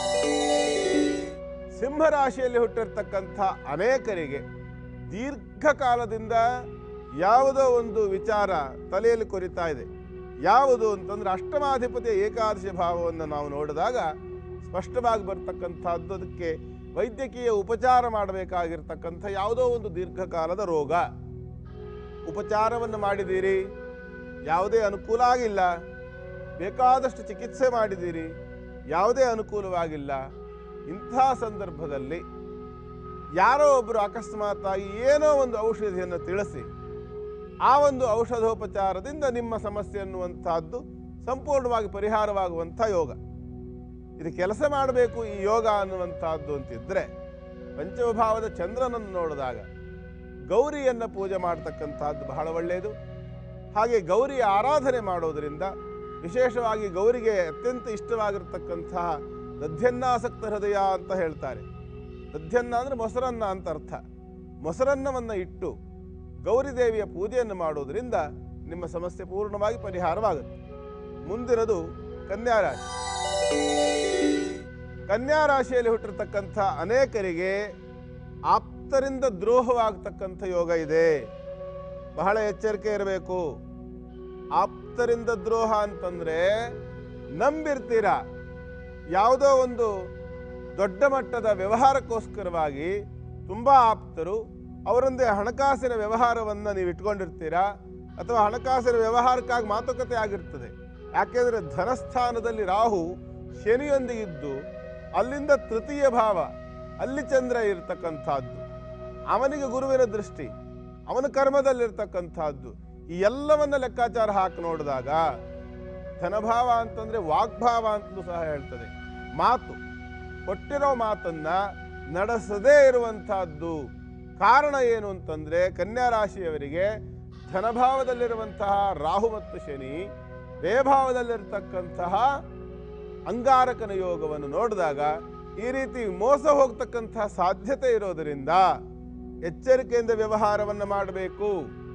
[SPEAKER 2] ಸಿಂಹರಾಶಿಯಲ್ಲಿ ಹುಟ್ಟಿರ್ತಕ್ಕಂಥ ಅನೇಕರಿಗೆ ದೀರ್ಘಕಾಲದಿಂದ ಯಾವುದೋ ಒಂದು ವಿಚಾರ ತಲೆಯಲ್ಲಿ ಕೊರಿತಾ ಇದೆ ಯಾವುದು ಅಂತಂದ್ರೆ ಅಷ್ಟಮಾಧಿಪತಿಯ ಏಕಾದಶಿ ಭಾವವನ್ನು ನಾವು ನೋಡಿದಾಗ ಸ್ಪಷ್ಟವಾಗಿ ಬರ್ತಕ್ಕಂಥದ್ದು ಅದಕ್ಕೆ ವೈದ್ಯಕೀಯ ಉಪಚಾರ ಮಾಡಬೇಕಾಗಿರ್ತಕ್ಕಂಥ ಯಾವುದೋ ಒಂದು ದೀರ್ಘಕಾಲದ ರೋಗ ಉಪಚಾರವನ್ನು ಮಾಡಿದ್ದೀರಿ ಯಾವುದೇ ಅನುಕೂಲ ಆಗಿಲ್ಲ ಬೇಕಾದಷ್ಟು ಚಿಕಿತ್ಸೆ ಮಾಡಿದ್ದೀರಿ ಯಾವುದೇ ಅನುಕೂಲವಾಗಿಲ್ಲ ಇಂಥ ಸಂದರ್ಭದಲ್ಲಿ ಯಾರೋ ಒಬ್ಬರು ಅಕಸ್ಮಾತ್ತಾಗಿ ಏನೋ ಒಂದು ಔಷಧಿಯನ್ನು ತಿಳಿಸಿ ಆ ಒಂದು ಔಷಧೋಪಚಾರದಿಂದ ನಿಮ್ಮ ಸಮಸ್ಯೆ ಅನ್ನುವಂಥದ್ದು ಸಂಪೂರ್ಣವಾಗಿ ಪರಿಹಾರವಾಗುವಂಥ ಯೋಗ ಇದು ಕೆಲಸ ಮಾಡಬೇಕು ಈ ಯೋಗ ಅನ್ನುವಂಥದ್ದು ಅಂತಿದ್ರೆ ಪಂಚಮಭಾವದ ಚಂದ್ರನನ್ನು ನೋಡಿದಾಗ ಗೌರಿಯನ್ನು ಪೂಜೆ ಮಾಡ್ತಕ್ಕಂಥದ್ದು ಬಹಳ ಒಳ್ಳೆಯದು ಹಾಗೆ ಗೌರಿಯ ಆರಾಧನೆ ಮಾಡೋದರಿಂದ ವಿಶೇಷವಾಗಿ ಗೌರಿಗೆ ಅತ್ಯಂತ ಇಷ್ಟವಾಗಿರ್ತಕ್ಕಂತಹ ದಧ್ಯನ್ನಾಸಕ್ತ ಹೃದಯ ಅಂತ ಹೇಳ್ತಾರೆ ದಧ್ಯನ್ನ ಅಂದರೆ ಮೊಸರನ್ನ ಅಂತ ಅರ್ಥ ಮೊಸರನ್ನವನ್ನು ಇಟ್ಟು ಗೌರಿ ದೇವಿಯ ಪೂಜೆಯನ್ನು ಮಾಡೋದರಿಂದ ನಿಮ್ಮ ಸಮಸ್ಯೆ ಪೂರ್ಣವಾಗಿ ಪರಿಹಾರವಾಗುತ್ತೆ ಮುಂದಿನದು ಕನ್ಯಾ ರಾಶಿ ಕನ್ಯಾ ರಾಶಿಯಲ್ಲಿ ಹುಟ್ಟಿರ್ತಕ್ಕಂಥ ಅನೇಕರಿಗೆ ಆಪ್ತರಿಂದ ದ್ರೋಹವಾಗತಕ್ಕಂಥ ಯೋಗ ಇದೆ ಬಹಳ ಎಚ್ಚರಿಕೆ ಇರಬೇಕು ಆಪ್ತರಿಂದ ದ್ರೋಹ ಅಂತಂದ್ರೆ ನಂಬಿರ್ತೀರ ಯಾವುದೋ ಒಂದು ದೊಡ್ಡ ಮಟ್ಟದ ವ್ಯವಹಾರಕ್ಕೋಸ್ಕರವಾಗಿ ತುಂಬ ಆಪ್ತರು ಅವರೊಂದೇ ಹಣಕಾಸಿನ ವ್ಯವಹಾರವನ್ನು ನೀವು ಇಟ್ಕೊಂಡಿರ್ತೀರಾ ಅಥವಾ ಹಣಕಾಸಿನ ವ್ಯವಹಾರಕ್ಕಾಗಿ ಮಾತುಕತೆ ಆಗಿರ್ತದೆ ಯಾಕೆಂದರೆ ಧನಸ್ಥಾನದಲ್ಲಿ ರಾಹು ಶನಿಯೊಂದಿಗಿದ್ದು ಅಲ್ಲಿಂದ ತೃತೀಯ ಭಾವ ಅಲ್ಲಿ ಚಂದ್ರ ಇರ್ತಕ್ಕಂಥದ್ದು ಅವನಿಗೆ ಗುರುವಿನ ದೃಷ್ಟಿ ಅವನ ಕರ್ಮದಲ್ಲಿರ್ತಕ್ಕಂಥದ್ದು ಈ ಎಲ್ಲವನ್ನ ಲೆಕ್ಕಾಚಾರ ಹಾಕಿ ನೋಡಿದಾಗ ಧನಭಾವ ಅಂತಂದ್ರೆ ವಾಗ್ಭಾವ ಅಂತಲೂ ಸಹ ಹೇಳ್ತದೆ ಮಾತು ಕೊಟ್ಟಿರೋ ಮಾತನ್ನ ನಡೆಸದೇ ಇರುವಂತಹದ್ದು ಕಾರಣ ಏನು ಅಂತಂದ್ರೆ ಕನ್ಯಾ ರಾಶಿಯವರಿಗೆ ಧನಭಾವದಲ್ಲಿರುವಂತಹ ರಾಹು ಮತ್ತು ಶನಿ ಬೇಭಾವದಲ್ಲಿರ್ತಕ್ಕಂತಹ ಅಂಗಾರಕನ ಯೋಗವನ್ನು ನೋಡಿದಾಗ ಈ ರೀತಿ ಮೋಸ ಹೋಗ್ತಕ್ಕಂತಹ ಸಾಧ್ಯತೆ ಇರೋದರಿಂದ ಎಚ್ಚರಿಕೆಯಿಂದ ವ್ಯವಹಾರವನ್ನು ಮಾಡಬೇಕು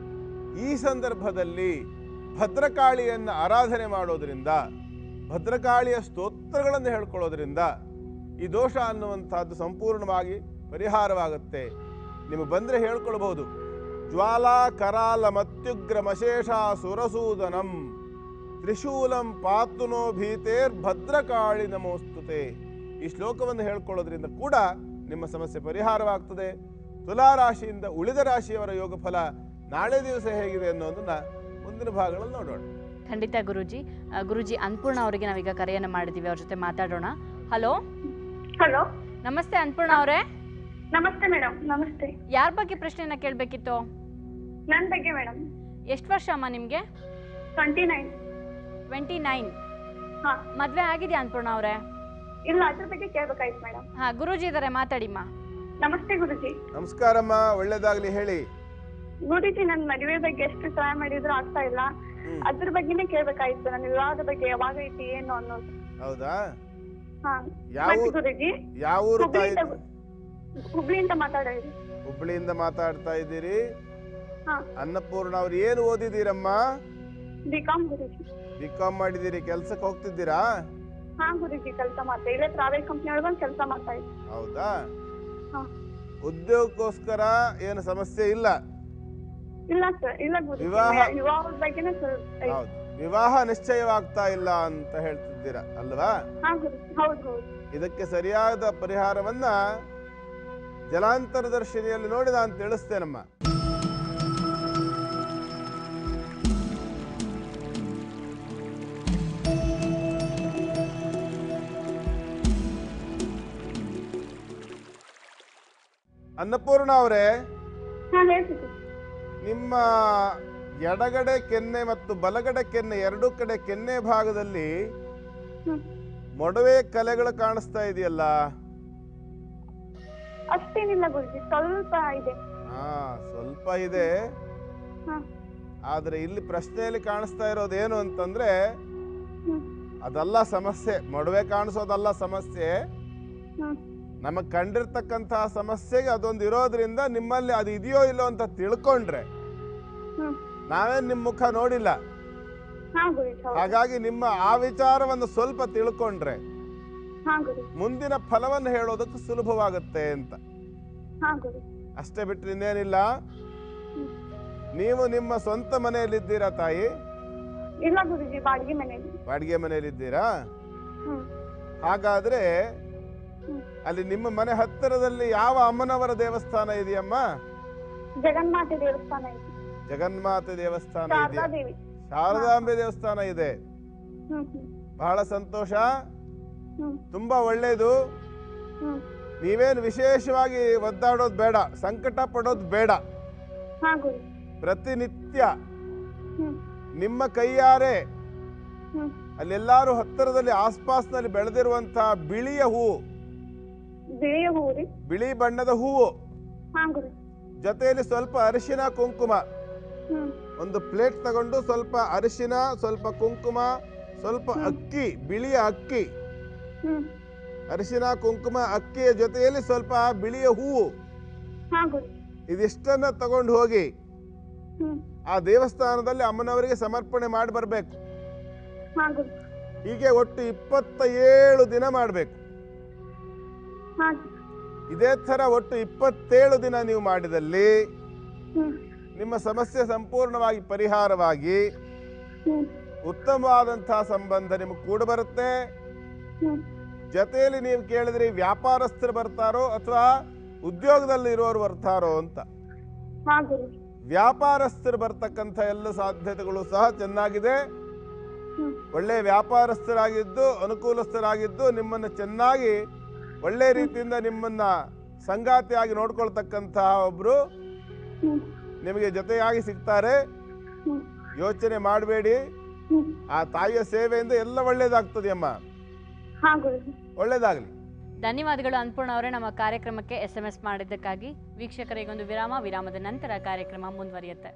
[SPEAKER 2] ಈ ಸಂದರ್ಭದಲ್ಲಿ ಭದ್ರಕಾಳಿಯನ್ನು ಆರಾಧನೆ ಮಾಡೋದ್ರಿಂದ ಭದ್ರಕಾಳಿಯ ಸ್ತೋತ್ರಗಳನ್ನು ಹೇಳ್ಕೊಳ್ಳೋದ್ರಿಂದ ಈ ದೋಷ ಅನ್ನುವಂಥದ್ದು ಸಂಪೂರ್ಣವಾಗಿ ಪರಿಹಾರವಾಗುತ್ತೆ ನಿಮಗೆ ಬಂದರೆ ಹೇಳ್ಕೊಳ್ಬಹುದು ಜ್ವಾಲಾ ಕರಾಲ ಮತ್ಯುಗ್ರ ಮಶೇಷ ಸುರಸೂದನಂ ತ್ರಿಶೂಲಂ ಪಾತುನೋ ಭೀತೇರ್ ಭದ್ರಕಾಳಿ ನಮೋಸ್ತುತೆ ಈ ಶ್ಲೋಕವನ್ನು ಹೇಳ್ಕೊಳ್ಳೋದ್ರಿಂದ ಕೂಡ ನಿಮ್ಮ ಸಮಸ್ಯೆ ಪರಿಹಾರವಾಗ್ತದೆ ತುಲಾ ರಾಶಿಯಿಂದ ಉಳಿದ ರಾಶಿಯವರ ಯೋಗ ಫಲ ನಾಳೆ ದಿವಸ ಹೇಗಿದೆ ಅನ್ನೋದನ್ನ ಮುಂದಿನ ಭಾಗಗಳಲ್ಲಿ ನೋಡೋಣ
[SPEAKER 1] ಖಂಡಿತ ಗುರುಜಿ ಆ, ಗುರುಜಿ ಅನ್ಪೂರ್ಣ ಅವರಿಗೆ ನಾವೀಗ ಕರೆಯನ್ನು ಮಾಡಿದ್ದೀವಿ ಅವ್ರ ಜೊತೆ ಮಾತಾಡೋಣ ಹಲೋ
[SPEAKER 3] ಹಲೋ
[SPEAKER 1] ನಮಸ್ತೆ ಅನ್ಪೂರ್ಣ ಅವರೇ
[SPEAKER 3] ನಮಸ್ತೆ ಮೇಡಮ್ ನಮಸ್ತೆ
[SPEAKER 1] ಯಾರ ಬಗ್ಗೆ ಪ್ರಶ್ನೆಯನ್ನ ಕೇಳಬೇಕಿತ್ತು
[SPEAKER 3] ನನ್ನ ಬಗ್ಗೆ ಮೇಡಮ್
[SPEAKER 1] ಎಷ್ಟು ವರ್ಷ ಅಮ್ಮ ನಿಮಗೆ
[SPEAKER 3] ಟ್ವೆಂಟಿ ನೈನ್
[SPEAKER 1] ಟ್ವೆಂಟಿ ನೈನ್
[SPEAKER 3] ಹಾ
[SPEAKER 1] ಮದುವೆ ಆಗಿದೆಯಾ ಅನ್ಪೂರ್ಣ ಅವರೇ
[SPEAKER 3] ಇಲ್ಲ ಅದ್ರ ಬಗ್ಗೆ ಕೇಳ್ಬೇಕಾಯ್ತು ಮೇಡಮ್
[SPEAKER 1] ಹಾ ಗುರೂಜಿ ಇದ್ದಾರೆ ಮಾತಾಡಿಮ್ಮ
[SPEAKER 3] ನಮಸ್ತೆ ಗುರುಜಿ
[SPEAKER 2] ನಮಸ್ಕಾರಮ್ಮ ಒಳ್ಳೇದಾಗ್ಲಿ ಹೇಳಿ
[SPEAKER 3] ಗುರುಜಿ ನನ್ ಮದುವೆ ಬಗ್ಗೆ ಎಷ್ಟು ಟ್ರೈ ಮಾಡಿದ್ರು ಆಗ್ತಾ ಇಲ್ಲ
[SPEAKER 2] ಹ್ಮ್.
[SPEAKER 3] ಅದ್ರ ಬಗ್ಗೆನೇ ಕೇಳ್ಬೇಕಾಯ್ತು ನನ್ನ ವಿವಾಹದ ಬಗ್ಗೆ ಯಾವಾಗ ಐತಿ ಏನು ಅನ್ನೋದು
[SPEAKER 2] ಹೌದಾ
[SPEAKER 3] ಹಾ
[SPEAKER 2] ಯಾವ
[SPEAKER 3] ಮತ್ತೆ
[SPEAKER 2] ಊರು-
[SPEAKER 3] ಗುರುಜಿ
[SPEAKER 2] ಯಾವ ಊರು ತಾಯಿ
[SPEAKER 3] ಹುಬ್ಳಿಯಿಂದ ಹುಬ್ಳಿಯಿಂದ ಮಾತಾಡೋದು
[SPEAKER 2] ಹುಬ್ಬಳ್ಳಿಯಿಂದ ಮಾತಾಡ್ತಾ ಇದ್ದೀರಿ
[SPEAKER 3] ಹಾ
[SPEAKER 2] ಅನ್ನಪೂರ್ಣ ಅವ್ರು ಏನು ಓದಿದ್ದೀರಮ್ಮ
[SPEAKER 3] B com Guruji
[SPEAKER 2] B com ಮಾಡಿದ್ದೀರಿ ಕೆಲ್ಸಕ್ಕೆ ಹೋಗ್ತಿದ್ದೀರಾ
[SPEAKER 3] ಹಾ ಗುರುಜಿ ಕೆಲಸ ಮಾಡ್ತಾ ಇಲ್ಲೇ ಪ್ರೈವೇಟ್ ಕಂಪ್ನಿ ಒಳಗೆ ಕೆಲಸ ಮಾಡ್ತಾ ಇದ್ದೆ
[SPEAKER 2] ಹೌದಾ
[SPEAKER 3] ಹಾ
[SPEAKER 2] ಉದ್ಯೋಗಕ್ಕೋಸ್ಕರ ಏನು ಸಮಸ್ಯೆ ಇಲ್ಲ
[SPEAKER 3] ಇಲ್ಲ ಸರ್ ಇಲ್ಲ ಗುರುಜಿ
[SPEAKER 2] ವಿವಾಹ-
[SPEAKER 3] ವಿವಾಹದ ಬಗ್ಗೆನೇ ಸ್ವಲ್ಪ ಐತಿ.
[SPEAKER 2] ಹೌದು ವಿವಾಹ ನಿಶ್ಚಯವಾಗ್ತಾ ಇಲ್ಲ ಅಂತ ಹೇಳ್ತಿದ್ದೀರಾ ಅಲ್ವಾ
[SPEAKER 3] ಹಾ ಗುರುಜಿ ಹೌದು ಹೌದು
[SPEAKER 2] ಇದಕ್ಕೆ ಸರಿಯಾದ ಪರಿಹಾರವನ್ನ ಜಲಾಂತರದರ್ಶಿನಿಯಲ್ಲಿ ನೋಡಿ ನಾನು ತಿಳಿಸ್ತೇನಮ್ಮ ಅನ್ನಪೂರ್ಣ ಅವರೇ
[SPEAKER 3] ಹಾ ಹೇಳ್ತಿದ್ದೆ
[SPEAKER 2] ನಿಮ್ಮ ಎಡಗಡೆ ಕೆನ್ನೆ ಮತ್ತು ಬಲಗಡೆ ಕೆನ್ನೆ ಎರಡೂ ಕಡೆ ಕೆನ್ನೆ ಭಾಗದಲ್ಲಿ
[SPEAKER 3] ಹ್ಮ್
[SPEAKER 2] ಮೊಡವೆ ಕಲೆಗಳು ಕಾಣಿಸ್ತಾ ಇದೆಯಲ್ಲ
[SPEAKER 3] ಅಷ್ಟೇನಿಲ್ಲ ಗುರುಜಿ ಸ್ವಲ್ಪ ಇದೆ
[SPEAKER 2] ಹಾ ಸ್ವಲ್ಪ ಇದೆ
[SPEAKER 3] ಹಾ
[SPEAKER 2] ಆದ್ರೆ ಇಲ್ಲಿ ಪ್ರಶ್ನೆಯಲ್ಲಿ ಕಾಣಿಸ್ತಾ ಇರೋದೇನು ಅಂತಂದ್ರೆ
[SPEAKER 3] ಹ್ಮ್
[SPEAKER 2] ಅದಲ್ಲ ಸಮಸ್ಯೆ ಮೊಡವೆ ಕಾಣಿಸೋದಲ್ಲ ಸಮಸ್ಯೆ
[SPEAKER 3] ಹ್ಮ್
[SPEAKER 2] ನಮಗ್ ಕಂಡಿರ್ತಕ್ಕಂತಹ ಸಮಸ್ಯೆಗೆ ಅದೊಂದು ಇರೋದ್ರಿಂದ ನಿಮ್ಮಲ್ಲಿ ಅದು ಇದೆಯೋ ಇಲ್ಲೋ ಅಂತ ತಿಳ್ಕೊಂಡ್ರೆ
[SPEAKER 3] ಹ್ಮ್
[SPEAKER 2] ನಾವೇನ್ ನಿಮ್ಮ ಮುಖ ನೋಡಿಲ್ಲ
[SPEAKER 3] ಹಾ ಗುರುಜಿ ಹೌದು
[SPEAKER 2] ಹಾಗಾಗಿ ನಿಮ್ಮ ಆ ವಿಚಾರವನ್ನು ಸ್ವಲ್ಪ ತಿಳ್ಕೊಂಡ್ರೆ
[SPEAKER 3] ಹಾ ಗುರುಜಿ
[SPEAKER 2] ಮುಂದಿನ ಫಲವನ್ನು ಹೇಳೋದಕ್ಕೆ ಸುಲಭವಾಗುತ್ತೆ ಅಂತ
[SPEAKER 3] ಹಾ ಗುರುಜಿ
[SPEAKER 2] ಅಷ್ಟೇ ಬಿಟ್ರೆ ಇನ್ನೇನಿಲ್ಲ
[SPEAKER 3] ಹ್ಮ್.
[SPEAKER 2] ನೀವು ನಿಮ್ಮ ಸ್ವಂತ ಮನೆಯಲ್ಲಿದ್ದೀರಾ ತಾಯಿ
[SPEAKER 3] ಇಲ್ಲ ಗುರುಜಿ ಬಾಡಿಗೆ ಮನೆಯಲ್ಲಿ
[SPEAKER 2] ಬಾಡಿಗೆ ಮನೆಯಲ್ಲಿದ್ದೀರಾ
[SPEAKER 3] ಹ್ಮ್
[SPEAKER 2] ಹಾಗಾದ್ರೆ
[SPEAKER 3] ಹ್ಮ್.
[SPEAKER 2] ಅಲ್ಲಿ ನಿಮ್ಮ ಮನೆ ಹತ್ತಿರದಲ್ಲಿ ಯಾವ ಅಮ್ಮನವರ ದೇವಸ್ಥಾನ ಇದೆಯಮ್ಮ
[SPEAKER 3] ಜಗನ್ಮಾತೆ ದೇವಸ್ಥಾನ ಐತಿ
[SPEAKER 2] ಜಗನ್ಮಾತೆ ದೇವಸ್ಥಾನ ಇದೆಯಾ
[SPEAKER 3] ಶಾರದಾದೇವಿ
[SPEAKER 2] ಶಾರದಾಂಬೆ ದೇವಸ್ಥಾನ ಇದೆ
[SPEAKER 3] ಹ್ಮ್ ಹ್ಮ್
[SPEAKER 2] ಬಹಳ ಸಂತೋಷ
[SPEAKER 3] ಹ್ಮ್
[SPEAKER 2] ತುಂಬಾ ಒಳ್ಳೇದು
[SPEAKER 3] ಹ್ಮ್
[SPEAKER 2] ನೀವೇನು ವಿಶೇಷವಾಗಿ ಒದ್ದಾಡೋದು ಬೇಡ ಸಂಕಟ ಪಡೋದು ಬೇಡ
[SPEAKER 3] ಹಾ ಗುರು
[SPEAKER 2] ಪ್ರತಿನಿತ್ಯ
[SPEAKER 3] ಹ್ಮ್
[SPEAKER 2] ನಿಮ್ಮ ಕೈಯಾರೆ
[SPEAKER 3] ಹ್ಮ್
[SPEAKER 2] ಅಲ್ಲೆಲ್ಲಾರು ಹತ್ತಿರದಲ್ಲಿ ಆಸ್ಪಾಸ್ನಲ್ಲಿ ಬೆಳೆದಿರುವಂತಹ ಬಿಳಿಯ ಹೂವು
[SPEAKER 3] ಬಿಳಿಯ ಹೂ ರೀ
[SPEAKER 2] ಬಿಳಿ ಬಣ್ಣದ ಹೂವು
[SPEAKER 3] ಹಾ ಗುರು
[SPEAKER 2] ಜೊತೆಯಲ್ಲಿ ಸ್ವಲ್ಪ ಅರಿಶಿನ ಕುಂಕುಮ
[SPEAKER 3] ಹ್ಮ್
[SPEAKER 2] ಒಂದು ಪ್ಲೇಟ್ ತಗೊಂಡು ಸ್ವಲ್ಪ ಅರಿಶಿನ ಸ್ವಲ್ಪ ಕುಂಕುಮ ಸ್ವಲ್ಪ ಅಕ್ಕಿ ಬಿಳಿಯ ಅಕ್ಕಿ
[SPEAKER 3] ಹ್ಮ್
[SPEAKER 2] ಅರಿಶಿನ ಕುಂಕುಮ ಅಕ್ಕಿಯ ಜೊತೆಯಲ್ಲಿ ಸ್ವಲ್ಪ ಬಿಳಿಯ ಹೂವು
[SPEAKER 3] ಹಾ ಗುರು
[SPEAKER 2] ಇದಿಷ್ಟನ್ನ ತಗೊಂಡು ಹೋಗಿ
[SPEAKER 3] ಹ್ಮ್
[SPEAKER 2] ಆ ದೇವಸ್ಥಾನದಲ್ಲಿ ಅಮ್ಮನವರಿಗೆ ಸಮರ್ಪಣೆ ಮಾಡಿ ಬರಬೇಕು
[SPEAKER 3] ಹಾ ಗುರು
[SPEAKER 2] ಹೀಗೆ ಒಟ್ಟು ಇಪ್ಪತ್ತ ಏಳು ದಿನ ಮಾಡಬೇಕು
[SPEAKER 3] ಹಾ
[SPEAKER 2] ಇದೇ ಥರ ಒಟ್ಟು ಇಪ್ಪತ್ತೇಳು ದಿನ ನೀವು ಮಾಡಿದಲ್ಲಿ
[SPEAKER 3] ಹ್ಮ್
[SPEAKER 2] ನಿಮ್ಮ ಸಮಸ್ಯೆ ಸಂಪೂರ್ಣವಾಗಿ ಪರಿಹಾರವಾಗಿ
[SPEAKER 3] ಹ್ಮ್
[SPEAKER 2] ಉತ್ತಮವಾದಂತಹ ಸಂಬಂಧ ನಿಮಗೆ ಕೂಡ ಬರುತ್ತೆ
[SPEAKER 3] ಹ್ಮ್
[SPEAKER 2] ಜೊತೆಯಲ್ಲಿ ನೀವು ಕೇಳಿದ್ರಿ ವ್ಯಾಪಾರಸ್ಥರು ಬರ್ತಾರೋ ಅಥವಾ ಉದ್ಯೋಗದಲ್ಲಿ ಇರೋರು ಬರ್ತಾರೋ ಅಂತ
[SPEAKER 3] ಹಾ ಗುರು
[SPEAKER 2] ವ್ಯಾಪಾರಸ್ಥರು ಬರ್ತಕ್ಕಂಥ ಎಲ್ಲ ಸಾಧ್ಯತೆಗಳು ಸಹ ಚೆನ್ನಾಗಿದೆ
[SPEAKER 3] ಹ್ಮ್
[SPEAKER 2] ಒಳ್ಳೆ ವ್ಯಾಪಾರಸ್ಥರಾಗಿದ್ದು ಅನುಕೂಲಸ್ಥರಾಗಿದ್ದು ನಿಮ್ಮನ್ನು ಚೆನ್ನಾಗಿ ಒಳ್ಳೆ ರೀತಿಯಿಂದ ನಿಮ್ಮನ್ನ ಸಂಗಾತಿಯಾಗಿ ನೋಡ್ಕೊಳ್ತಕ್ಕಂತಹ ಒಬ್ರು
[SPEAKER 3] ಹ್ಮ್
[SPEAKER 2] ನಿಮಗೆ ಜೊತೆಯಾಗಿ ಸಿಗ್ತಾರೆ
[SPEAKER 3] ಹ್ಮ್
[SPEAKER 2] ಯೋಚನೆ ಮಾಡಬೇಡಿ
[SPEAKER 3] ಹ್ಮ್
[SPEAKER 2] ಆ ತಾಯಿಯ ಸೇವೆಯಿಂದ ಎಲ್ಲ ಒಳ್ಳೇದಾಗ್ತದೆ ಅಮ್ಮ
[SPEAKER 3] ಹಾ ಗುರು
[SPEAKER 2] ಒಳ್ಳೇದಾಗಲಿ
[SPEAKER 1] ಧನ್ಯವಾದಗಳು ಅನ್ಪೂರ್ಣ ಅವರೇ ನಮ್ಮ ಕಾರ್ಯಕ್ರಮಕ್ಕೆ ಎಸ್ ಎಂ ಎಸ್ ಮಾಡಿದ್ದಕ್ಕಾಗಿ ವೀಕ್ಷಕರಿಗೊಂದು ವಿರಾಮ ವಿರಾಮದ ನಂತರ ಕಾರ್ಯಕ್ರಮ ಮುಂದುವರಿಯುತ್ತೆ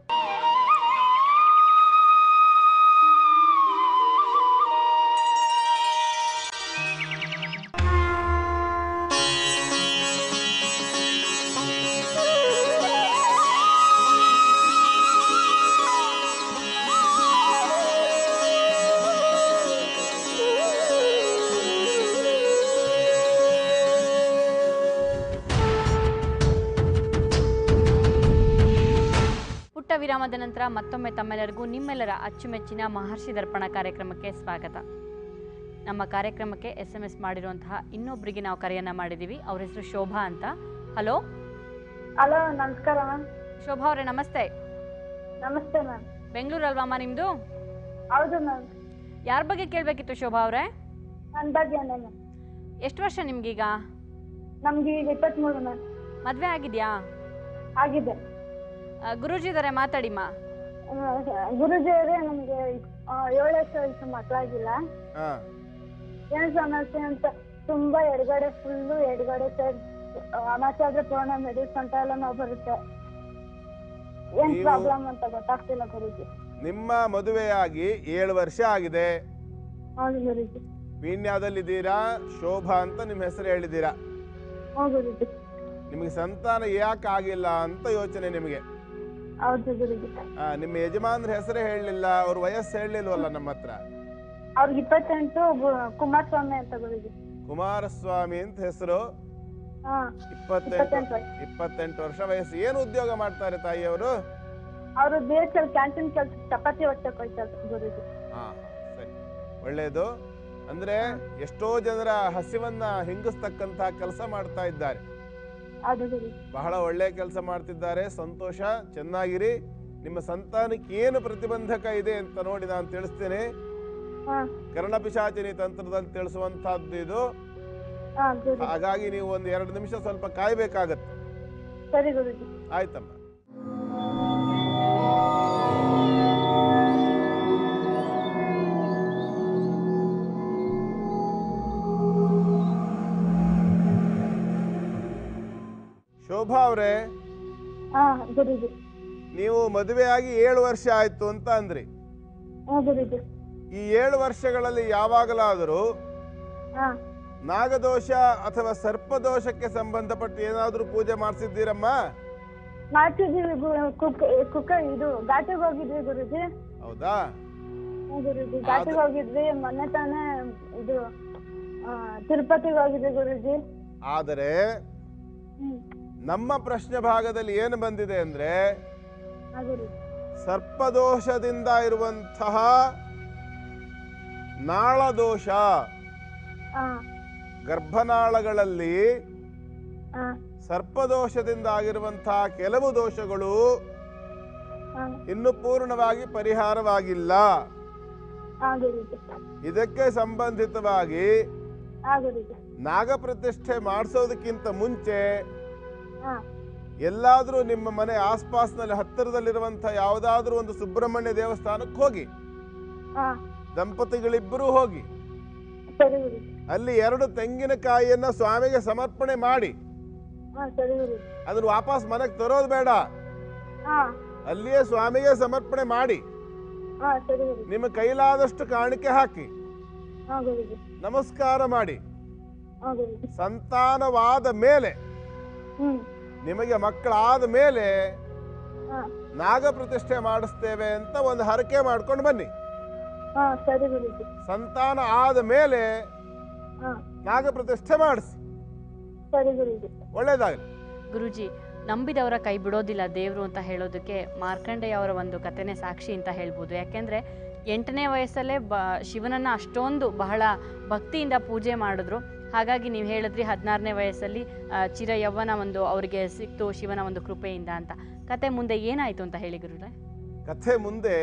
[SPEAKER 1] ಪುಟ್ಟ ವಿರಾಮದ ನಂತರ ಮತ್ತೊಮ್ಮೆ ತಮ್ಮೆಲ್ಲರಿಗೂ ನಿಮ್ಮೆಲ್ಲರ ಅಚ್ಚುಮೆಚ್ಚಿನ ಮಹರ್ಷಿ ದರ್ಪಣ ಕಾರ್ಯಕ್ರಮಕ್ಕೆ ಸ್ವಾಗತ ನಮ್ಮ ಕಾರ್ಯಕ್ರಮಕ್ಕೆ ಎಸ್ ಎಂ ಎಸ್ ಮಾಡಿರುವಂತಹ ಇನ್ನೊಬ್ಬರಿಗೆ ನಾವು ಕರೆಯನ್ನ ಮಾಡಿದ್ದೀವಿ ಅವ್ರ ಹೆಸರು ಶೋಭಾ ಅಂತ ಹಲೋ
[SPEAKER 3] ಹಲೋ ನಮಸ್ಕಾರ ಮ್ಯಾಮ್
[SPEAKER 1] ಶೋಭಾ ಅವರೇ ನಮಸ್ತೆ
[SPEAKER 3] ನಮಸ್ತೆ ಮ್ಯಾಮ್
[SPEAKER 1] ಬೆಂಗಳೂರು ಅಲ್ವಾ ನಿಮ್ಮದು
[SPEAKER 3] ಹೌದು ಮ್ಯಾಮ್
[SPEAKER 1] ಯಾರ ಬಗ್ಗೆ ಕೇಳಬೇಕಿತ್ತು ಶೋಭಾ ಅವರೇ
[SPEAKER 3] ನನ್ನ ಬಗ್ಗೆ ಮ್ಯಾಮ್
[SPEAKER 1] ಎಷ್ಟು ವರ್ಷ ನಿಮ್ಗೀಗ
[SPEAKER 3] ನಮ್ಗೆ ಈಗ ಇಪ್ಪತ್ತ್ಮೂರು ಮ್ಯಾಮ್
[SPEAKER 1] ಮದುವೆ ಆಗಿದೆಯಾ
[SPEAKER 3] ಆಗಿದೆ
[SPEAKER 1] ಗುರೂಜಿ ಇದ್ದಾರೆ ಮಾತಾಡಿಮ್ಮ
[SPEAKER 3] ಗುರುಜಿ ಅವರೇ ನಮ್ಗೆ ಆ, ಏಳು ವರ್ಷ ವಯಸ್ಸು ಮಕ್ಕಳಾಗಿಲ್ಲ
[SPEAKER 2] ಹಾ
[SPEAKER 3] ಏನ್ ಸಮಸ್ಯೆ ಅಂತ ತುಂಬಾ ಎಡಗಡೆ ಫುಲ್ಲು ಎಡಗಡೆ ಸೈಡ್ ಅಮಾಸೆ ಆದ್ರೆ ಪೂರ್ಣ ಮಿಡಲ್ ಸೊಂಟ ಎಲ್ಲ ನೋವು ಬರುತ್ತೆ ಏನ್
[SPEAKER 2] ನೀವು-
[SPEAKER 3] ಪ್ರಾಬ್ಲಮ್ ಅಂತ ಗೊತ್ತಾಗ್ತಿಲ್ಲ ಗುರುಜಿ
[SPEAKER 2] ನಿಮ್ಮ ಮದುವೆಯಾಗಿ ಏಳು ವರ್ಷ ಆಗಿದೆ
[SPEAKER 3] ಹೌದು ಗುರುಜಿ
[SPEAKER 2] ಪೀಣ್ಯದಲ್ಲಿದ್ದೀರಾ ಶೋಭಾ ಅಂತ ನಿಮ್ಮ ಹೆಸರು ಹೇಳಿದ್ದೀರಾ
[SPEAKER 3] ಹ್ಞೂ ಗುರುಜಿ
[SPEAKER 2] ನಿಮಗೆ ಸಂತಾನ ಯಾಕೆ ಆಗಿಲ್ಲ ಅಂತ ಯೋಚನೆ ನಿಮಗೆ
[SPEAKER 3] ಹೌದು ಗುರುಜಿ
[SPEAKER 2] ಆ, ನಿಮ್ಮ ಯಜಮಾನ್ರ ಹೆಸರೇ ಹೇಳಲಿಲ್ಲ ಅವ್ರ ವಯಸ್ಸು ಹೇಳಲಿಲ್ವಲ್ಲ ನಮ್ಮ ಹತ್ರ
[SPEAKER 3] ಅವ್ರಿಗೆ ಇಪ್ಪತ್ತೆಂಟು ಗು- ಕುಮಾರಸ್ವಾಮಿ ಅಂತ ಗುರುಜಿ
[SPEAKER 2] ಕುಮಾರಸ್ವಾಮಿ ಅಂತ ಹೆಸರು
[SPEAKER 3] ಹಾ
[SPEAKER 2] ಇಪ್ಪತ್ತೆಂಟು
[SPEAKER 3] ಇಪ್ಪತ್ತೆಂಟು ವರ್ಷ
[SPEAKER 2] ಇಪ್ಪತ್ತೆಂಟು ವರ್ಷ ವಯಸ್ಸು ಏನು ಉದ್ಯೋಗ ಮಾಡ್ತಾರೆ ತಾಯಿಯವರು
[SPEAKER 3] ಅವರು ಬಿ ಎಚ್ ಎಲ್ ಕ್ಯಾಂಟೀನ್ ಕೆಲಸ ಚಪಾತಿ ಹೊಟ್ಟಕ್ಕೆ ಹೋಯ್ತಾರೆ ಗುರುಜಿ
[SPEAKER 2] ಹಾ ಸರಿ ಒಳ್ಳೆಯದು ಅಂದ್ರೆ ಎಷ್ಟೋ ಜನರ ಹಸಿವನ್ನ ಹಿಂಗಿಸ್ತಕ್ಕಂತ ಕೆಲಸ ಮಾಡ್ತಾ ಇದ್ದಾರೆ
[SPEAKER 3] ಹೌದು ಗುರುಜಿ
[SPEAKER 2] ಬಹಳ ಒಳ್ಳೆ ಕೆಲಸ ಮಾಡ್ತಿದ್ದಾರೆ ಸಂತೋಷ ಚೆನ್ನಾಗಿರಿ ನಿಮ್ಮ ಸಂತಾನಕ್ಕೆ ಏನು ಪ್ರತಿಬಂಧಕ ಇದೆ ಅಂತ ನೋಡಿ ನಾನು ತಿಳಿಸ್ತೇನೆ
[SPEAKER 3] ಹಾ
[SPEAKER 2] ಕರ್ಣಪಿಶಾಚಿನಿ ತಂತ್ರದಲ್ಲಿ ತಿಳಿಸುವಂತಹದ್ದು ಇದು
[SPEAKER 3] ಹಾ ಗುರುಜಿ
[SPEAKER 2] ಹಾಗಾಗಿ ನೀವು ಒಂದು ಎರಡು ನಿಮಿಷ ಸ್ವಲ್ಪ ಕಾಯ್ಬೇಕಾಗತ್ತೆ
[SPEAKER 3] ಸರಿ ಗುರುಜಿ
[SPEAKER 2] ಆಯ್ತಮ್ಮ ಶೋಭಾ ಅವರೇ
[SPEAKER 3] ಹಾ ಗುರುಜಿ
[SPEAKER 2] ನೀವು ಮದುವೆಯಾಗಿ ಏಳು ವರ್ಷ ಆಯ್ತು ಅಂತ ಅಂದ್ರಿ
[SPEAKER 3] ಹ್ಞೂ ಗುರುಜಿ
[SPEAKER 2] ಈ ಏಳು ವರ್ಷಗಳಲ್ಲಿ ಯಾವಾಗಲಾದರೂ
[SPEAKER 3] ಹಾ
[SPEAKER 2] ನಾಗದೋಷ ಅಥವಾ ಸರ್ಪದೋಷಕ್ಕೆ ಸಂಬಂಧಪಟ್ಟ ಏನಾದರೂ ಪೂಜೆ ಮಾಡಿಸಿದ್ದೀರಮ್ಮ
[SPEAKER 3] ಮಾಡ್ತಿದೀವಿ ಗು- ಕುಕ್ಕ ಕುಕ್ಕ ಇದು ಘಾಟಿಗೆ ಹೋಗಿದ್ವಿ ಗುರುಜಿ
[SPEAKER 2] ಹೌದಾ
[SPEAKER 3] ಹ್ಞೂ ಗುರುಜಿ ಘಾಟಿಗೆ ಹೋಗಿದ್ವಿ ಮೊನ್ನೆ ತಾನೇ ಇದು ಆ, ತಿರುಪತಿಗೆ ಹೋಗಿದ್ವಿ ಗುರುಜಿ
[SPEAKER 2] ಆದರೆ
[SPEAKER 3] ಹ್ಮ್
[SPEAKER 2] ನಮ್ಮ ಪ್ರಶ್ನೆ ಭಾಗದಲ್ಲಿ ಏನು ಬಂದಿದೆ ಅಂದ್ರೆ
[SPEAKER 3] ಹಾ ಗುರುಜಿ
[SPEAKER 2] ಸರ್ಪದೋಷದಿಂದ ಇರುವಂತಹ ನಾಳದೋಷ
[SPEAKER 3] ಹಾ
[SPEAKER 2] ಗರ್ಭನಾಳಗಳಲ್ಲಿ
[SPEAKER 3] ಹಾ
[SPEAKER 2] ಸರ್ಪದೋಷದಿಂದ ಆಗಿರುವಂತಹ ಕೆಲವು ದೋಷಗಳು
[SPEAKER 3] ಹಾ
[SPEAKER 2] ಇನ್ನು ಪೂರ್ಣವಾಗಿ ಪರಿಹಾರವಾಗಿಲ್ಲ
[SPEAKER 3] ಹಾ ಗುರುಜಿ
[SPEAKER 2] ಇದಕ್ಕೆ ಸಂಬಂಧಿತವಾಗಿ
[SPEAKER 3] ಹಾ ಗುರುಜಿ
[SPEAKER 2] ನಾಗಪ್ರತಿಷ್ಠೆ ಮಾಡಿಸೋದಕ್ಕಿಂತ ಮುಂಚೆ
[SPEAKER 3] ಹಾ
[SPEAKER 2] ಎಲ್ಲಾದರೂ ನಿಮ್ಮ ಮನೆ ಆಸ್ಪಾಸ್ನಲ್ಲಿ ಹತ್ತಿರದಲ್ಲಿರುವಂಥ ಯಾವುದಾದ್ರೂ ಒಂದು ಸುಬ್ರಹ್ಮಣ್ಯ ದೇವಸ್ಥಾನಕ್ಕೆ ಹೋಗಿ
[SPEAKER 3] ಹಾ
[SPEAKER 2] ದಂಪತಿಗಳಿಬ್ಬರೂ ಹೋಗಿ
[SPEAKER 3] ಸರಿ ಗುರುಜಿ
[SPEAKER 2] ಅಲ್ಲಿ ಎರಡು ತೆಂಗಿನಕಾಯಿಯನ್ನ ಸ್ವಾಮಿಗೆ ಸಮರ್ಪಣೆ ಮಾಡಿ
[SPEAKER 3] ಹಾ ಸರಿ ಗುರುಜಿ
[SPEAKER 2] ಅದನ್ನು ವಾಪಸ್ ಮನೆಗೆ ತರೋದು ಬೇಡ
[SPEAKER 3] ಹಾ
[SPEAKER 2] ಅಲ್ಲಿಯೇ ಸ್ವಾಮಿಗೆ ಸಮರ್ಪಣೆ ಮಾಡಿ
[SPEAKER 3] ಹಾ ಸರಿ ಗುರುಜಿ
[SPEAKER 2] ನಿಮ್ಮ ಕೈಲಾದಷ್ಟು ಕಾಣಿಕೆ ಹಾಕಿ
[SPEAKER 3] ಹಾ ಗುರುಜಿ
[SPEAKER 2] ನಮಸ್ಕಾರ ಮಾಡಿ
[SPEAKER 3] ಹಾ ಗುರುಜಿ
[SPEAKER 2] ಸಂತಾನವಾದ ಮೇಲೆ
[SPEAKER 3] ಹ್ಮ್
[SPEAKER 2] ನಿಮಗೆ ಮಕ್ಕಳಾದ ಮೇಲೆ
[SPEAKER 3] ಹಾ
[SPEAKER 2] ನಾಗ ಪ್ರತಿಷ್ಠೆ ಮಾಡಿಸ್ತೇವೆ ಅಂತ ಒಂದು ಹರಕೆ ಮಾಡ್ಕೊಂಡು ಬನ್ನಿ
[SPEAKER 3] ಹಾ ಸರಿ ಗುರುಜಿ
[SPEAKER 2] ಸಂತಾನ ಆದ ಮೇಲೆ
[SPEAKER 3] ಹಾ
[SPEAKER 2] ನಾಗ ಪ್ರತಿಷ್ಠೆ ಮಾಡಿಸಿ
[SPEAKER 3] ಸರಿ ಗುರುಜಿ
[SPEAKER 2] ಒಳ್ಳೇದಾಗಲಿ
[SPEAKER 1] ಗುರುಜಿ ನಂಬಿದವರ ಕೈ ಬಿಡೋದಿಲ್ಲ ದೇವರು ಅಂತ ಹೇಳೋದಕ್ಕೆ ಮಾರ್ಕಂಡೇಯ ಅವರ ಒಂದು ಕಥೆನೇ ಸಾಕ್ಷಿ ಅಂತ ಹೇಳ್ಬೋದು ಯಾಕೆಂದರೆ ಎಂಟನೇ ವಯಸ್ಸಲ್ಲೇ ಬ ಶಿವನನ್ನು ಅಷ್ಟೊಂದು ಬಹಳ ಭಕ್ತಿಯಿಂದ ಪೂಜೆ ಮಾಡಿದ್ರು ಹಾಗಾಗಿ ನೀವು ಹೇಳಿದ್ರಿ ಹದಿನಾರನೇ ವಯಸ್ಸಲ್ಲಿ ಆ, ಚಿರ ಯೌವನ ಒಂದು ಅವರಿಗೆ ಸಿಕ್ತು ಶಿವನ ಒಂದು ಕೃಪೆಯಿಂದ ಅಂತ ಕತೆ ಮುಂದೆ ಏನಾಯಿತು ಅಂತ ಹೇಳಿ ಗುರುಗಳೇ
[SPEAKER 2] ಕಥೆ ಮುಂದೆ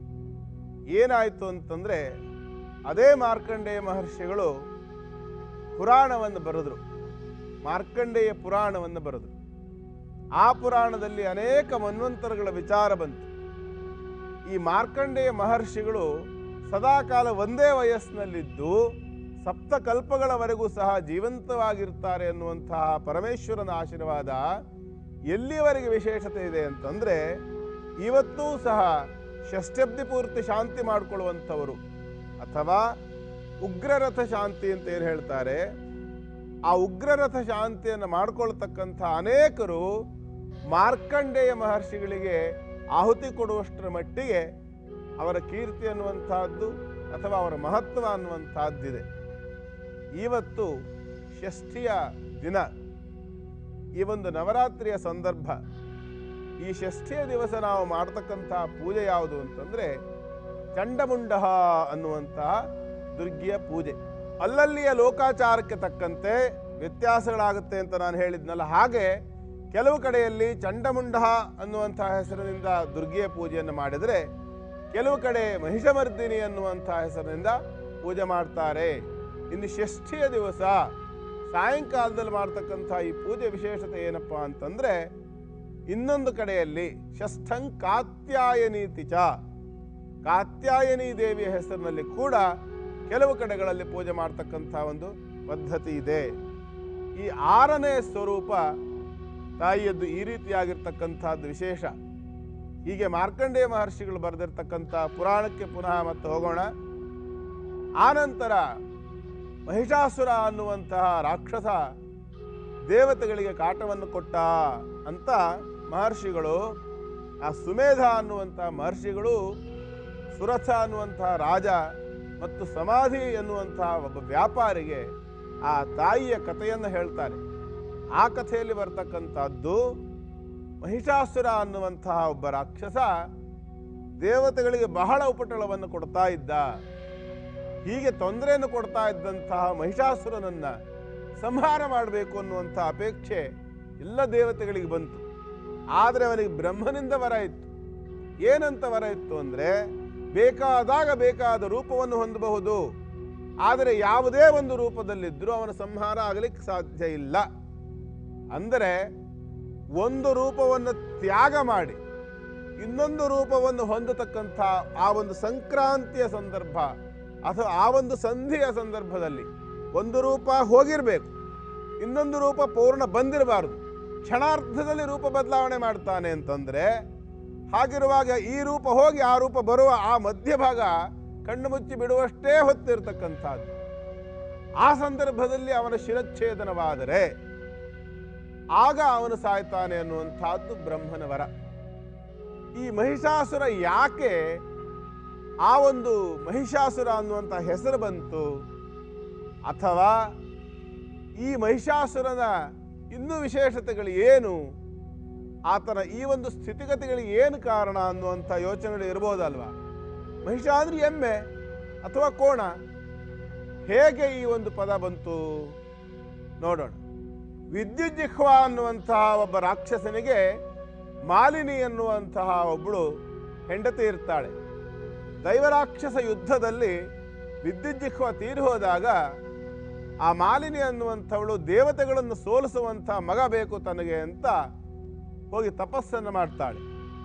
[SPEAKER 2] ಏನಾಯಿತು ಅಂತಂದ್ರೆ ಅದೇ ಮಾರ್ಕಂಡೇಯ ಮಹರ್ಷಿಗಳು ಪುರಾಣವನ್ನು ಬರೆದ್ರು ಮಾರ್ಕಂಡೇಯ ಪುರಾಣವನ್ನು ಬರೆದ್ರು ಆ ಪುರಾಣದಲ್ಲಿ ಅನೇಕ ಮನ್ವಂತರಗಳ ವಿಚಾರ ಬಂತು ಈ ಮಾರ್ಕಂಡೇಯ ಮಹರ್ಷಿಗಳು ಸದಾಕಾಲ ಒಂದೇ ವಯಸ್ಸಿನಲ್ಲಿದ್ದು ಸಪ್ತ ಕಲ್ಪಗಳವರೆಗೂ ಸಹ ಜೀವಂತವಾಗಿರ್ತಾರೆ ಅನ್ನುವಂತಹ ಪರಮೇಶ್ವರನ ಆಶೀರ್ವಾದ ಎಲ್ಲಿಯವರೆಗೆ ವಿಶೇಷತೆ ಇದೆ ಅಂತಂದ್ರೆ ಇವತ್ತೂ ಸಹ ಷಷ್ಠಬ್ದಿ ಪೂರ್ತಿ ಶಾಂತಿ ಮಾಡಿಕೊಳ್ಳುವಂಥವರು ಅಥವಾ ಉಗ್ರರಥ ಶಾಂತಿ ಅಂತ ಏನು ಹೇಳ್ತಾರೆ ಆ ಉಗ್ರರಥ ಶಾಂತಿಯನ್ನು ಮಾಡ್ಕೊಳ್ತಕ್ಕಂಥ ಅನೇಕರು ಮಾರ್ಕಂಡೇಯ ಮಹರ್ಷಿಗಳಿಗೆ ಆಹುತಿ ಕೊಡುವಷ್ಟರ ಮಟ್ಟಿಗೆ ಅವರ ಕೀರ್ತಿ ಅನ್ನುವಂತಹದ್ದು ಅಥವಾ ಅವರ ಮಹತ್ವ ಅನ್ನುವಂತಹದ್ದಿದೆ ಇವತ್ತು ಷಷ್ಠಿಯ ದಿನ ಈ ಒಂದು ನವರಾತ್ರಿಯ ಸಂದರ್ಭ ಈ ಷಷ್ಠಿಯ ದಿವಸ ನಾವು ಮಾಡ್ತಕ್ಕಂತಹ ಪೂಜೆ ಯಾವುದು ಅಂತಂದ್ರೆ ಚಂಡಮುಂಡಹ ಅನ್ನುವಂತಹ ದುರ್ಗಿಯ ಪೂಜೆ ಅಲ್ಲಲ್ಲಿಯ ಲೋಕಾಚಾರಕ್ಕೆ ತಕ್ಕಂತೆ ವ್ಯತ್ಯಾಸಗಳಾಗುತ್ತೆ ಅಂತ ನಾನು ಹೇಳಿದ್ನಲ್ಲ ಹಾಗೆ ಕೆಲವು ಕಡೆಯಲ್ಲಿ ಚಂಡಮುಂಡಹ ಅನ್ನುವಂತಹ ಹೆಸರಿನಿಂದ ದುರ್ಗಿಯ ಪೂಜೆಯನ್ನು ಮಾಡಿದರೆ ಕೆಲವು ಕಡೆ ಮಹಿಷಮರ್ದಿನಿ ಅನ್ನುವಂತಹ ಹೆಸರಿನಿಂದ ಪೂಜೆ ಮಾಡ್ತಾರೆ ಇನ್ನು ಷಷ್ಠಿಯ ದಿವಸ ಸಾಯಂಕಾಲದಲ್ಲಿ ಮಾಡ್ತಕ್ಕಂಥ ಈ ಪೂಜೆ ವಿಶೇಷತೆ ಏನಪ್ಪ ಅಂತಂದ್ರೆ ಇನ್ನೊಂದು ಕಡೆಯಲ್ಲಿ ಷಷ್ಠಂ ಕಾತ್ಯಾಯನೀತಿ ಚ ಕಾತ್ಯಾಯನಿ ದೇವಿಯ ಹೆಸರಿನಲ್ಲಿ ಕೂಡ ಕೆಲವು ಕಡೆಗಳಲ್ಲಿ ಪೂಜೆ ಮಾಡ್ತಕ್ಕಂಥ ಒಂದು ಪದ್ಧತಿ ಇದೆ ಈ ಆರನೇ ಸ್ವರೂಪ ತಾಯಿಯದ್ದು ಈ ರೀತಿಯಾಗಿರ್ತಕ್ಕಂಥದ್ದು ವಿಶೇಷ ಹೀಗೆ ಮಾರ್ಕಂಡೇಯ ಮಹರ್ಷಿಗಳು ಬರೆದಿರ್ತಕ್ಕಂಥ ಪುರಾಣಕ್ಕೆ ಪುನಃ ಮತ್ತೆ ಹೋಗೋಣ ಆನಂತರ ಮಹಿಷಾಸುರ ಅನ್ನುವಂತಹ ರಾಕ್ಷಸ ದೇವತೆಗಳಿಗೆ ಕಾಟವನ್ನು ಕೊಟ್ಟ ಅಂತ ಮಹರ್ಷಿಗಳು ಆ ಸುಮೇಧ ಅನ್ನುವಂತಹ ಮಹರ್ಷಿಗಳು ಸುರಥ ಅನ್ನುವಂತಹ ರಾಜ ಮತ್ತು ಸಮಾಧಿ ಎನ್ನುವಂತಹ ಒಬ್ಬ ವ್ಯಾಪಾರಿಗೆ ಆ ತಾಯಿಯ ಕಥೆಯನ್ನು ಹೇಳ್ತಾರೆ ಆ ಕಥೆಯಲ್ಲಿ ಬರ್ತಕ್ಕಂಥದ್ದು ಮಹಿಷಾಸುರ ಅನ್ನುವಂತಹ ಒಬ್ಬ ರಾಕ್ಷಸ ದೇವತೆಗಳಿಗೆ ಬಹಳ ಉಪಟಳವನ್ನು ಕೊಡ್ತಾ ಇದ್ದ ಹೀಗೆ ತೊಂದರೆಯನ್ನು ಕೊಡ್ತಾ ಇದ್ದಂತಹ ಮಹಿಷಾಸುರನನ್ನ ಸಂಹಾರ ಮಾಡಬೇಕು ಅನ್ನುವಂಥ ಅಪೇಕ್ಷೆ ಎಲ್ಲ ದೇವತೆಗಳಿಗೆ ಬಂತು ಆದರೆ ಅವನಿಗೆ ಬ್ರಹ್ಮನಿಂದ ವರ ಇತ್ತು ಏನಂತ ವರ ಇತ್ತು ಅಂದರೆ ಬೇಕಾದಾಗ ಬೇಕಾದ ರೂಪವನ್ನು ಹೊಂದಬಹುದು ಆದರೆ ಯಾವುದೇ ಒಂದು ರೂಪದಲ್ಲಿದ್ದರೂ ಅವನ ಸಂಹಾರ ಆಗಲಿಕ್ಕೆ ಸಾಧ್ಯ ಇಲ್ಲ ಅಂದರೆ ಒಂದು ರೂಪವನ್ನು ತ್ಯಾಗ ಮಾಡಿ ಇನ್ನೊಂದು ರೂಪವನ್ನು ಹೊಂದತಕ್ಕಂಥ ಆ ಒಂದು ಸಂಕ್ರಾಂತಿಯ ಸಂದರ್ಭ ಅಥವಾ ಆ ಒಂದು ಸಂಧಿಯ ಸಂದರ್ಭದಲ್ಲಿ ಒಂದು ರೂಪ ಹೋಗಿರಬೇಕು ಇನ್ನೊಂದು ರೂಪ ಪೂರ್ಣ ಬಂದಿರಬಾರದು ಕ್ಷಣಾರ್ಧದಲ್ಲಿ ರೂಪ ಬದಲಾವಣೆ ಮಾಡ್ತಾನೆ ಅಂತಂದ್ರೆ ಹಾಗಿರುವಾಗ ಈ ರೂಪ ಹೋಗಿ ಆ ರೂಪ ಬರುವ ಆ ಮಧ್ಯಭಾಗ ಕಣ್ಣು ಮುಚ್ಚಿ ಬಿಡುವಷ್ಟೇ ಹೊತ್ತಿರ್ತಕ್ಕಂಥದ್ದು ಆ ಸಂದರ್ಭದಲ್ಲಿ ಅವನ ಶಿರಚ್ಛೇದನವಾದರೆ ಆಗ ಅವನು ಸಾಯ್ತಾನೆ ಅನ್ನುವಂಥದ್ದು ಬ್ರಹ್ಮನ ವರ ಈ ಮಹಿಷಾಸುರ ಯಾಕೆ ಆ ಒಂದು ಮಹಿಷಾಸುರ ಅನ್ನುವಂಥ ಹೆಸರು ಬಂತು ಅಥವಾ ಈ ಮಹಿಷಾಸುರನ ಇನ್ನೂ ವಿಶೇಷತೆಗಳು ಏನು ಆತನ ಈ ಒಂದು ಸ್ಥಿತಿಗತಿಗಳಿಗೆ ಏನು ಕಾರಣ ಅನ್ನುವಂಥ ಯೋಚನೆಗಳು ಇರ್ಬೋದಲ್ವಾ ಮಹಿಷ ಅಂದ್ರೆ ಎಮ್ಮೆ ಅಥವಾ ಕೋಣ ಹೇಗೆ ಈ ಒಂದು ಪದ ಬಂತು ನೋಡೋಣ ವಿದ್ಯುಜ್ಜಿಹ್ವ ಅನ್ನುವಂತಹ ಒಬ್ಬ ರಾಕ್ಷಸನಿಗೆ ಮಾಲಿನಿ ಎನ್ನುವಂತಹ ಒಬ್ಬಳು ಹೆಂಡತಿ ಇರ್ತಾಳೆ ದೈವರಾಕ್ಷಸ ಯುದ್ಧದಲ್ಲಿ ವಿದ್ಯುಜ್ಜಿಹ್ವ ತೀರಿ ಹೋದಾಗ ಆ ಮಾಲಿನಿ ಅನ್ನುವಂಥವಳು ದೇವತೆಗಳನ್ನು ಸೋಲಿಸುವಂಥ ಮಗ ಬೇಕು ತನಗೆ ಅಂತ ಹೋಗಿ ತಪಸ್ಸನ್ನು ಮಾಡ್ತಾಳೆ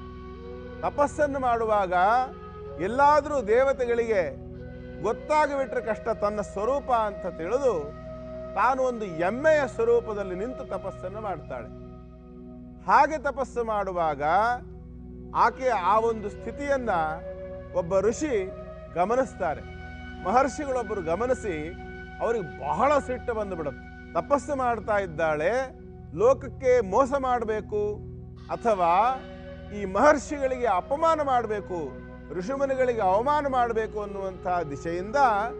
[SPEAKER 2] ತಪಸ್ಸನ್ನು ಮಾಡುವಾಗ ಎಲ್ಲಾದರೂ ದೇವತೆಗಳಿಗೆ ಗೊತ್ತಾಗಿಬಿಟ್ರೆ ಕಷ್ಟ ತನ್ನ ಸ್ವರೂಪ ಅಂತ ತಿಳಿದು ತಾನು ಒಂದು ಎಮ್ಮೆಯ ಸ್ವರೂಪದಲ್ಲಿ ನಿಂತು ತಪಸ್ಸನ್ನು ಮಾಡ್ತಾಳೆ ಹಾಗೆ ತಪಸ್ಸು ಮಾಡುವಾಗ ಆಕೆಯ ಆ ಒಂದು ಸ್ಥಿತಿಯನ್ನ ಒಬ್ಬ ಋಷಿ ಗಮನಿಸ್ತಾರೆ ಮಹರ್ಷಿಗಳೊಬ್ಬರು ಗಮನಿಸಿ ಅವರಿಗೆ ಬಹಳ ಸಿಟ್ಟು ಬಂದುಬಿಡುತ್ತೆ ತಪಸ್ಸು ಮಾಡ್ತಾ ಇದ್ದಾಳೆ ಲೋಕಕ್ಕೆ ಮೋಸ ಮಾಡಬೇಕು ಅಥವಾ ಈ ಮಹರ್ಷಿಗಳಿಗೆ ಅಪಮಾನ ಮಾಡಬೇಕು ಋಷಿಮುನಿಗಳಿಗೆ ಅವಮಾನ ಮಾಡಬೇಕು ಅನ್ನುವಂತಹ ದಿಶೆಯಿಂದ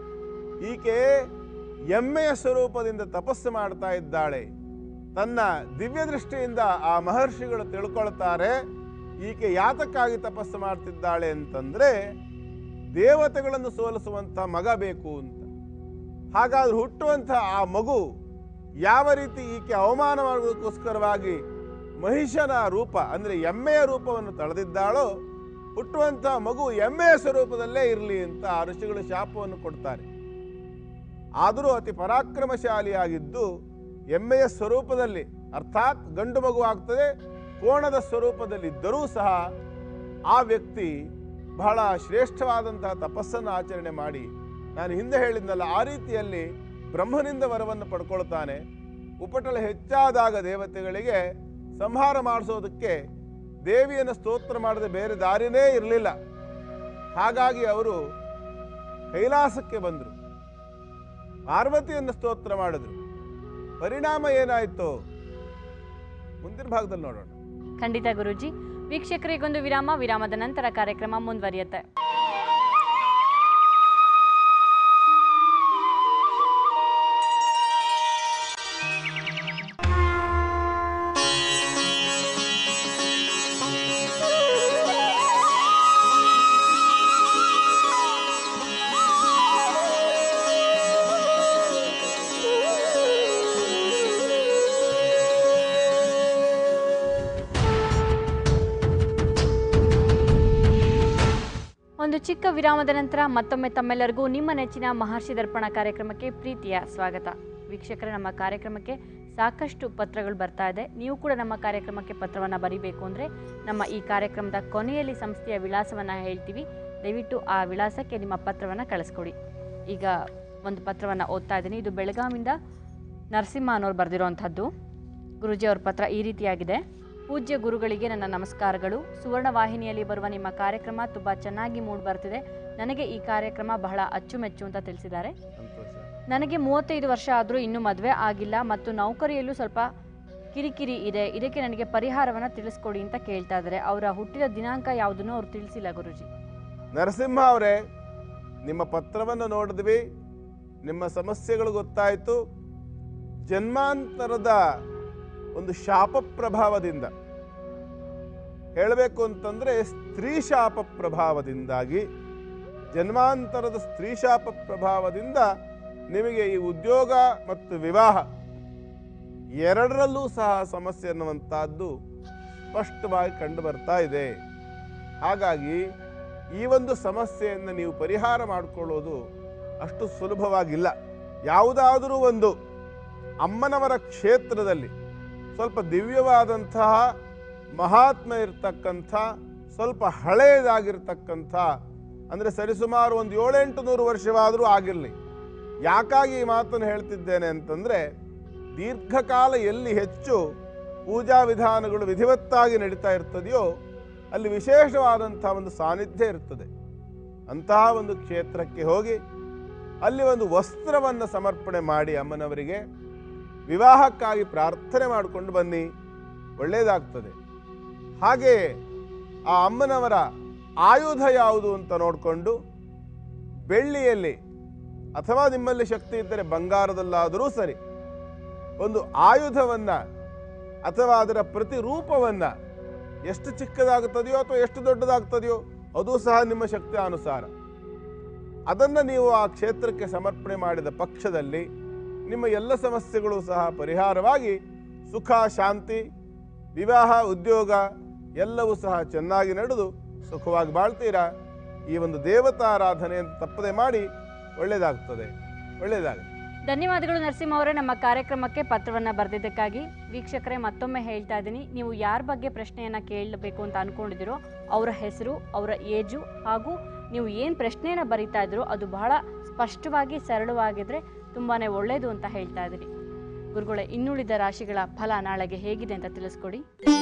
[SPEAKER 2] ಈಕೆ ಎಮ್ಮೆಯ ಸ್ವರೂಪದಿಂದ ತಪಸ್ಸು ಮಾಡ್ತಾ ಇದ್ದಾಳೆ ತನ್ನ ದಿವ್ಯ ದೃಷ್ಟಿಯಿಂದ ಆ ಮಹರ್ಷಿಗಳು ತಿಳ್ಕೊಳ್ತಾರೆ ಈಕೆ ಯಾತಕ್ಕಾಗಿ ತಪಸ್ಸು ಮಾಡ್ತಿದ್ದಾಳೆ ಅಂತಂದ್ರೆ ದೇವತೆಗಳನ್ನು ಸೋಲಿಸುವಂಥ ಮಗ ಬೇಕು ಅಂತ ಹಾಗಾದ್ರೆ ಹುಟ್ಟುವಂಥ ಆ ಮಗು ಯಾವ ರೀತಿ ಈಕೆ ಅವಮಾನ ಮಾಡೋದಕ್ಕೋಸ್ಕರವಾಗಿ ಮಹಿಷನ ರೂಪ ಅಂದರೆ ಎಮ್ಮೆಯ ರೂಪವನ್ನು ತಳೆದಿದ್ದಾಳೋ ಹುಟ್ಟುವಂಥ ಮಗು ಎಮ್ಮೆಯ ಸ್ವರೂಪದಲ್ಲೇ ಇರಲಿ ಅಂತ ಆ ಋಷಿಗಳು ಶಾಪವನ್ನು ಕೊಡ್ತಾರೆ ಆದರೂ ಅತಿ ಪರಾಕ್ರಮಶಾಲಿಯಾಗಿದ್ದು ಎಮ್ಮೆಯ ಸ್ವರೂಪದಲ್ಲಿ ಅರ್ಥಾತ್ ಗಂಡು ಮಗು ಆಗ್ತದೆ ಕೋಣದ ಸ್ವರೂಪದಲ್ಲಿದ್ದರೂ ಸಹ ಆ ವ್ಯಕ್ತಿ ಬಹಳ ಶ್ರೇಷ್ಠವಾದಂತಹ ತಪಸ್ಸನ್ನು ಆಚರಣೆ ಮಾಡಿ ನಾನು ಹಿಂದೆ ಹೇಳಿದ್ನಲ್ಲ ಆ ರೀತಿಯಲ್ಲಿ ಬ್ರಹ್ಮನಿಂದ ವರವನ್ನು ಪಡ್ಕೊಳ್ತಾನೆ ಉಪಟಳ ಹೆಚ್ಚಾದಾಗ ದೇವತೆಗಳಿಗೆ ಸಂಹಾರ ಮಾಡಿಸೋದಕ್ಕೆ ದೇವಿಯನ್ನು ಸ್ತೋತ್ರ ಮಾಡದೆ ಬೇರೆ ದಾರಿನೇ ಇರಲಿಲ್ಲ ಹಾಗಾಗಿ ಅವರು ಕೈಲಾಸಕ್ಕೆ ಬಂದರು ಪಾರ್ವತಿಯನ್ನು ಸ್ತೋತ್ರ ಮಾಡಿದ್ರು ಪರಿಣಾಮ ಏನಾಯಿತು ಮುಂದಿನ ಭಾಗದಲ್ಲಿ ನೋಡೋಣ
[SPEAKER 1] ಖಂಡಿತ ಗುರುಜಿ ವೀಕ್ಷಕರಿಗೊಂದು ವಿರಾಮ ವಿರಾಮದ ನಂತರ ಕಾರ್ಯಕ್ರಮ ಮುಂದುವರಿಯುತ್ತೆ ಒಂದು ಚಿಕ್ಕ ವಿರಾಮದ ನಂತರ ಮತ್ತೊಮ್ಮೆ ತಮ್ಮೆಲ್ಲರಿಗೂ ನಿಮ್ಮ ನೆಚ್ಚಿನ ಮಹರ್ಷಿ ದರ್ಪಣ ಕಾರ್ಯಕ್ರಮಕ್ಕೆ ಪ್ರೀತಿಯ ಸ್ವಾಗತ ವೀಕ್ಷಕರ ನಮ್ಮ ಕಾರ್ಯಕ್ರಮಕ್ಕೆ ಸಾಕಷ್ಟು ಪತ್ರಗಳು ಬರ್ತಾ ಇದೆ ನೀವು ಕೂಡ ನಮ್ಮ ಕಾರ್ಯಕ್ರಮಕ್ಕೆ ಪತ್ರವನ್ನು ಬರೀಬೇಕು ಅಂದರೆ ನಮ್ಮ ಈ ಕಾರ್ಯಕ್ರಮದ ಕೊನೆಯಲ್ಲಿ ಸಂಸ್ಥೆಯ ವಿಳಾಸವನ್ನು ಹೇಳ್ತೀವಿ ದಯವಿಟ್ಟು ಆ ವಿಳಾಸಕ್ಕೆ ನಿಮ್ಮ ಪತ್ರವನ್ನು ಕಳಿಸ್ಕೊಡಿ ಈಗ ಒಂದು ಪತ್ರವನ್ನು ಓದ್ತಾ ಇದ್ದೀನಿ ಇದು ಬೆಳಗಾವಿಂದ ನರಸಿಂಹ ಅನ್ನೋರು ಬರೆದಿರುವಂಥದ್ದು ಗುರುಜಿ ಅವ್ರ ಪತ್ರ ಈ ರೀತಿಯಾಗಿದೆ ಪೂಜ್ಯ ಗುರುಗಳಿಗೆ ನನ್ನ ನಮಸ್ಕಾರಗಳು ಸುವರ್ಣ ವಾಹಿನಿಯಲ್ಲಿ ಬರುವ ನಿಮ್ಮ ಕಾರ್ಯಕ್ರಮ ತುಂಬ ಚೆನ್ನಾಗಿ ಮೂಡಿ ಬರ್ತಿದೆ ನನಗೆ ಈ ಕಾರ್ಯಕ್ರಮ ಬಹಳ ಅಚ್ಚುಮೆಚ್ಚು ಅಂತ ತಿಳಿಸಿದ್ದಾರೆ
[SPEAKER 2] ಸಂತೋಷ
[SPEAKER 1] ನನಗೆ ಮೂವತ್ತೈದು ವರ್ಷ ಆದರೂ ಇನ್ನೂ ಮದುವೆ ಆಗಿಲ್ಲ ಮತ್ತು ನೌಕರಿಯಲ್ಲೂ ಸ್ವಲ್ಪ ಕಿರಿಕಿರಿ ಇದೆ ಇದಕ್ಕೆ ನನಗೆ ಪರಿಹಾರವನ್ನು ತಿಳಿಸ್ಕೊಡಿ ಅಂತ ಕೇಳ್ತಾ ಇದ್ದಾರೆ ಅವರ ಹುಟ್ಟಿದ ದಿನಾಂಕ ಯಾವುದನ್ನು ಅವ್ರು ತಿಳಿಸಿಲ್ಲ ಗುರುಜಿ
[SPEAKER 2] ನರಸಿಂಹ ಅವರೇ ನಿಮ್ಮ ಪತ್ರವನ್ನು ನೋಡಿದ್ವಿ ನಿಮ್ಮ ಸಮಸ್ಯೆಗಳು ಗೊತ್ತಾಯಿತು ಜನ್ಮಾಂತರದ ಒಂದು ಶಾಪ ಪ್ರಭಾವದಿಂದ ಹೇಳಬೇಕು ಅಂತಂದ್ರೆ ಸ್ತ್ರೀ ಶಾಪ ಪ್ರಭಾವದಿಂದಾಗಿ ಜನ್ಮಾಂತರದ ಸ್ತ್ರೀ ಶಾಪ ಪ್ರಭಾವದಿಂದ ನಿಮಗೆ ಈ ಉದ್ಯೋಗ ಮತ್ತು ವಿವಾಹ ಎರಡರಲ್ಲೂ ಸಹ ಸಮಸ್ಯೆ ಅನ್ನುವಂಥದ್ದು ಸ್ಪಷ್ಟವಾಗಿ ಕಂಡು ಬರ್ತಾ ಇದೆ ಹಾಗಾಗಿ ಈ ಒಂದು ಸಮಸ್ಯೆಯನ್ನು ನೀವು ಪರಿಹಾರ ಮಾಡಿಕೊಳ್ಳೋದು ಅಷ್ಟು ಸುಲಭವಾಗಿಲ್ಲ ಯಾವುದಾದರೂ ಒಂದು ಅಮ್ಮನವರ ಕ್ಷೇತ್ರದಲ್ಲಿ ಸ್ವಲ್ಪ ದಿವ್ಯವಾದಂತಹ ಮಹಾತ್ಮ ಇರ್ತಕ್ಕಂಥ ಸ್ವಲ್ಪ ಹಳೆಯದಾಗಿರ್ತಕ್ಕಂಥ ಅಂದರೆ ಸರಿಸುಮಾರು ಒಂದು ಏಳೆಂಟು ನೂರು ವರ್ಷವಾದರೂ ಆಗಿರಲಿ ಯಾಕಾಗಿ ಈ ಮಾತನ್ನು ಹೇಳ್ತಿದ್ದೇನೆ ಅಂತಂದರೆ ದೀರ್ಘಕಾಲ ಎಲ್ಲಿ ಹೆಚ್ಚು ಪೂಜಾ ವಿಧಾನಗಳು ವಿಧಿವತ್ತಾಗಿ ನಡೀತಾ ಇರ್ತದೆಯೋ ಅಲ್ಲಿ ವಿಶೇಷವಾದಂಥ ಒಂದು ಸಾನ್ನಿಧ್ಯ ಇರ್ತದೆ ಅಂತಹ ಒಂದು ಕ್ಷೇತ್ರಕ್ಕೆ ಹೋಗಿ ಅಲ್ಲಿ ಒಂದು ವಸ್ತ್ರವನ್ನು ಸಮರ್ಪಣೆ ಮಾಡಿ ಅಮ್ಮನವರಿಗೆ ವಿವಾಹಕ್ಕಾಗಿ ಪ್ರಾರ್ಥನೆ ಮಾಡಿಕೊಂಡು ಬನ್ನಿ ಒಳ್ಳೆಯದಾಗ್ತದೆ ಹಾಗೆಯೇ ಆ ಅಮ್ಮನವರ ಆಯುಧ ಯಾವುದು ಅಂತ ನೋಡಿಕೊಂಡು ಬೆಳ್ಳಿಯಲ್ಲಿ ಅಥವಾ ನಿಮ್ಮಲ್ಲಿ ಶಕ್ತಿ ಇದ್ದರೆ ಬಂಗಾರದಲ್ಲಾದರೂ ಸರಿ ಒಂದು ಆಯುಧವನ್ನ ಅಥವಾ ಅದರ ಪ್ರತಿರೂಪವನ್ನ ಎಷ್ಟು ಚಿಕ್ಕದಾಗುತ್ತದೆಯೋ ಅಥವಾ ಎಷ್ಟು ದೊಡ್ಡದಾಗ್ತದೆಯೋ ಅದು ಸಹ ನಿಮ್ಮ ಶಕ್ತಿ ಅನುಸಾರ ಅದನ್ನು ನೀವು ಆ ಕ್ಷೇತ್ರಕ್ಕೆ ಸಮರ್ಪಣೆ ಮಾಡಿದ ಪಕ್ಷದಲ್ಲಿ ನಿಮ್ಮ ಎಲ್ಲ ಸಮಸ್ಯೆಗಳು ಸಹ ಪರಿಹಾರವಾಗಿ ಸುಖ ಶಾಂತಿ ವಿವಾಹ ಉದ್ಯೋಗ ಎಲ್ಲವೂ ಸಹ ಚೆನ್ನಾಗಿ ನಡೆದು ಸುಖವಾಗಿ ಬಾಳ್ತೀರಾ ಈ ಒಂದು ದೇವತಾರಾಧನೆಯನ್ನು ತಪ್ಪದೆ ಮಾಡಿ ಒಳ್ಳೆಯದಾಗ್ತದೆ ಒಳ್ಳೆಯದಾಗುತ್ತೆ
[SPEAKER 1] ಧನ್ಯವಾದಗಳು ನರಸಿಂಹ ಅವರೇ ನಮ್ಮ ಕಾರ್ಯಕ್ರಮಕ್ಕೆ ಪತ್ರವನ್ನು ಬರೆದಿದ್ದಕ್ಕಾಗಿ ವೀಕ್ಷಕರೇ ಮತ್ತೊಮ್ಮೆ ಹೇಳ್ತಾ ಇದ್ದೀನಿ ನೀವು ಯಾರ ಬಗ್ಗೆ ಪ್ರಶ್ನೆಯನ್ನು ಕೇಳಬೇಕು ಅಂತ ಅಂದ್ಕೊಂಡಿದ್ದೀರೋ ಅವರ ಹೆಸರು ಅವರ ಏಜು ಹಾಗೂ ನೀವು ಏನು ಪ್ರಶ್ನೆಯನ್ನು ಬರೀತಾ ಇದ್ರೋ ಅದು ಬಹಳ ಸ್ಪಷ್ಟವಾಗಿ ಸರಳವಾಗಿದ್ದರೆ ತುಂಬಾ ಒಳ್ಳೆಯದು ಅಂತ ಹೇಳ್ತಾ ಇದ್ದೀರಿ ಗುರುಗಳೇ ಇನ್ನುಳಿದ ರಾಶಿಗಳ ಫಲ ನಾಳೆಗೆ ಹೇಗಿದೆ ಅಂತ ತಿಳಿಸ್ಕೊಡಿ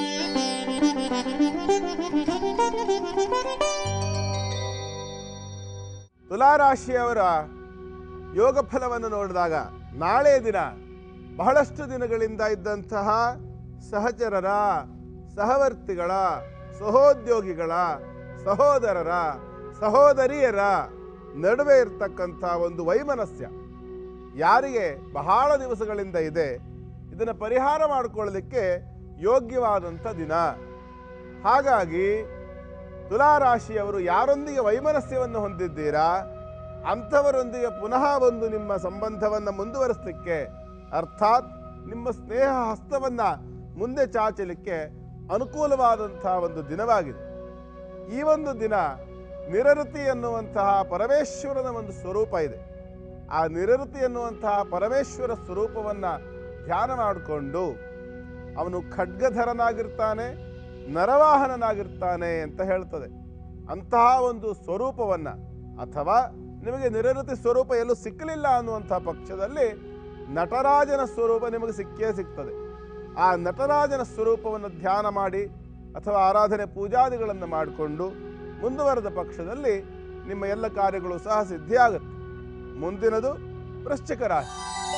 [SPEAKER 2] ತುಲಾರಾಶಿಯವರ ಯೋಗ ಫಲವನ್ನು ನೋಡಿದಾಗ ನಾಳೆ ದಿನ ಬಹಳಷ್ಟು ದಿನಗಳಿಂದ ಇದ್ದಂತಹ ಸಹಚರರ ಸಹವರ್ತಿಗಳ ಸಹೋದ್ಯೋಗಿಗಳ ಸಹೋದರರ ಸಹೋದರಿಯರ ನಡುವೆ ಇರತಕ್ಕಂಥ ಒಂದು ವೈಮನಸ್ಯ ಯಾರಿಗೆ ಬಹಳ ದಿವಸಗಳಿಂದ ಇದೆ ಇದನ್ನು ಪರಿಹಾರ ಮಾಡಿಕೊಳ್ಳಲಿಕ್ಕೆ ಯೋಗ್ಯವಾದಂಥ ದಿನ ಹಾಗಾಗಿ ತುಲಾರಾಶಿಯವರು ಯಾರೊಂದಿಗೆ ವೈಮನಸ್ಯವನ್ನು ಹೊಂದಿದ್ದೀರಾ ಅಂಥವರೊಂದಿಗೆ ಪುನಃ ಒಂದು ನಿಮ್ಮ ಸಂಬಂಧವನ್ನು ಮುಂದುವರಿಸಲಿಕ್ಕೆ ಅರ್ಥಾತ್ ನಿಮ್ಮ ಸ್ನೇಹ ಹಸ್ತವನ್ನು ಮುಂದೆ ಚಾಚಲಿಕ್ಕೆ ಅನುಕೂಲವಾದಂತಹ ಒಂದು ದಿನವಾಗಿದೆ ಈ ಒಂದು ದಿನ ನಿರಋತಿ ಎನ್ನುವಂತಹ ಪರಮೇಶ್ವರನ ಒಂದು ಸ್ವರೂಪ ಇದೆ ಆ ನಿರಋತಿ ಎನ್ನುವಂತಹ ಪರಮೇಶ್ವರ ಸ್ವರೂಪವನ್ನು ಧ್ಯಾನ ಮಾಡಿಕೊಂಡು ಅವನು ಖಡ್ಗಧರನಾಗಿರ್ತಾನೆ ನರವಾಹನನಾಗಿರ್ತಾನೆ ಅಂತ ಹೇಳ್ತದೆ ಅಂತಹ ಒಂದು ಸ್ವರೂಪವನ್ನು ಅಥವಾ ನಿಮಗೆ ನಿರಋತಿ ಸ್ವರೂಪ ಎಲ್ಲೂ ಸಿಕ್ಕಲಿಲ್ಲ ಅನ್ನುವಂಥ ಪಕ್ಷದಲ್ಲಿ ನಟರಾಜನ ಸ್ವರೂಪ ನಿಮಗೆ ಸಿಕ್ಕೇ ಸಿಗ್ತದೆ ಆ ನಟರಾಜನ ಸ್ವರೂಪವನ್ನು ಧ್ಯಾನ ಮಾಡಿ ಅಥವಾ ಆರಾಧನೆ ಪೂಜಾದಿಗಳನ್ನು ಮಾಡಿಕೊಂಡು ಮುಂದುವರೆದ ಪಕ್ಷದಲ್ಲಿ ನಿಮ್ಮ ಎಲ್ಲ ಕಾರ್ಯಗಳು ಸಹ ಸಿದ್ಧಿಯಾಗುತ್ತೆ ಮುಂದಿನದು ವೃಶ್ಚಿಕ ರಾಶಿ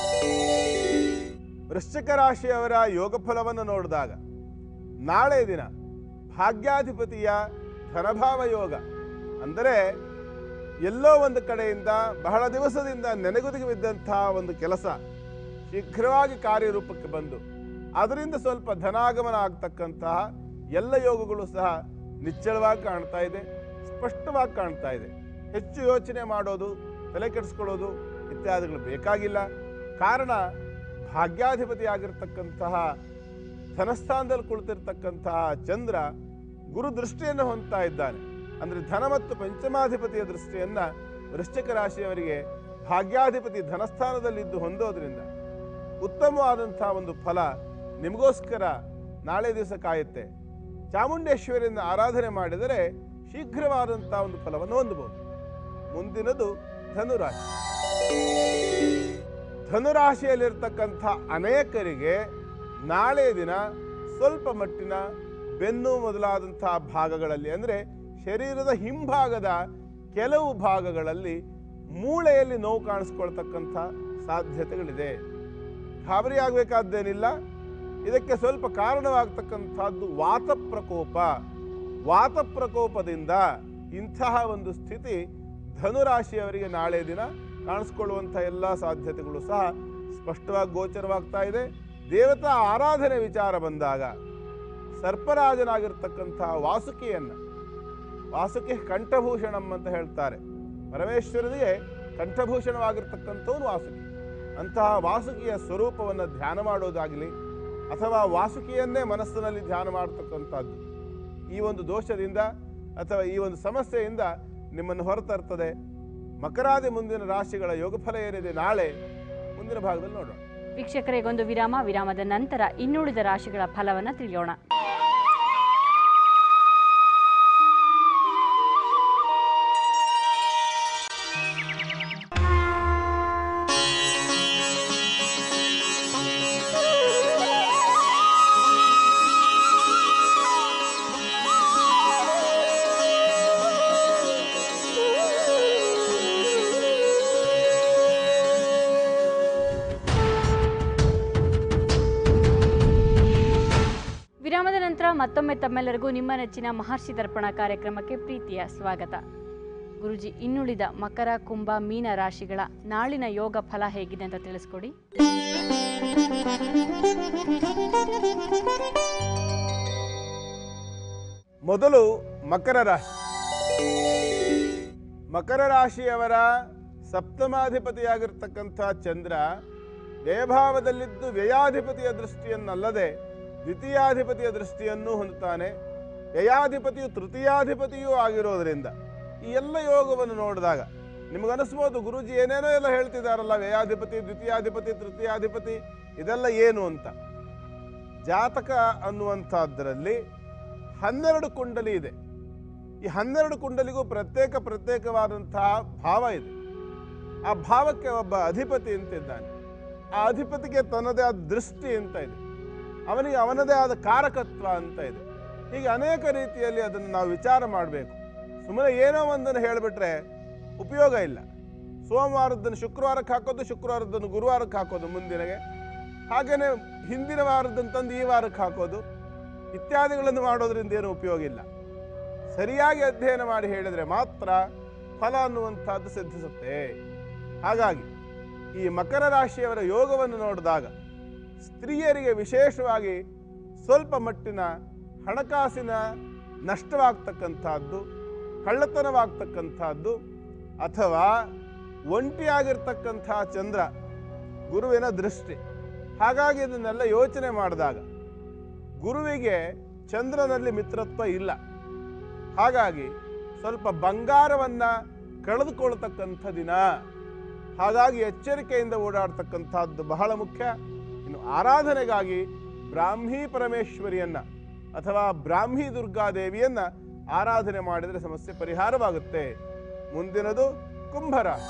[SPEAKER 2] ವೃಶ್ಚಿಕ ರಾಶಿಯವರ ಯೋಗ ಫಲವನ್ನು ನೋಡಿದಾಗ ನಾಳೆ ದಿನ ಭಾಗ್ಯಾಧಿಪತಿಯ ಧನಭಾವ ಯೋಗ ಅಂದರೆ ಎಲ್ಲೋ ಒಂದು ಕಡೆಯಿಂದ ಬಹಳ ದಿವಸದಿಂದ ನೆನೆಗುದಿಗೆ ಬಿದ್ದಂತಹ ಒಂದು ಕೆಲಸ ಶೀಘ್ರವಾಗಿ ಕಾರ್ಯರೂಪಕ್ಕೆ ಬಂದು ಅದರಿಂದ ಸ್ವಲ್ಪ ಧನಾಗಮನ ಆಗ್ತಕ್ಕಂತಹ ಎಲ್ಲ ಯೋಗಗಳು ಸಹ ನಿಚ್ಚಳವಾಗಿ ಕಾಣ್ತಾ ಇದೆ ಸ್ಪಷ್ಟವಾಗಿ ಕಾಣ್ತಾ ಇದೆ ಹೆಚ್ಚು ಯೋಚನೆ ಮಾಡೋದು ತಲೆ ಕೆಡಿಸ್ಕೊಳ್ಳೋದು ಇತ್ಯಾದಿಗಳು ಬೇಕಾಗಿಲ್ಲ ಕಾರಣ ಭಾಗ್ಯಾಧಿಪತಿ ಆಗಿರ್ತಕ್ಕಂತಹ ಧನಸ್ಥಾನದಲ್ಲಿ ಕುಳಿತಿರ್ತಕ್ಕಂತಹ ಚಂದ್ರ ಗುರು ದೃಷ್ಟಿಯನ್ನು ಹೊಂದ್ತಾ ಇದ್ದಾನೆ ಅಂದರೆ ಧನ ಮತ್ತು ಪಂಚಮಾಧಿಪತಿಯ ದೃಷ್ಟಿಯನ್ನ ವೃಶ್ಚಿಕ ರಾಶಿಯವರಿಗೆ ಭಾಗ್ಯಾಧಿಪತಿ ಧನಸ್ಥಾನದಲ್ಲಿದ್ದು ಹೊಂದೋದ್ರಿಂದ ಉತ್ತಮವಾದಂತಹ ಒಂದು ಫಲ ನಿಮಗೋಸ್ಕರ ನಾಳೆ ದಿವಸ ಕಾಯುತ್ತೆ ಚಾಮುಂಡೇಶ್ವರಿಯನ್ನು ಆರಾಧನೆ ಮಾಡಿದರೆ ಶೀಘ್ರವಾದಂತಹ ಒಂದು ಫಲವನ್ನು ಹೊಂದಬಹುದು ಮುಂದಿನದು ಧನುರಾಶಿ ಧನುರಾಶಿಯಲ್ಲಿರ್ತಕ್ಕಂಥ ಅನೇಕರಿಗೆ ನಾಳೆ ದಿನ ಸ್ವಲ್ಪ ಮಟ್ಟಿನ ಬೆನ್ನು ಮೊದಲಾದಂತಹ ಭಾಗಗಳಲ್ಲಿ ಅಂದರೆ ಶರೀರದ ಹಿಂಭಾಗದ ಕೆಲವು ಭಾಗಗಳಲ್ಲಿ ಮೂಳೆಯಲ್ಲಿ ನೋವು ಕಾಣಿಸ್ಕೊಳ್ತಕ್ಕಂಥ ಸಾಧ್ಯತೆಗಳಿದೆ ಗಾಬರಿ ಆಗಬೇಕಾದ್ದೇನಿಲ್ಲ ಇದಕ್ಕೆ ಸ್ವಲ್ಪ ಕಾರಣವಾಗ್ತಕ್ಕಂಥದ್ದು ವಾತ ಪ್ರಕೋಪ ವಾತ ಪ್ರಕೋಪದಿಂದ ಇಂತಹ ಒಂದು ಸ್ಥಿತಿ ಧನುರಾಶಿಯವರಿಗೆ ನಾಳೆ ದಿನ ಕಾಣಿಸ್ಕೊಳ್ಳುವಂಥ ಎಲ್ಲ ಸಾಧ್ಯತೆಗಳು ಸಹ ಸ್ಪಷ್ಟವಾಗಿ ಗೋಚರವಾಗ್ತಾ ಇದೆ ದೇವತಾ ಆರಾಧನೆ ವಿಚಾರ ಬಂದಾಗ ಸರ್ಪರಾಜನಾಗಿರ್ತಕ್ಕಂತಹ ವಾಸುಕಿಯನ್ನು ವಾಸುಕಿ ಕಂಠಭೂಷಣಂ ಅಂತ ಹೇಳ್ತಾರೆ ಪರಮೇಶ್ವರನಿಗೆ ಕಂಠಭೂಷಣವಾಗಿರ್ತಕ್ಕಂಥವನು ವಾಸುಕಿ ಅಂತಹ ವಾಸುಕಿಯ ಸ್ವರೂಪವನ್ನು ಧ್ಯಾನ ಮಾಡೋದಾಗಲಿ ಅಥವಾ ವಾಸುಕಿಯನ್ನೇ ಮನಸ್ಸಿನಲ್ಲಿ ಧ್ಯಾನ ಮಾಡತಕ್ಕಂಥದ್ದು ಈ ಒಂದು ದೋಷದಿಂದ ಅಥವಾ ಈ ಒಂದು ಸಮಸ್ಯೆಯಿಂದ ನಿಮ್ಮನ್ನು ಹೊರತರ್ತದೆ ಮಕರಾದಿ ಮುಂದಿನ ರಾಶಿಗಳ ಯೋಗಫಲ ಏನಿದೆ ನಾಳೆ ಮುಂದಿನ ಭಾಗದಲ್ಲಿ ನೋಡೋಣ
[SPEAKER 1] ವೀಕ್ಷಕರಿಗೊಂದು ವಿರಾಮ ವಿರಾಮದ ನಂತರ ಇನ್ನುಳಿದ ರಾಶಿಗಳ ಫಲವನ್ನು ತಿಳಿಯೋಣ ವಿರಾಮದ ನಂತರ ಮತ್ತೊಮ್ಮೆ ತಮ್ಮೆಲ್ಲರಿಗೂ ನಿಮ್ಮ ನೆಚ್ಚಿನ ಮಹರ್ಷಿ ದರ್ಪಣ ಕಾರ್ಯಕ್ರಮಕ್ಕೆ ಪ್ರೀತಿಯ ಸ್ವಾಗತ ಗುರುಜಿ ಇನ್ನುಳಿದ ಮಕರ ಕುಂಭ ಮೀನ ರಾಶಿಗಳ ನಾಳಿನ ಯೋಗ ಫಲ ಹೇಗಿದೆ ಅಂತ ತಿಳಿಸ್ಕೊಡಿ
[SPEAKER 2] ಮೊದಲು ಮಕರ ರಾಶಿ ಮಕರ ರಾಶಿಯವರ ಸಪ್ತಮಾಧಿಪತಿಯಾಗಿರ್ತಕ್ಕಂಥ ಚಂದ್ರ ವ್ಯಯಭಾವದಲ್ಲಿದ್ದು ವ್ಯಯಾಧಿಪತಿಯ ದೃಷ್ಟಿಯನ್ನಲ್ಲದೆ ದ್ವಿತೀಯಾಧಿಪತಿಯ ದೃಷ್ಟಿಯನ್ನು ಹೊಂದುತ್ತಾನೆ ವ್ಯಯಾಧಿಪತಿಯು ತೃತೀಯಾಧಿಪತಿಯೂ ಆಗಿರೋದ್ರಿಂದ ಈ ಎಲ್ಲ ಯೋಗವನ್ನು ನೋಡಿದಾಗ ನಿಮಗನಿಸ್ಬೋದು ಗುರುಜಿ ಏನೇನೋ ಎಲ್ಲ ಹೇಳ್ತಿದ್ದಾರಲ್ಲ ವ್ಯಯಾಧಿಪತಿ ದ್ವಿತೀಯಾಧಿಪತಿ ತೃತೀಯಾಧಿಪತಿ ಇದೆಲ್ಲ ಏನು ಅಂತ ಜಾತಕ ಅನ್ನುವಂಥದ್ರಲ್ಲಿ ಹನ್ನೆರಡು ಕುಂಡಲಿ ಇದೆ ಈ ಹನ್ನೆರಡು ಕುಂಡಲಿಗೂ ಪ್ರತ್ಯೇಕ ಪ್ರತ್ಯೇಕವಾದಂತಹ ಭಾವ ಇದೆ ಆ ಭಾವಕ್ಕೆ ಒಬ್ಬ ಅಧಿಪತಿ ಅಂತಿದ್ದಾನೆ ಆ ಅಧಿಪತಿಗೆ ತನ್ನದೇ ಆದ ದೃಷ್ಟಿ ಅಂತ ಇದೆ ಅವನಿಗೆ ಅವನದೇ ಆದ ಕಾರಕತ್ವ ಅಂತ ಇದೆ ಹೀಗೆ ಅನೇಕ ರೀತಿಯಲ್ಲಿ ಅದನ್ನು ನಾವು ವಿಚಾರ ಮಾಡಬೇಕು ಸುಮ್ಮನೆ ಏನೋ ಒಂದನ್ನು ಹೇಳಿಬಿಟ್ರೆ ಉಪಯೋಗ ಇಲ್ಲ ಸೋಮವಾರದ್ದನ್ನು ಶುಕ್ರವಾರಕ್ಕೆ ಹಾಕೋದು ಶುಕ್ರವಾರದ್ದನ್ನು ಗುರುವಾರಕ್ಕೆ ಹಾಕೋದು ಮುಂದಿನಗೆ ಹಾಗೆಯೇ ಹಿಂದಿನ ವಾರದ್ದನ್ನು ತಂದು ಈ ವಾರಕ್ಕೆ ಹಾಕೋದು ಇತ್ಯಾದಿಗಳನ್ನು ಮಾಡೋದ್ರಿಂದ ಏನು ಉಪಯೋಗ ಇಲ್ಲ ಸರಿಯಾಗಿ ಅಧ್ಯಯನ ಮಾಡಿ ಹೇಳಿದರೆ ಮಾತ್ರ ಫಲ ಅನ್ನುವಂಥದ್ದು ಸಿದ್ಧಿಸುತ್ತೆ ಹಾಗಾಗಿ ಈ ಮಕರ ರಾಶಿಯವರ ಯೋಗವನ್ನು ನೋಡಿದಾಗ ಸ್ತ್ರೀಯರಿಗೆ ವಿಶೇಷವಾಗಿ ಸ್ವಲ್ಪ ಮಟ್ಟಿನ ಹಣಕಾಸಿನ ನಷ್ಟವಾಗ್ತಕ್ಕಂಥದ್ದು ಕಳ್ಳತನವಾಗ್ತಕ್ಕಂಥದ್ದು ಅಥವಾ ಒಂಟಿಯಾಗಿರ್ತಕ್ಕಂಥ ಚಂದ್ರ ಗುರುವಿನ ದೃಷ್ಟಿ ಹಾಗಾಗಿ ಇದನ್ನೆಲ್ಲ ಯೋಚನೆ ಮಾಡಿದಾಗ ಗುರುವಿಗೆ ಚಂದ್ರನಲ್ಲಿ ಮಿತ್ರತ್ವ ಇಲ್ಲ ಹಾಗಾಗಿ ಸ್ವಲ್ಪ ಬಂಗಾರವನ್ನು ಕಳೆದುಕೊಳ್ತಕ್ಕಂಥ ದಿನ ಹಾಗಾಗಿ ಎಚ್ಚರಿಕೆಯಿಂದ ಓಡಾಡ್ತಕ್ಕಂಥದ್ದು ಬಹಳ ಮುಖ್ಯ ಇನ್ನು ಆರಾಧನೆಗಾಗಿ ಬ್ರಾಹ್ಮೀ ಪರಮೇಶ್ವರಿಯನ್ನ ಅಥವಾ ಬ್ರಾಹ್ಮಿ ದುರ್ಗಾದೇವಿಯನ್ನ ಆರಾಧನೆ ಮಾಡಿದರೆ ಸಮಸ್ಯೆ ಪರಿಹಾರವಾಗುತ್ತೆ ಮುಂದಿನದು ಕುಂಭರಾಶಿ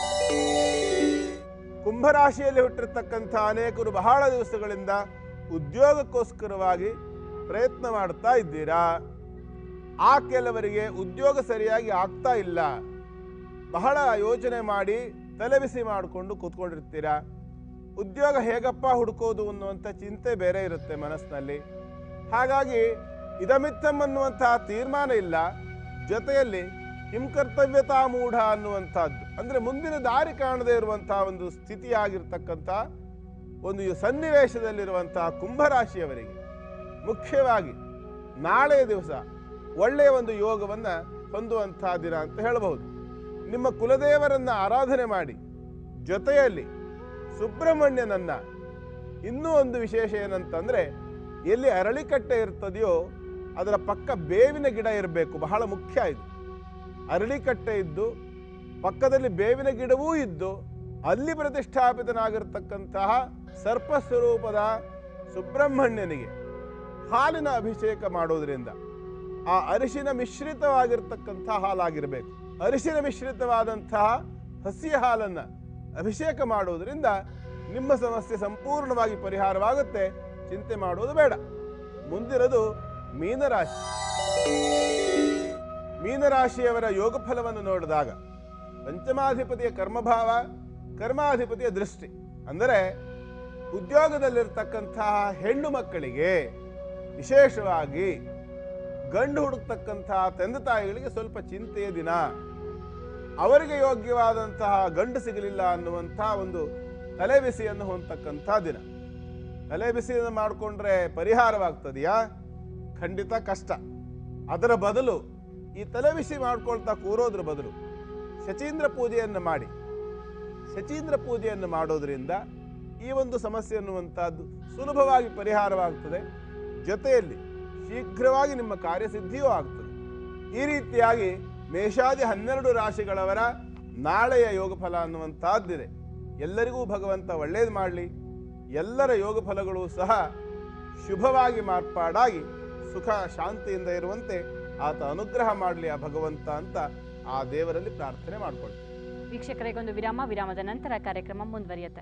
[SPEAKER 2] ಕುಂಭರಾಶಿಯಲ್ಲಿ ಹುಟ್ಟಿರ್ತಕ್ಕಂಥ ಅನೇಕರು ಬಹಳ ದಿವಸಗಳಿಂದ ಉದ್ಯೋಗಕ್ಕೋಸ್ಕರವಾಗಿ ಪ್ರಯತ್ನ ಮಾಡ್ತಾ ಇದ್ದೀರಾ ಆ ಕೆಲವರಿಗೆ ಉದ್ಯೋಗ ಸರಿಯಾಗಿ ಆಗ್ತಾ ಇಲ್ಲ ಬಹಳ ಯೋಚನೆ ಮಾಡಿ ತಲೆಬಿಸಿ ಮಾಡಿಕೊಂಡು ಕೂತ್ಕೊಂಡಿರ್ತೀರಾ ಉದ್ಯೋಗ ಹೇಗಪ್ಪ ಹುಡುಕೋದು ಅನ್ನುವಂಥ ಚಿಂತೆ ಬೇರೆ ಇರುತ್ತೆ ಮನಸ್ಸಿನಲ್ಲಿ ಹಾಗಾಗಿ ಇದಮಿತ್ತಂ ಅನ್ನುವಂತಹ ತೀರ್ಮಾನ ಇಲ್ಲ ಜೊತೆಯಲ್ಲಿ ಕಿಂ ಕರ್ತವ್ಯತಾ ಮೂಢ ಅನ್ನುವಂಥದ್ದು ಅಂದರೆ ಮುಂದಿನ ದಾರಿ ಕಾಣದೇ ಇರುವಂತಹ ಒಂದು ಸ್ಥಿತಿಯಾಗಿರ್ತಕ್ಕಂಥ ಒಂದು ಸನ್ನಿವೇಶದಲ್ಲಿರುವಂತಹ ಕುಂಭರಾಶಿಯವರಿಗೆ ಮುಖ್ಯವಾಗಿ ನಾಳೆಯ ದಿವಸ ಒಳ್ಳೆಯ ಒಂದು ಯೋಗವನ್ನು ಹೊಂದುವಂತಹ ದಿನ ಅಂತ ಹೇಳಬಹುದು ನಿಮ್ಮ ಕುಲದೇವರನ್ನ ಆರಾಧನೆ ಮಾಡಿ ಜೊತೆಯಲ್ಲಿ ಸುಬ್ರಹ್ಮಣ್ಯನನ್ನ ಇನ್ನೂ ಒಂದು ವಿಶೇಷ ಏನಂತಂದ್ರೆ ಎಲ್ಲಿ ಅರಳಿಕಟ್ಟೆ ಇರ್ತದೆಯೋ ಅದರ ಪಕ್ಕ ಬೇವಿನ ಗಿಡ ಇರಬೇಕು ಬಹಳ ಮುಖ್ಯ ಇದು ಅರಳಿಕಟ್ಟೆ ಇದ್ದು ಪಕ್ಕದಲ್ಲಿ ಬೇವಿನ ಗಿಡವೂ ಇದ್ದು ಅಲ್ಲಿ ಪ್ರತಿಷ್ಠಾಪಿತನಾಗಿರ್ತಕ್ಕಂತಹ ಸರ್ಪ ಸ್ವರೂಪದ ಸುಬ್ರಹ್ಮಣ್ಯನಿಗೆ ಹಾಲಿನ ಅಭಿಷೇಕ ಮಾಡೋದ್ರಿಂದ ಆ ಅರಿಶಿನ ಮಿಶ್ರಿತವಾಗಿರ್ತಕ್ಕಂತಹ ಹಾಲಾಗಿರಬೇಕು ಅರಿಶಿನ ಮಿಶ್ರಿತವಾದಂತಹ ಹಸಿ ಹಾಲನ್ನ ಅಭಿಷೇಕ ಮಾಡುವುದರಿಂದ ನಿಮ್ಮ ಸಮಸ್ಯೆ ಸಂಪೂರ್ಣವಾಗಿ ಪರಿಹಾರವಾಗುತ್ತೆ ಚಿಂತೆ ಮಾಡುವುದು ಬೇಡ ಮುಂದಿನದು ಮೀನರಾಶಿ ಮೀನರಾಶಿಯವರ ಯೋಗ ಫಲವನ್ನು ನೋಡಿದಾಗ ಪಂಚಮಾಧಿಪತಿಯ ಕರ್ಮಭಾವ ಕರ್ಮಾಧಿಪತಿಯ ದೃಷ್ಟಿ ಅಂದರೆ ಉದ್ಯೋಗದಲ್ಲಿರ್ತಕ್ಕಂತಹ ಹೆಣ್ಣು ಮಕ್ಕಳಿಗೆ ವಿಶೇಷವಾಗಿ ಗಂಡು ಹುಡುಕ್ತಕ್ಕಂತಹ ತಂದೆ ತಾಯಿಗಳಿಗೆ ಸ್ವಲ್ಪ ಚಿಂತೆಯ ದಿನ ಅವರಿಗೆ ಯೋಗ್ಯವಾದಂತಹ ಗಂಡು ಸಿಗಲಿಲ್ಲ ಅನ್ನುವಂತಹ ಒಂದು ತಲೆಬಿಸಿಯನ್ನು ಹೊಂದತಕ್ಕಂಥ ದಿನ ತಲೆಬಿಸಿಯನ್ನು ಮಾಡಿಕೊಂಡ್ರೆ ಪರಿಹಾರವಾಗ್ತದೆಯಾ ಖಂಡಿತ ಕಷ್ಟ ಅದರ ಬದಲು ಈ ತಲೆಬಿಸಿ ಮಾಡ್ಕೊಳ್ತಾ ಕೂರೋದ್ರ ಬದಲು ಶಚೀಂದ್ರ ಪೂಜೆಯನ್ನು ಮಾಡಿ ಶಚೀಂದ್ರ ಪೂಜೆಯನ್ನು ಮಾಡೋದ್ರಿಂದ ಈ ಒಂದು ಸಮಸ್ಯೆ ಅನ್ನುವಂಥದ್ದು ಸುಲಭವಾಗಿ ಪರಿಹಾರವಾಗ್ತದೆ ಜೊತೆಯಲ್ಲಿ ಶೀಘ್ರವಾಗಿ ನಿಮ್ಮ ಕಾರ್ಯಸಿದ್ಧಿಯೂ ಆಗ್ತದೆ ಈ ರೀತಿಯಾಗಿ ಮೇಷಾದಿ ಹನ್ನೆರಡು ರಾಶಿಗಳವರ ನಾಳೆಯ ಯೋಗ ಫಲ ಅನ್ನುವಂಥದ್ದಿದೆ ಎಲ್ಲರಿಗೂ ಭಗವಂತ ಒಳ್ಳೇದು ಮಾಡಲಿ ಎಲ್ಲರ ಯೋಗ ಫಲಗಳು ಸಹ ಶುಭವಾಗಿ ಮಾರ್ಪಾಡಾಗಿ ಸುಖ ಶಾಂತಿಯಿಂದ ಇರುವಂತೆ ಆತ ಅನುಗ್ರಹ ಮಾಡಲಿ ಆ ಭಗವಂತ ಅಂತ ಆ ದೇವರಲ್ಲಿ ಪ್ರಾರ್ಥನೆ ಮಾಡ್ಕೊಳ್ತೀವಿ
[SPEAKER 1] ವೀಕ್ಷಕರಿಗೊಂದು ವಿರಾಮ ವಿರಾಮದ ನಂತರ ಕಾರ್ಯಕ್ರಮ ಮುಂದುವರಿಯುತ್ತೆ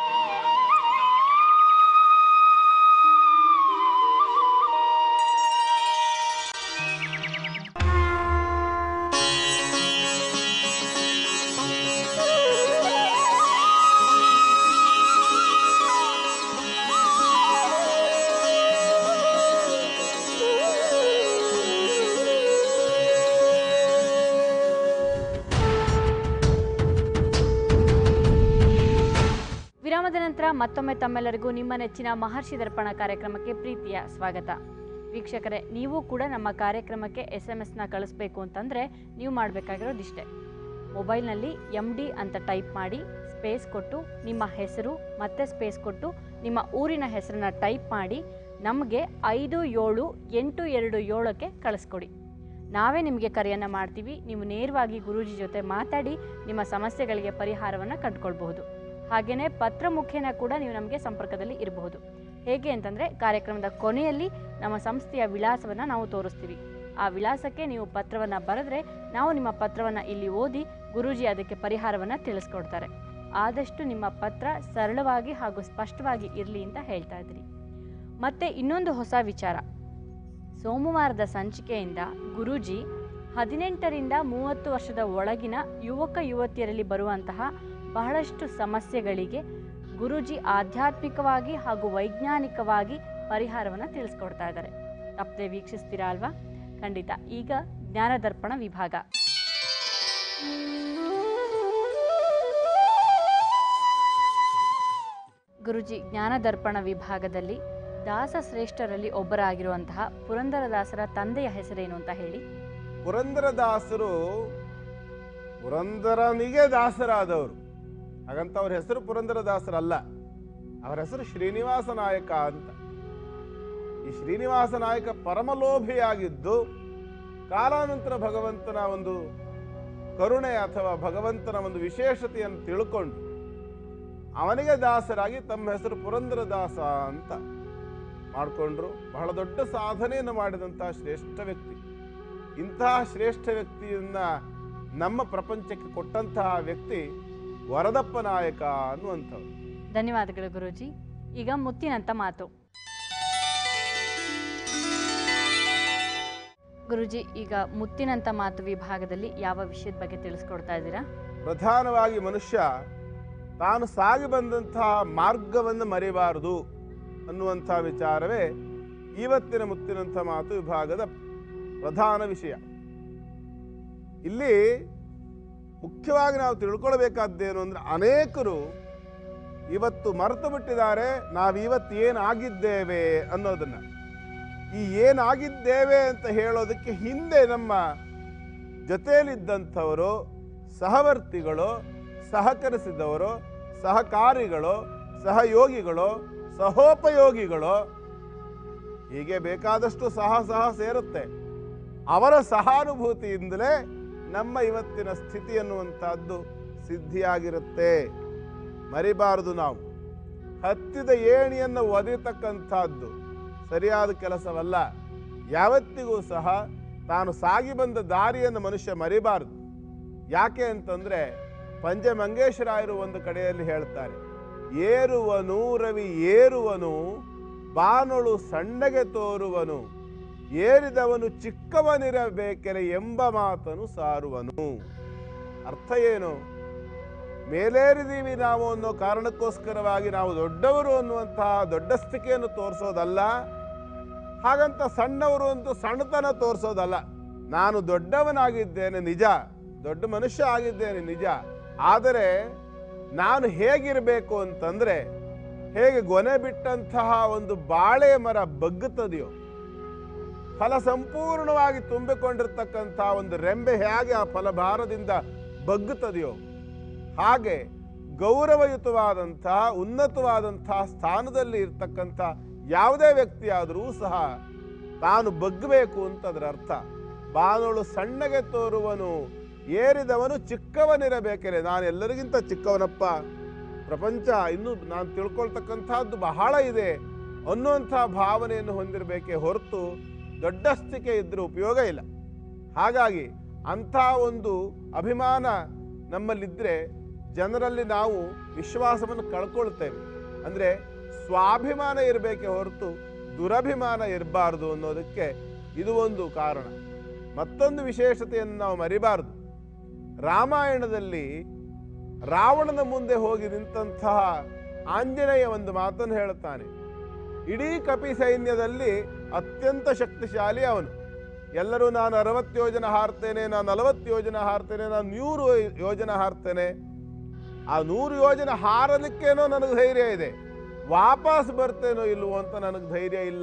[SPEAKER 1] ವಿರಾಮದ ನಂತರ ಮತ್ತೊಮ್ಮೆ ತಮ್ಮೆಲ್ಲರಿಗೂ ನಿಮ್ಮ ನೆಚ್ಚಿನ ಮಹರ್ಷಿ ದರ್ಪಣ ಕಾರ್ಯಕ್ರಮಕ್ಕೆ ಪ್ರೀತಿಯ ಸ್ವಾಗತ ವೀಕ್ಷಕರೇ ನೀವು ಕೂಡ ನಮ್ಮ ಕಾರ್ಯಕ್ರಮಕ್ಕೆ ಎಸ್ ಎಮ್ ಎಸ್ನ ಕಳಿಸ್ಬೇಕು ಅಂತಂದರೆ ನೀವು ಮಾಡಬೇಕಾಗಿರೋದಿಷ್ಟೇ ಮೊಬೈಲ್ನಲ್ಲಿ ಎಮ್ ಡಿ ಅಂತ ಟೈಪ್ ಮಾಡಿ ಸ್ಪೇಸ್ ಕೊಟ್ಟು ನಿಮ್ಮ ಹೆಸರು ಮತ್ತೆ ಸ್ಪೇಸ್ ಕೊಟ್ಟು ನಿಮ್ಮ ಊರಿನ ಹೆಸರನ್ನ ಟೈಪ್ ಮಾಡಿ ನಮಗೆ ಐದು ಏಳು ಎಂಟು ಎರಡು ಏಳಕ್ಕೆ ಕಳಿಸ್ಕೊಡಿ ನಾವೇ ನಿಮಗೆ ಕರೆಯನ್ನು ಮಾಡ್ತೀವಿ ನೀವು ನೇರವಾಗಿ ಗುರೂಜಿ ಜೊತೆ ಮಾತಾಡಿ ನಿಮ್ಮ ಸಮಸ್ಯೆಗಳಿಗೆ ಪರಿಹಾರವನ್ನು ಕಂಡುಕೊಳ್ಬಹುದು ಹಾಗೆಯೇ ಪತ್ರ ಮುಖೇನ ಕೂಡ ನೀವು ನಮಗೆ ಸಂಪರ್ಕದಲ್ಲಿ ಇರಬಹುದು ಹೇಗೆ ಅಂತಂದರೆ ಕಾರ್ಯಕ್ರಮದ ಕೊನೆಯಲ್ಲಿ ನಮ್ಮ ಸಂಸ್ಥೆಯ ವಿಳಾಸವನ್ನು ನಾವು ತೋರಿಸ್ತೀವಿ ಆ ವಿಳಾಸಕ್ಕೆ ನೀವು ಪತ್ರವನ್ನು ಬರೆದ್ರೆ ನಾವು ನಿಮ್ಮ ಪತ್ರವನ್ನು ಇಲ್ಲಿ ಓದಿ ಗುರೂಜಿ ಅದಕ್ಕೆ ಪರಿಹಾರವನ್ನು ತಿಳಿಸ್ಕೊಡ್ತಾರೆ ಆದಷ್ಟು ನಿಮ್ಮ ಪತ್ರ ಸರಳವಾಗಿ ಹಾಗೂ ಸ್ಪಷ್ಟವಾಗಿ ಇರಲಿ ಅಂತ ಹೇಳ್ತಾ ಇದ್ರಿ ಮತ್ತು ಇನ್ನೊಂದು ಹೊಸ ವಿಚಾರ ಸೋಮವಾರದ ಸಂಚಿಕೆಯಿಂದ ಗುರೂಜಿ ಹದಿನೆಂಟರಿಂದ ಮೂವತ್ತು ವರ್ಷದ ಒಳಗಿನ ಯುವಕ ಯುವತಿಯರಲ್ಲಿ ಬರುವಂತಹ ಬಹಳಷ್ಟು ಸಮಸ್ಯೆಗಳಿಗೆ ಗುರೂಜಿ ಆಧ್ಯಾತ್ಮಿಕವಾಗಿ ಹಾಗೂ ವೈಜ್ಞಾನಿಕವಾಗಿ ಪರಿಹಾರವನ್ನು ತಿಳಿಸ್ಕೊಡ್ತಾ ಇದ್ದಾರೆ ತಪ್ಪದೆ ವೀಕ್ಷಿಸ್ತೀರಾ ಅಲ್ವಾ ಖಂಡಿತ ಈಗ ಜ್ಞಾನದರ್ಪಣ ವಿಭಾಗ ಗುರುಜಿ ಜ್ಞಾನದರ್ಪಣ ವಿಭಾಗದಲ್ಲಿ ದಾಸ ಶ್ರೇಷ್ಠರಲ್ಲಿ ಒಬ್ಬರಾಗಿರುವಂತಹ ಪುರಂದರದಾಸರ ತಂದೆಯ ಹೆಸರೇನು ಅಂತ ಹೇಳಿ
[SPEAKER 2] ಪುರಂದರದಾಸರು ಪುರಂದರನಿಗೆ ದಾಸರಾದವರು ಹಾಗಂತ ಅವ್ರ ಹೆಸರು ಪುರಂದರದಾಸರಲ್ಲ ಅವರ ಹೆಸರು ಶ್ರೀನಿವಾಸ ನಾಯಕ ಅಂತ ಈ ಶ್ರೀನಿವಾಸ ನಾಯಕ ಪರಮಲೋಭಿಯಾಗಿದ್ದು ಕಾಲಾನಂತರ ಭಗವಂತನ ಒಂದು ಕರುಣೆ ಅಥವಾ ಭಗವಂತನ ಒಂದು ವಿಶೇಷತೆಯನ್ನು ತಿಳ್ಕೊಂಡು ಅವನಿಗೆ ದಾಸರಾಗಿ ತಮ್ಮ ಹೆಸರು ಪುರಂದರದಾಸ ಅಂತ ಮಾಡಿಕೊಂಡ್ರು ಬಹಳ ದೊಡ್ಡ ಸಾಧನೆಯನ್ನು ಮಾಡಿದಂತಹ ಶ್ರೇಷ್ಠ ವ್ಯಕ್ತಿ ಇಂತಹ ಶ್ರೇಷ್ಠ ವ್ಯಕ್ತಿಯನ್ನ ನಮ್ಮ ಪ್ರಪಂಚಕ್ಕೆ ಕೊಟ್ಟಂತಹ ವ್ಯಕ್ತಿ ವರದಪ್ಪ ನಾಯಕ ಅನ್ನುವಂಥವ್ರು
[SPEAKER 1] ಧನ್ಯವಾದಗಳು ಗುರೂಜಿ ಈಗ ಮುತ್ತಿನಂತ ಮಾತು ಗುರುಜಿ ಈಗ ಮುತ್ತಿನಂತ ಮಾತು ವಿಭಾಗದಲ್ಲಿ ಯಾವ ವಿಷಯದ ಬಗ್ಗೆ ತಿಳಿಸ್ಕೊಡ್ತಾ ಇದ್ದೀರಾ
[SPEAKER 2] ಪ್ರಧಾನವಾಗಿ ಮನುಷ್ಯ ತಾನು ಸಾಗಿ ಬಂದಂತಹ ಮಾರ್ಗವನ್ನು ಮರೆಯಬಾರದು ಅನ್ನುವಂಥ ವಿಚಾರವೇ ಇವತ್ತಿನ ಮುತ್ತಿನಂಥ ಮಾತು ವಿಭಾಗದ ಪ್ರಧಾನ ವಿಷಯ ಇಲ್ಲಿ ಮುಖ್ಯವಾಗಿ ನಾವು ತಿಳ್ಕೊಳ್ಬೇಕಾದ್ದೇನು ಅಂದ್ರೆ ಅನೇಕರು ಇವತ್ತು ಮರೆತು ಬಿಟ್ಟಿದ್ದಾರೆ ನಾವು ಇವತ್ತು ಏನಾಗಿದ್ದೇವೆ ಅನ್ನೋದನ್ನ ಈ ಏನಾಗಿದ್ದೇವೆ ಅಂತ ಹೇಳೋದಕ್ಕೆ ಹಿಂದೆ ನಮ್ಮ ಜೊತೆಯಲ್ಲಿದ್ದಂಥವರು ಸಹವರ್ತಿಗಳು ಸಹಕರಿಸಿದವರು ಸಹಕಾರಿಗಳು ಸಹಯೋಗಿಗಳು ಸಹೋಪಯೋಗಿಗಳು ಹೀಗೆ ಬೇಕಾದಷ್ಟು ಸಹ ಸಹ ಸೇರುತ್ತೆ ಅವರ ಸಹಾನುಭೂತಿಯಿಂದಲೇ ನಮ್ಮ ಇವತ್ತಿನ ಸ್ಥಿತಿ ಅನ್ನುವಂಥದ್ದು ಸಿದ್ಧಿಯಾಗಿರುತ್ತೆ ಮರಿಬಾರದು ನಾವು ಹತ್ತಿದ ಏಣಿಯನ್ನು ಒದೆತಕ್ಕಂಥದ್ದು ಸರಿಯಾದ ಕೆಲಸವಲ್ಲ ಯಾವತ್ತಿಗೂ ಸಹ ತಾನು ಸಾಗಿ ಬಂದ ದಾರಿಯನ್ನು ಮನುಷ್ಯ ಮರಿಬಾರದು ಯಾಕೆ ಅಂತಂದ್ರೆ ಪಂಚಮಂಗೇಶ್ವರಾಯರು ಒಂದು ಕಡೆಯಲ್ಲಿ ಹೇಳ್ತಾರೆ ಏರುವನು ರವಿ ಏರುವನು ಬಾನೊಳು ಸಣ್ಣಗೆ ತೋರುವನು ಏರಿದವನು ಚಿಕ್ಕವನಿರಬೇಕೆರೆ ಎಂಬ ಮಾತನು ಸಾರುವನು ಅರ್ಥ ಏನು ಮೇಲೇರಿದೀವಿ ನಾವು ಅನ್ನೋ ಕಾರಣಕ್ಕೋಸ್ಕರವಾಗಿ ನಾವು ದೊಡ್ಡವರು ಅನ್ನುವಂತಹ ದೊಡ್ಡಸ್ತಿಕೆಯನ್ನು ತೋರಿಸೋದಲ್ಲ ಹಾಗಂತ ಸಣ್ಣವರು ಅಂತ ಸಣ್ಣತನ ತೋರಿಸೋದಲ್ಲ ನಾನು ದೊಡ್ಡವನಾಗಿದ್ದೇನೆ ನಿಜ ದೊಡ್ಡ ಮನುಷ್ಯ ಆಗಿದ್ದೇನೆ ನಿಜ ಆದರೆ ನಾನು ಹೇಗಿರಬೇಕು ಅಂತಂದ್ರೆ ಹೇಗೆ ಗೊನೆ ಬಿಟ್ಟಂತಹ ಒಂದು ಬಾಳೆ ಮರ ಬಗ್ಗುತ್ತದೆಯೋ ಫಲ ಸಂಪೂರ್ಣವಾಗಿ ತುಂಬಿಕೊಂಡಿರ್ತಕ್ಕಂಥ ಒಂದು ರೆಂಬೆ ಹೇಗೆ ಆ ಫಲಭಾರದಿಂದ ಬಗ್ಗುತ್ತದೆಯೋ ಹಾಗೆ ಗೌರವಯುತವಾದಂತಹ ಉನ್ನತವಾದಂತಹ ಸ್ಥಾನದಲ್ಲಿ ಇರ್ತಕ್ಕಂಥ ಯಾವುದೇ ವ್ಯಕ್ತಿ ಆದರೂ ಸಹ ತಾನು ಬಗ್ಗಬೇಕು ಅಂತ ಅದರ ಅರ್ಥ ಬಾನೋಳು ಸಣ್ಣಗೆ ತೋರುವನು ಏರಿದವನು ಚಿಕ್ಕವನಿರಬೇಕೆರೆ ನಾನು ಎಲ್ಲರಿಗಿಂತ ಚಿಕ್ಕವನಪ್ಪ ಪ್ರಪಂಚ ಇನ್ನೂ ನಾನು ತಿಳ್ಕೊಳ್ತಕ್ಕಂಥದ್ದು ಬಹಳ ಇದೆ ಅನ್ನುವಂಥ ಭಾವನೆಯನ್ನು ಹೊಂದಿರಬೇಕೇ ಹೊರತು ದೊಡ್ಡಸ್ತಿಕೆ ಇದ್ದರೆ ಉಪಯೋಗ ಇಲ್ಲ ಹಾಗಾಗಿ ಅಂಥ ಒಂದು ಅಭಿಮಾನ ನಮ್ಮಲ್ಲಿದ್ದರೆ ಜನರಲ್ಲಿ ನಾವು ವಿಶ್ವಾಸವನ್ನು ಕಳ್ಕೊಳ್ತೇವೆ ಅಂದರೆ ಸ್ವಾಭಿಮಾನ ಇರಬೇಕೇ ಹೊರತು ದುರಭಿಮಾನ ಇರಬಾರ್ದು ಅನ್ನೋದಕ್ಕೆ ಇದು ಒಂದು ಕಾರಣ ಮತ್ತೊಂದು ವಿಶೇಷತೆಯನ್ನು ನಾವು ಮರಿಬಾರದು ರಾಮಾಯಣದಲ್ಲಿ ರಾವಣನ ಮುಂದೆ ಹೋಗಿ ನಿಂತಹ ಆಂಜನೇಯ ಒಂದು ಮಾತನ್ನು ಹೇಳುತ್ತಾನೆ ಇಡೀ ಕಪಿ ಸೈನ್ಯದಲ್ಲಿ ಅತ್ಯಂತ ಶಕ್ತಿಶಾಲಿ ಅವನು ಎಲ್ಲರೂ ನಾನು ಅರವತ್ತು ಯೋಜನೆ ಹಾರ್ತೇನೆ ನಾನು ನಲವತ್ತು ಯೋಜನೆ ಹಾರ್ತೇನೆ ನಾನು ನೂರು ಯೋಜನೆ ಹಾರ್ತೇನೆ ಆ ನೂರು ಯೋಜನೆ ಹಾರಲಿಕ್ಕೇನೋ ನನಗೆ ಧೈರ್ಯ ಇದೆ ವಾಪಸ್ ಬರ್ತೇನೋ ಇಲ್ವೋ ಅಂತ ನನಗೆ ಧೈರ್ಯ ಇಲ್ಲ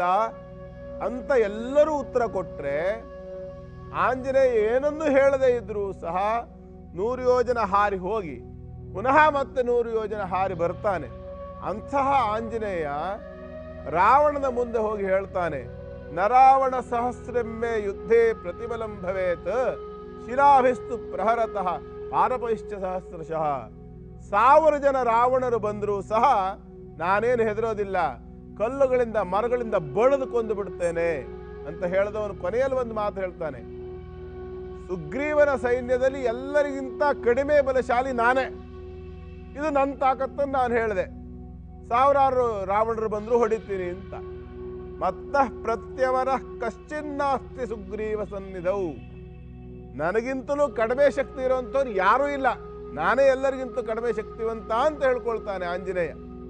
[SPEAKER 2] ಅಂತ ಎಲ್ಲರೂ ಉತ್ತರ ಕೊಟ್ರೆ ಆಂಜನೇಯ ಏನನ್ನೂ ಹೇಳದೇ ಇದ್ರೂ ಸಹ ನೂರು ಯೋಜನೆ ಹಾರಿ ಹೋಗಿ ಪುನಃ ಮತ್ತೆ ನೂರು ಯೋಜನೆ ಹಾರಿ ಬರ್ತಾನೆ ಅಂತಹ ಆಂಜನೇಯ ರಾವಣನ ಮುಂದೆ ಹೋಗಿ ಹೇಳ್ತಾನೆ ನರಾವಣ ಸಹಸ್ರಮ್ಮೆ ಯುದ್ಧೇ ಪ್ರತಿಬಲಂ ಭವೇತ್ ಶಿಲಾಭಿಸ್ತು ಪ್ರಹರತಃ ಪಾರಪೈಶ್ಚ ಸಹಸ್ರಶಃ ಸಾವಿರ ಜನ ರಾವಣರು ಬಂದರೂ ಸಹ ನಾನೇನು ಹೆದರೋದಿಲ್ಲ ಕಲ್ಲುಗಳಿಂದ ಮರಗಳಿಂದ ಬಳಿದು ಕೊಂದು ಬಿಡ್ತೇನೆ ಅಂತ ಹೇಳಿದವನು ಕೊನೆಯಲ್ಲಿ ಒಂದು ಮಾತು ಹೇಳ್ತಾನೆ ಸುಗ್ರೀವನ ಸೈನ್ಯದಲ್ಲಿ ಎಲ್ಲರಿಗಿಂತ ಕಡಿಮೆ ಬಲಶಾಲಿ ನಾನೇ ಇದು ನನ್ನ ತಾಕತ್ತನ್ನು ನಾನು ಹೇಳಿದೆ ಸಾವಿರಾರು ರಾವಣರು ಬಂದರೂ ಹೊಡಿತೀನಿ ಅಂತ ಮತ್ತ ಪ್ರತ್ಯವರ ಕಶ್ಚಿನ್ನಾಸ್ತಿ ಸುಗ್ರೀವ ಸನ್ನಿಧವು ನನಗಿಂತಲೂ ಕಡಿಮೆ ಶಕ್ತಿ ಇರುವಂಥವ್ರು ಯಾರೂ ಇಲ್ಲ ನಾನೇ ಎಲ್ಲರಿಗಿಂತ ಕಡಿಮೆ ಶಕ್ತಿವಂತ ಅಂತ ಹೇಳ್ಕೊಳ್ತಾನೆ ಆಂಜನೇಯ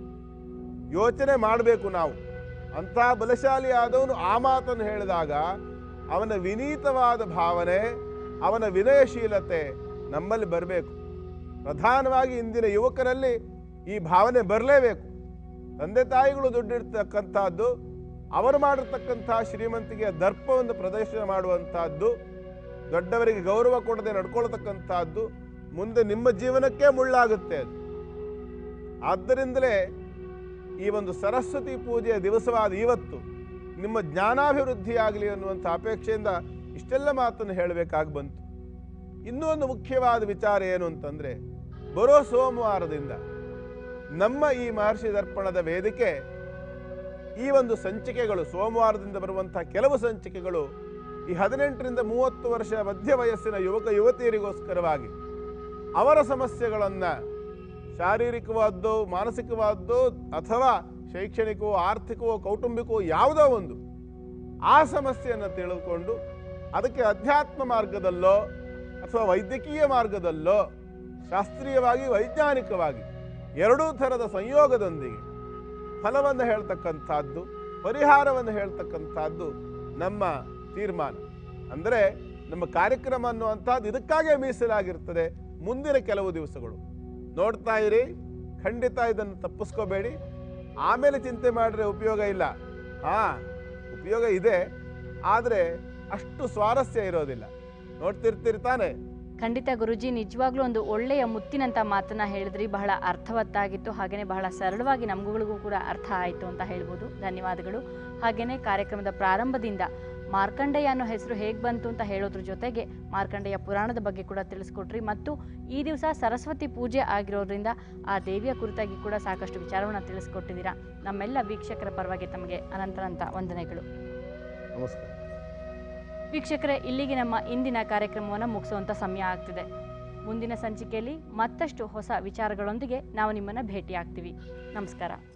[SPEAKER 2] ಯೋಚನೆ ಮಾಡಬೇಕು ನಾವು ಅಂಥ ಬಲಶಾಲಿ ಆದವನು ಆ ಮಾತನ್ನು ಹೇಳಿದಾಗ ಅವನ ವಿನೀತವಾದ ಭಾವನೆ ಅವನ ವಿನಯಶೀಲತೆ ನಮ್ಮಲ್ಲಿ ಬರಬೇಕು ಪ್ರಧಾನವಾಗಿ ಇಂದಿನ ಯುವಕರಲ್ಲಿ ಈ ಭಾವನೆ ಬರಲೇಬೇಕು ತಂದೆ ತಾಯಿಗಳು ದುಡ್ಡಿರ್ತಕ್ಕಂಥದ್ದು ಅವರು ಮಾಡಿರ್ತಕ್ಕಂಥ ಶ್ರೀಮಂತಿಗೆಯ ದರ್ಪವನ್ನು ಪ್ರದರ್ಶನ ಮಾಡುವಂತಹದ್ದು ದೊಡ್ಡವರಿಗೆ ಗೌರವ ಕೊಡದೆ ನಡ್ಕೊಳ್ತಕ್ಕಂಥದ್ದು ಮುಂದೆ ನಿಮ್ಮ ಜೀವನಕ್ಕೆ ಮುಳ್ಳಾಗುತ್ತೆ ಅದು ಆದ್ದರಿಂದಲೇ ಈ ಒಂದು ಸರಸ್ವತಿ ಪೂಜೆಯ ದಿವಸವಾದ ಇವತ್ತು ನಿಮ್ಮ ಜ್ಞಾನಾಭಿವೃದ್ಧಿಯಾಗಲಿ ಅನ್ನುವಂಥ ಅಪೇಕ್ಷೆಯಿಂದ ಇಷ್ಟೆಲ್ಲ ಮಾತನ್ನು ಹೇಳಬೇಕಾಗಿ ಬಂತು ಇನ್ನೂ ಒಂದು ಮುಖ್ಯವಾದ ವಿಚಾರ ಏನು ಅಂತಂದರೆ ಬರೋ ಸೋಮವಾರದಿಂದ ನಮ್ಮ ಈ ಮಹರ್ಷಿ ದರ್ಪಣದ ವೇದಿಕೆ ಈ ಒಂದು ಸಂಚಿಕೆಗಳು ಸೋಮವಾರದಿಂದ ಬರುವಂತಹ ಕೆಲವು ಸಂಚಿಕೆಗಳು ಈ ಹದಿನೆಂಟರಿಂದ ಮೂವತ್ತು ವರ್ಷ ಮಧ್ಯ ವಯಸ್ಸಿನ ಯುವಕ ಯುವತಿಯರಿಗೋಸ್ಕರವಾಗಿ ಅವರ ಸಮಸ್ಯೆಗಳನ್ನು ಶಾರೀರಿಕವಾದ್ದು ಮಾನಸಿಕವಾದ್ದು ಅಥವಾ ಶೈಕ್ಷಣಿಕವೋ ಆರ್ಥಿಕವೋ ಕೌಟುಂಬಿಕವೋ ಯಾವುದೋ ಒಂದು ಆ ಸಮಸ್ಯೆಯನ್ನು ತಿಳಿದುಕೊಂಡು ಅದಕ್ಕೆ ಅಧ್ಯಾತ್ಮ ಮಾರ್ಗದಲ್ಲೋ ಅಥವಾ ವೈದ್ಯಕೀಯ ಮಾರ್ಗದಲ್ಲೋ ಶಾಸ್ತ್ರೀಯವಾಗಿ ವೈಜ್ಞಾನಿಕವಾಗಿ ಎರಡೂ ಥರದ ಸಂಯೋಗದೊಂದಿಗೆ ಫಲವನ್ನು ಹೇಳ್ತಕ್ಕಂಥದ್ದು ಪರಿಹಾರವನ್ನು ಹೇಳ್ತಕ್ಕಂಥದ್ದು ನಮ್ಮ ತೀರ್ಮಾನ ಅಂದರೆ ನಮ್ಮ ಕಾರ್ಯಕ್ರಮ ಅನ್ನುವಂಥದ್ದು ಇದಕ್ಕಾಗೇ ಮೀಸಲಾಗಿರ್ತದೆ ಮುಂದಿನ ಕೆಲವು ದಿವಸಗಳು ನೋಡ್ತಾ ಇರಿ ಖಂಡಿತ ಇದನ್ನು ತಪ್ಪಿಸ್ಕೋಬೇಡಿ ಆಮೇಲೆ ಚಿಂತೆ ಮಾಡಿದ್ರೆ ಉಪಯೋಗ ಇಲ್ಲ ಹಾಂ ಉಪಯೋಗ ಇದೆ ಆದರೆ ಅಷ್ಟು ಸ್ವಾರಸ್ಯ ಇರೋದಿಲ್ಲ ನೋಡ್ತಿರ್ತೀರಿ ತಾನೆ
[SPEAKER 1] ಖಂಡಿತ ಗುರುಜಿ ನಿಜವಾಗ್ಲೂ ಒಂದು ಒಳ್ಳೆಯ ಮುತ್ತಿನಂಥ ಮಾತನ್ನ ಹೇಳಿದ್ರಿ ಬಹಳ ಅರ್ಥವತ್ತಾಗಿತ್ತು ಹಾಗೆಯೇ ಬಹಳ ಸರಳವಾಗಿ ನಮಗಳಿಗೂ ಕೂಡ ಅರ್ಥ ಆಯಿತು ಅಂತ ಹೇಳ್ಬೋದು ಧನ್ಯವಾದಗಳು ಹಾಗೆಯೇ ಕಾರ್ಯಕ್ರಮದ ಪ್ರಾರಂಭದಿಂದ ಮಾರ್ಕಂಡೇಯ ಅನ್ನೋ ಹೆಸರು ಹೇಗೆ ಬಂತು ಅಂತ ಹೇಳೋದ್ರ ಜೊತೆಗೆ ಮಾರ್ಕಂಡೇಯ ಪುರಾಣದ ಬಗ್ಗೆ ಕೂಡ ತಿಳಿಸ್ಕೊಟ್ರಿ ಮತ್ತು ಈ ದಿವಸ ಸರಸ್ವತಿ ಪೂಜೆ ಆಗಿರೋದ್ರಿಂದ ಆ ದೇವಿಯ ಕುರಿತಾಗಿ ಕೂಡ ಸಾಕಷ್ಟು ವಿಚಾರವನ್ನು ತಿಳಿಸ್ಕೊಟ್ಟಿದ್ದೀರಾ ನಮ್ಮೆಲ್ಲ ವೀಕ್ಷಕರ ಪರವಾಗಿ ತಮಗೆ ಅನಂತನಂತ ವಂದನೆಗಳು
[SPEAKER 2] ನಮಸ್ಕಾರ
[SPEAKER 1] ವೀಕ್ಷಕರೇ ಇಲ್ಲಿಗೆ ನಮ್ಮ ಇಂದಿನ ಕಾರ್ಯಕ್ರಮವನ್ನು ಮುಗಿಸುವಂಥ ಸಮಯ ಆಗ್ತಿದೆ ಮುಂದಿನ ಸಂಚಿಕೆಯಲ್ಲಿ ಮತ್ತಷ್ಟು ಹೊಸ ವಿಚಾರಗಳೊಂದಿಗೆ ನಾವು ನಿಮ್ಮನ್ನು ಭೇಟಿ ಆಗ್ತೀವಿ ನಮಸ್ಕಾರ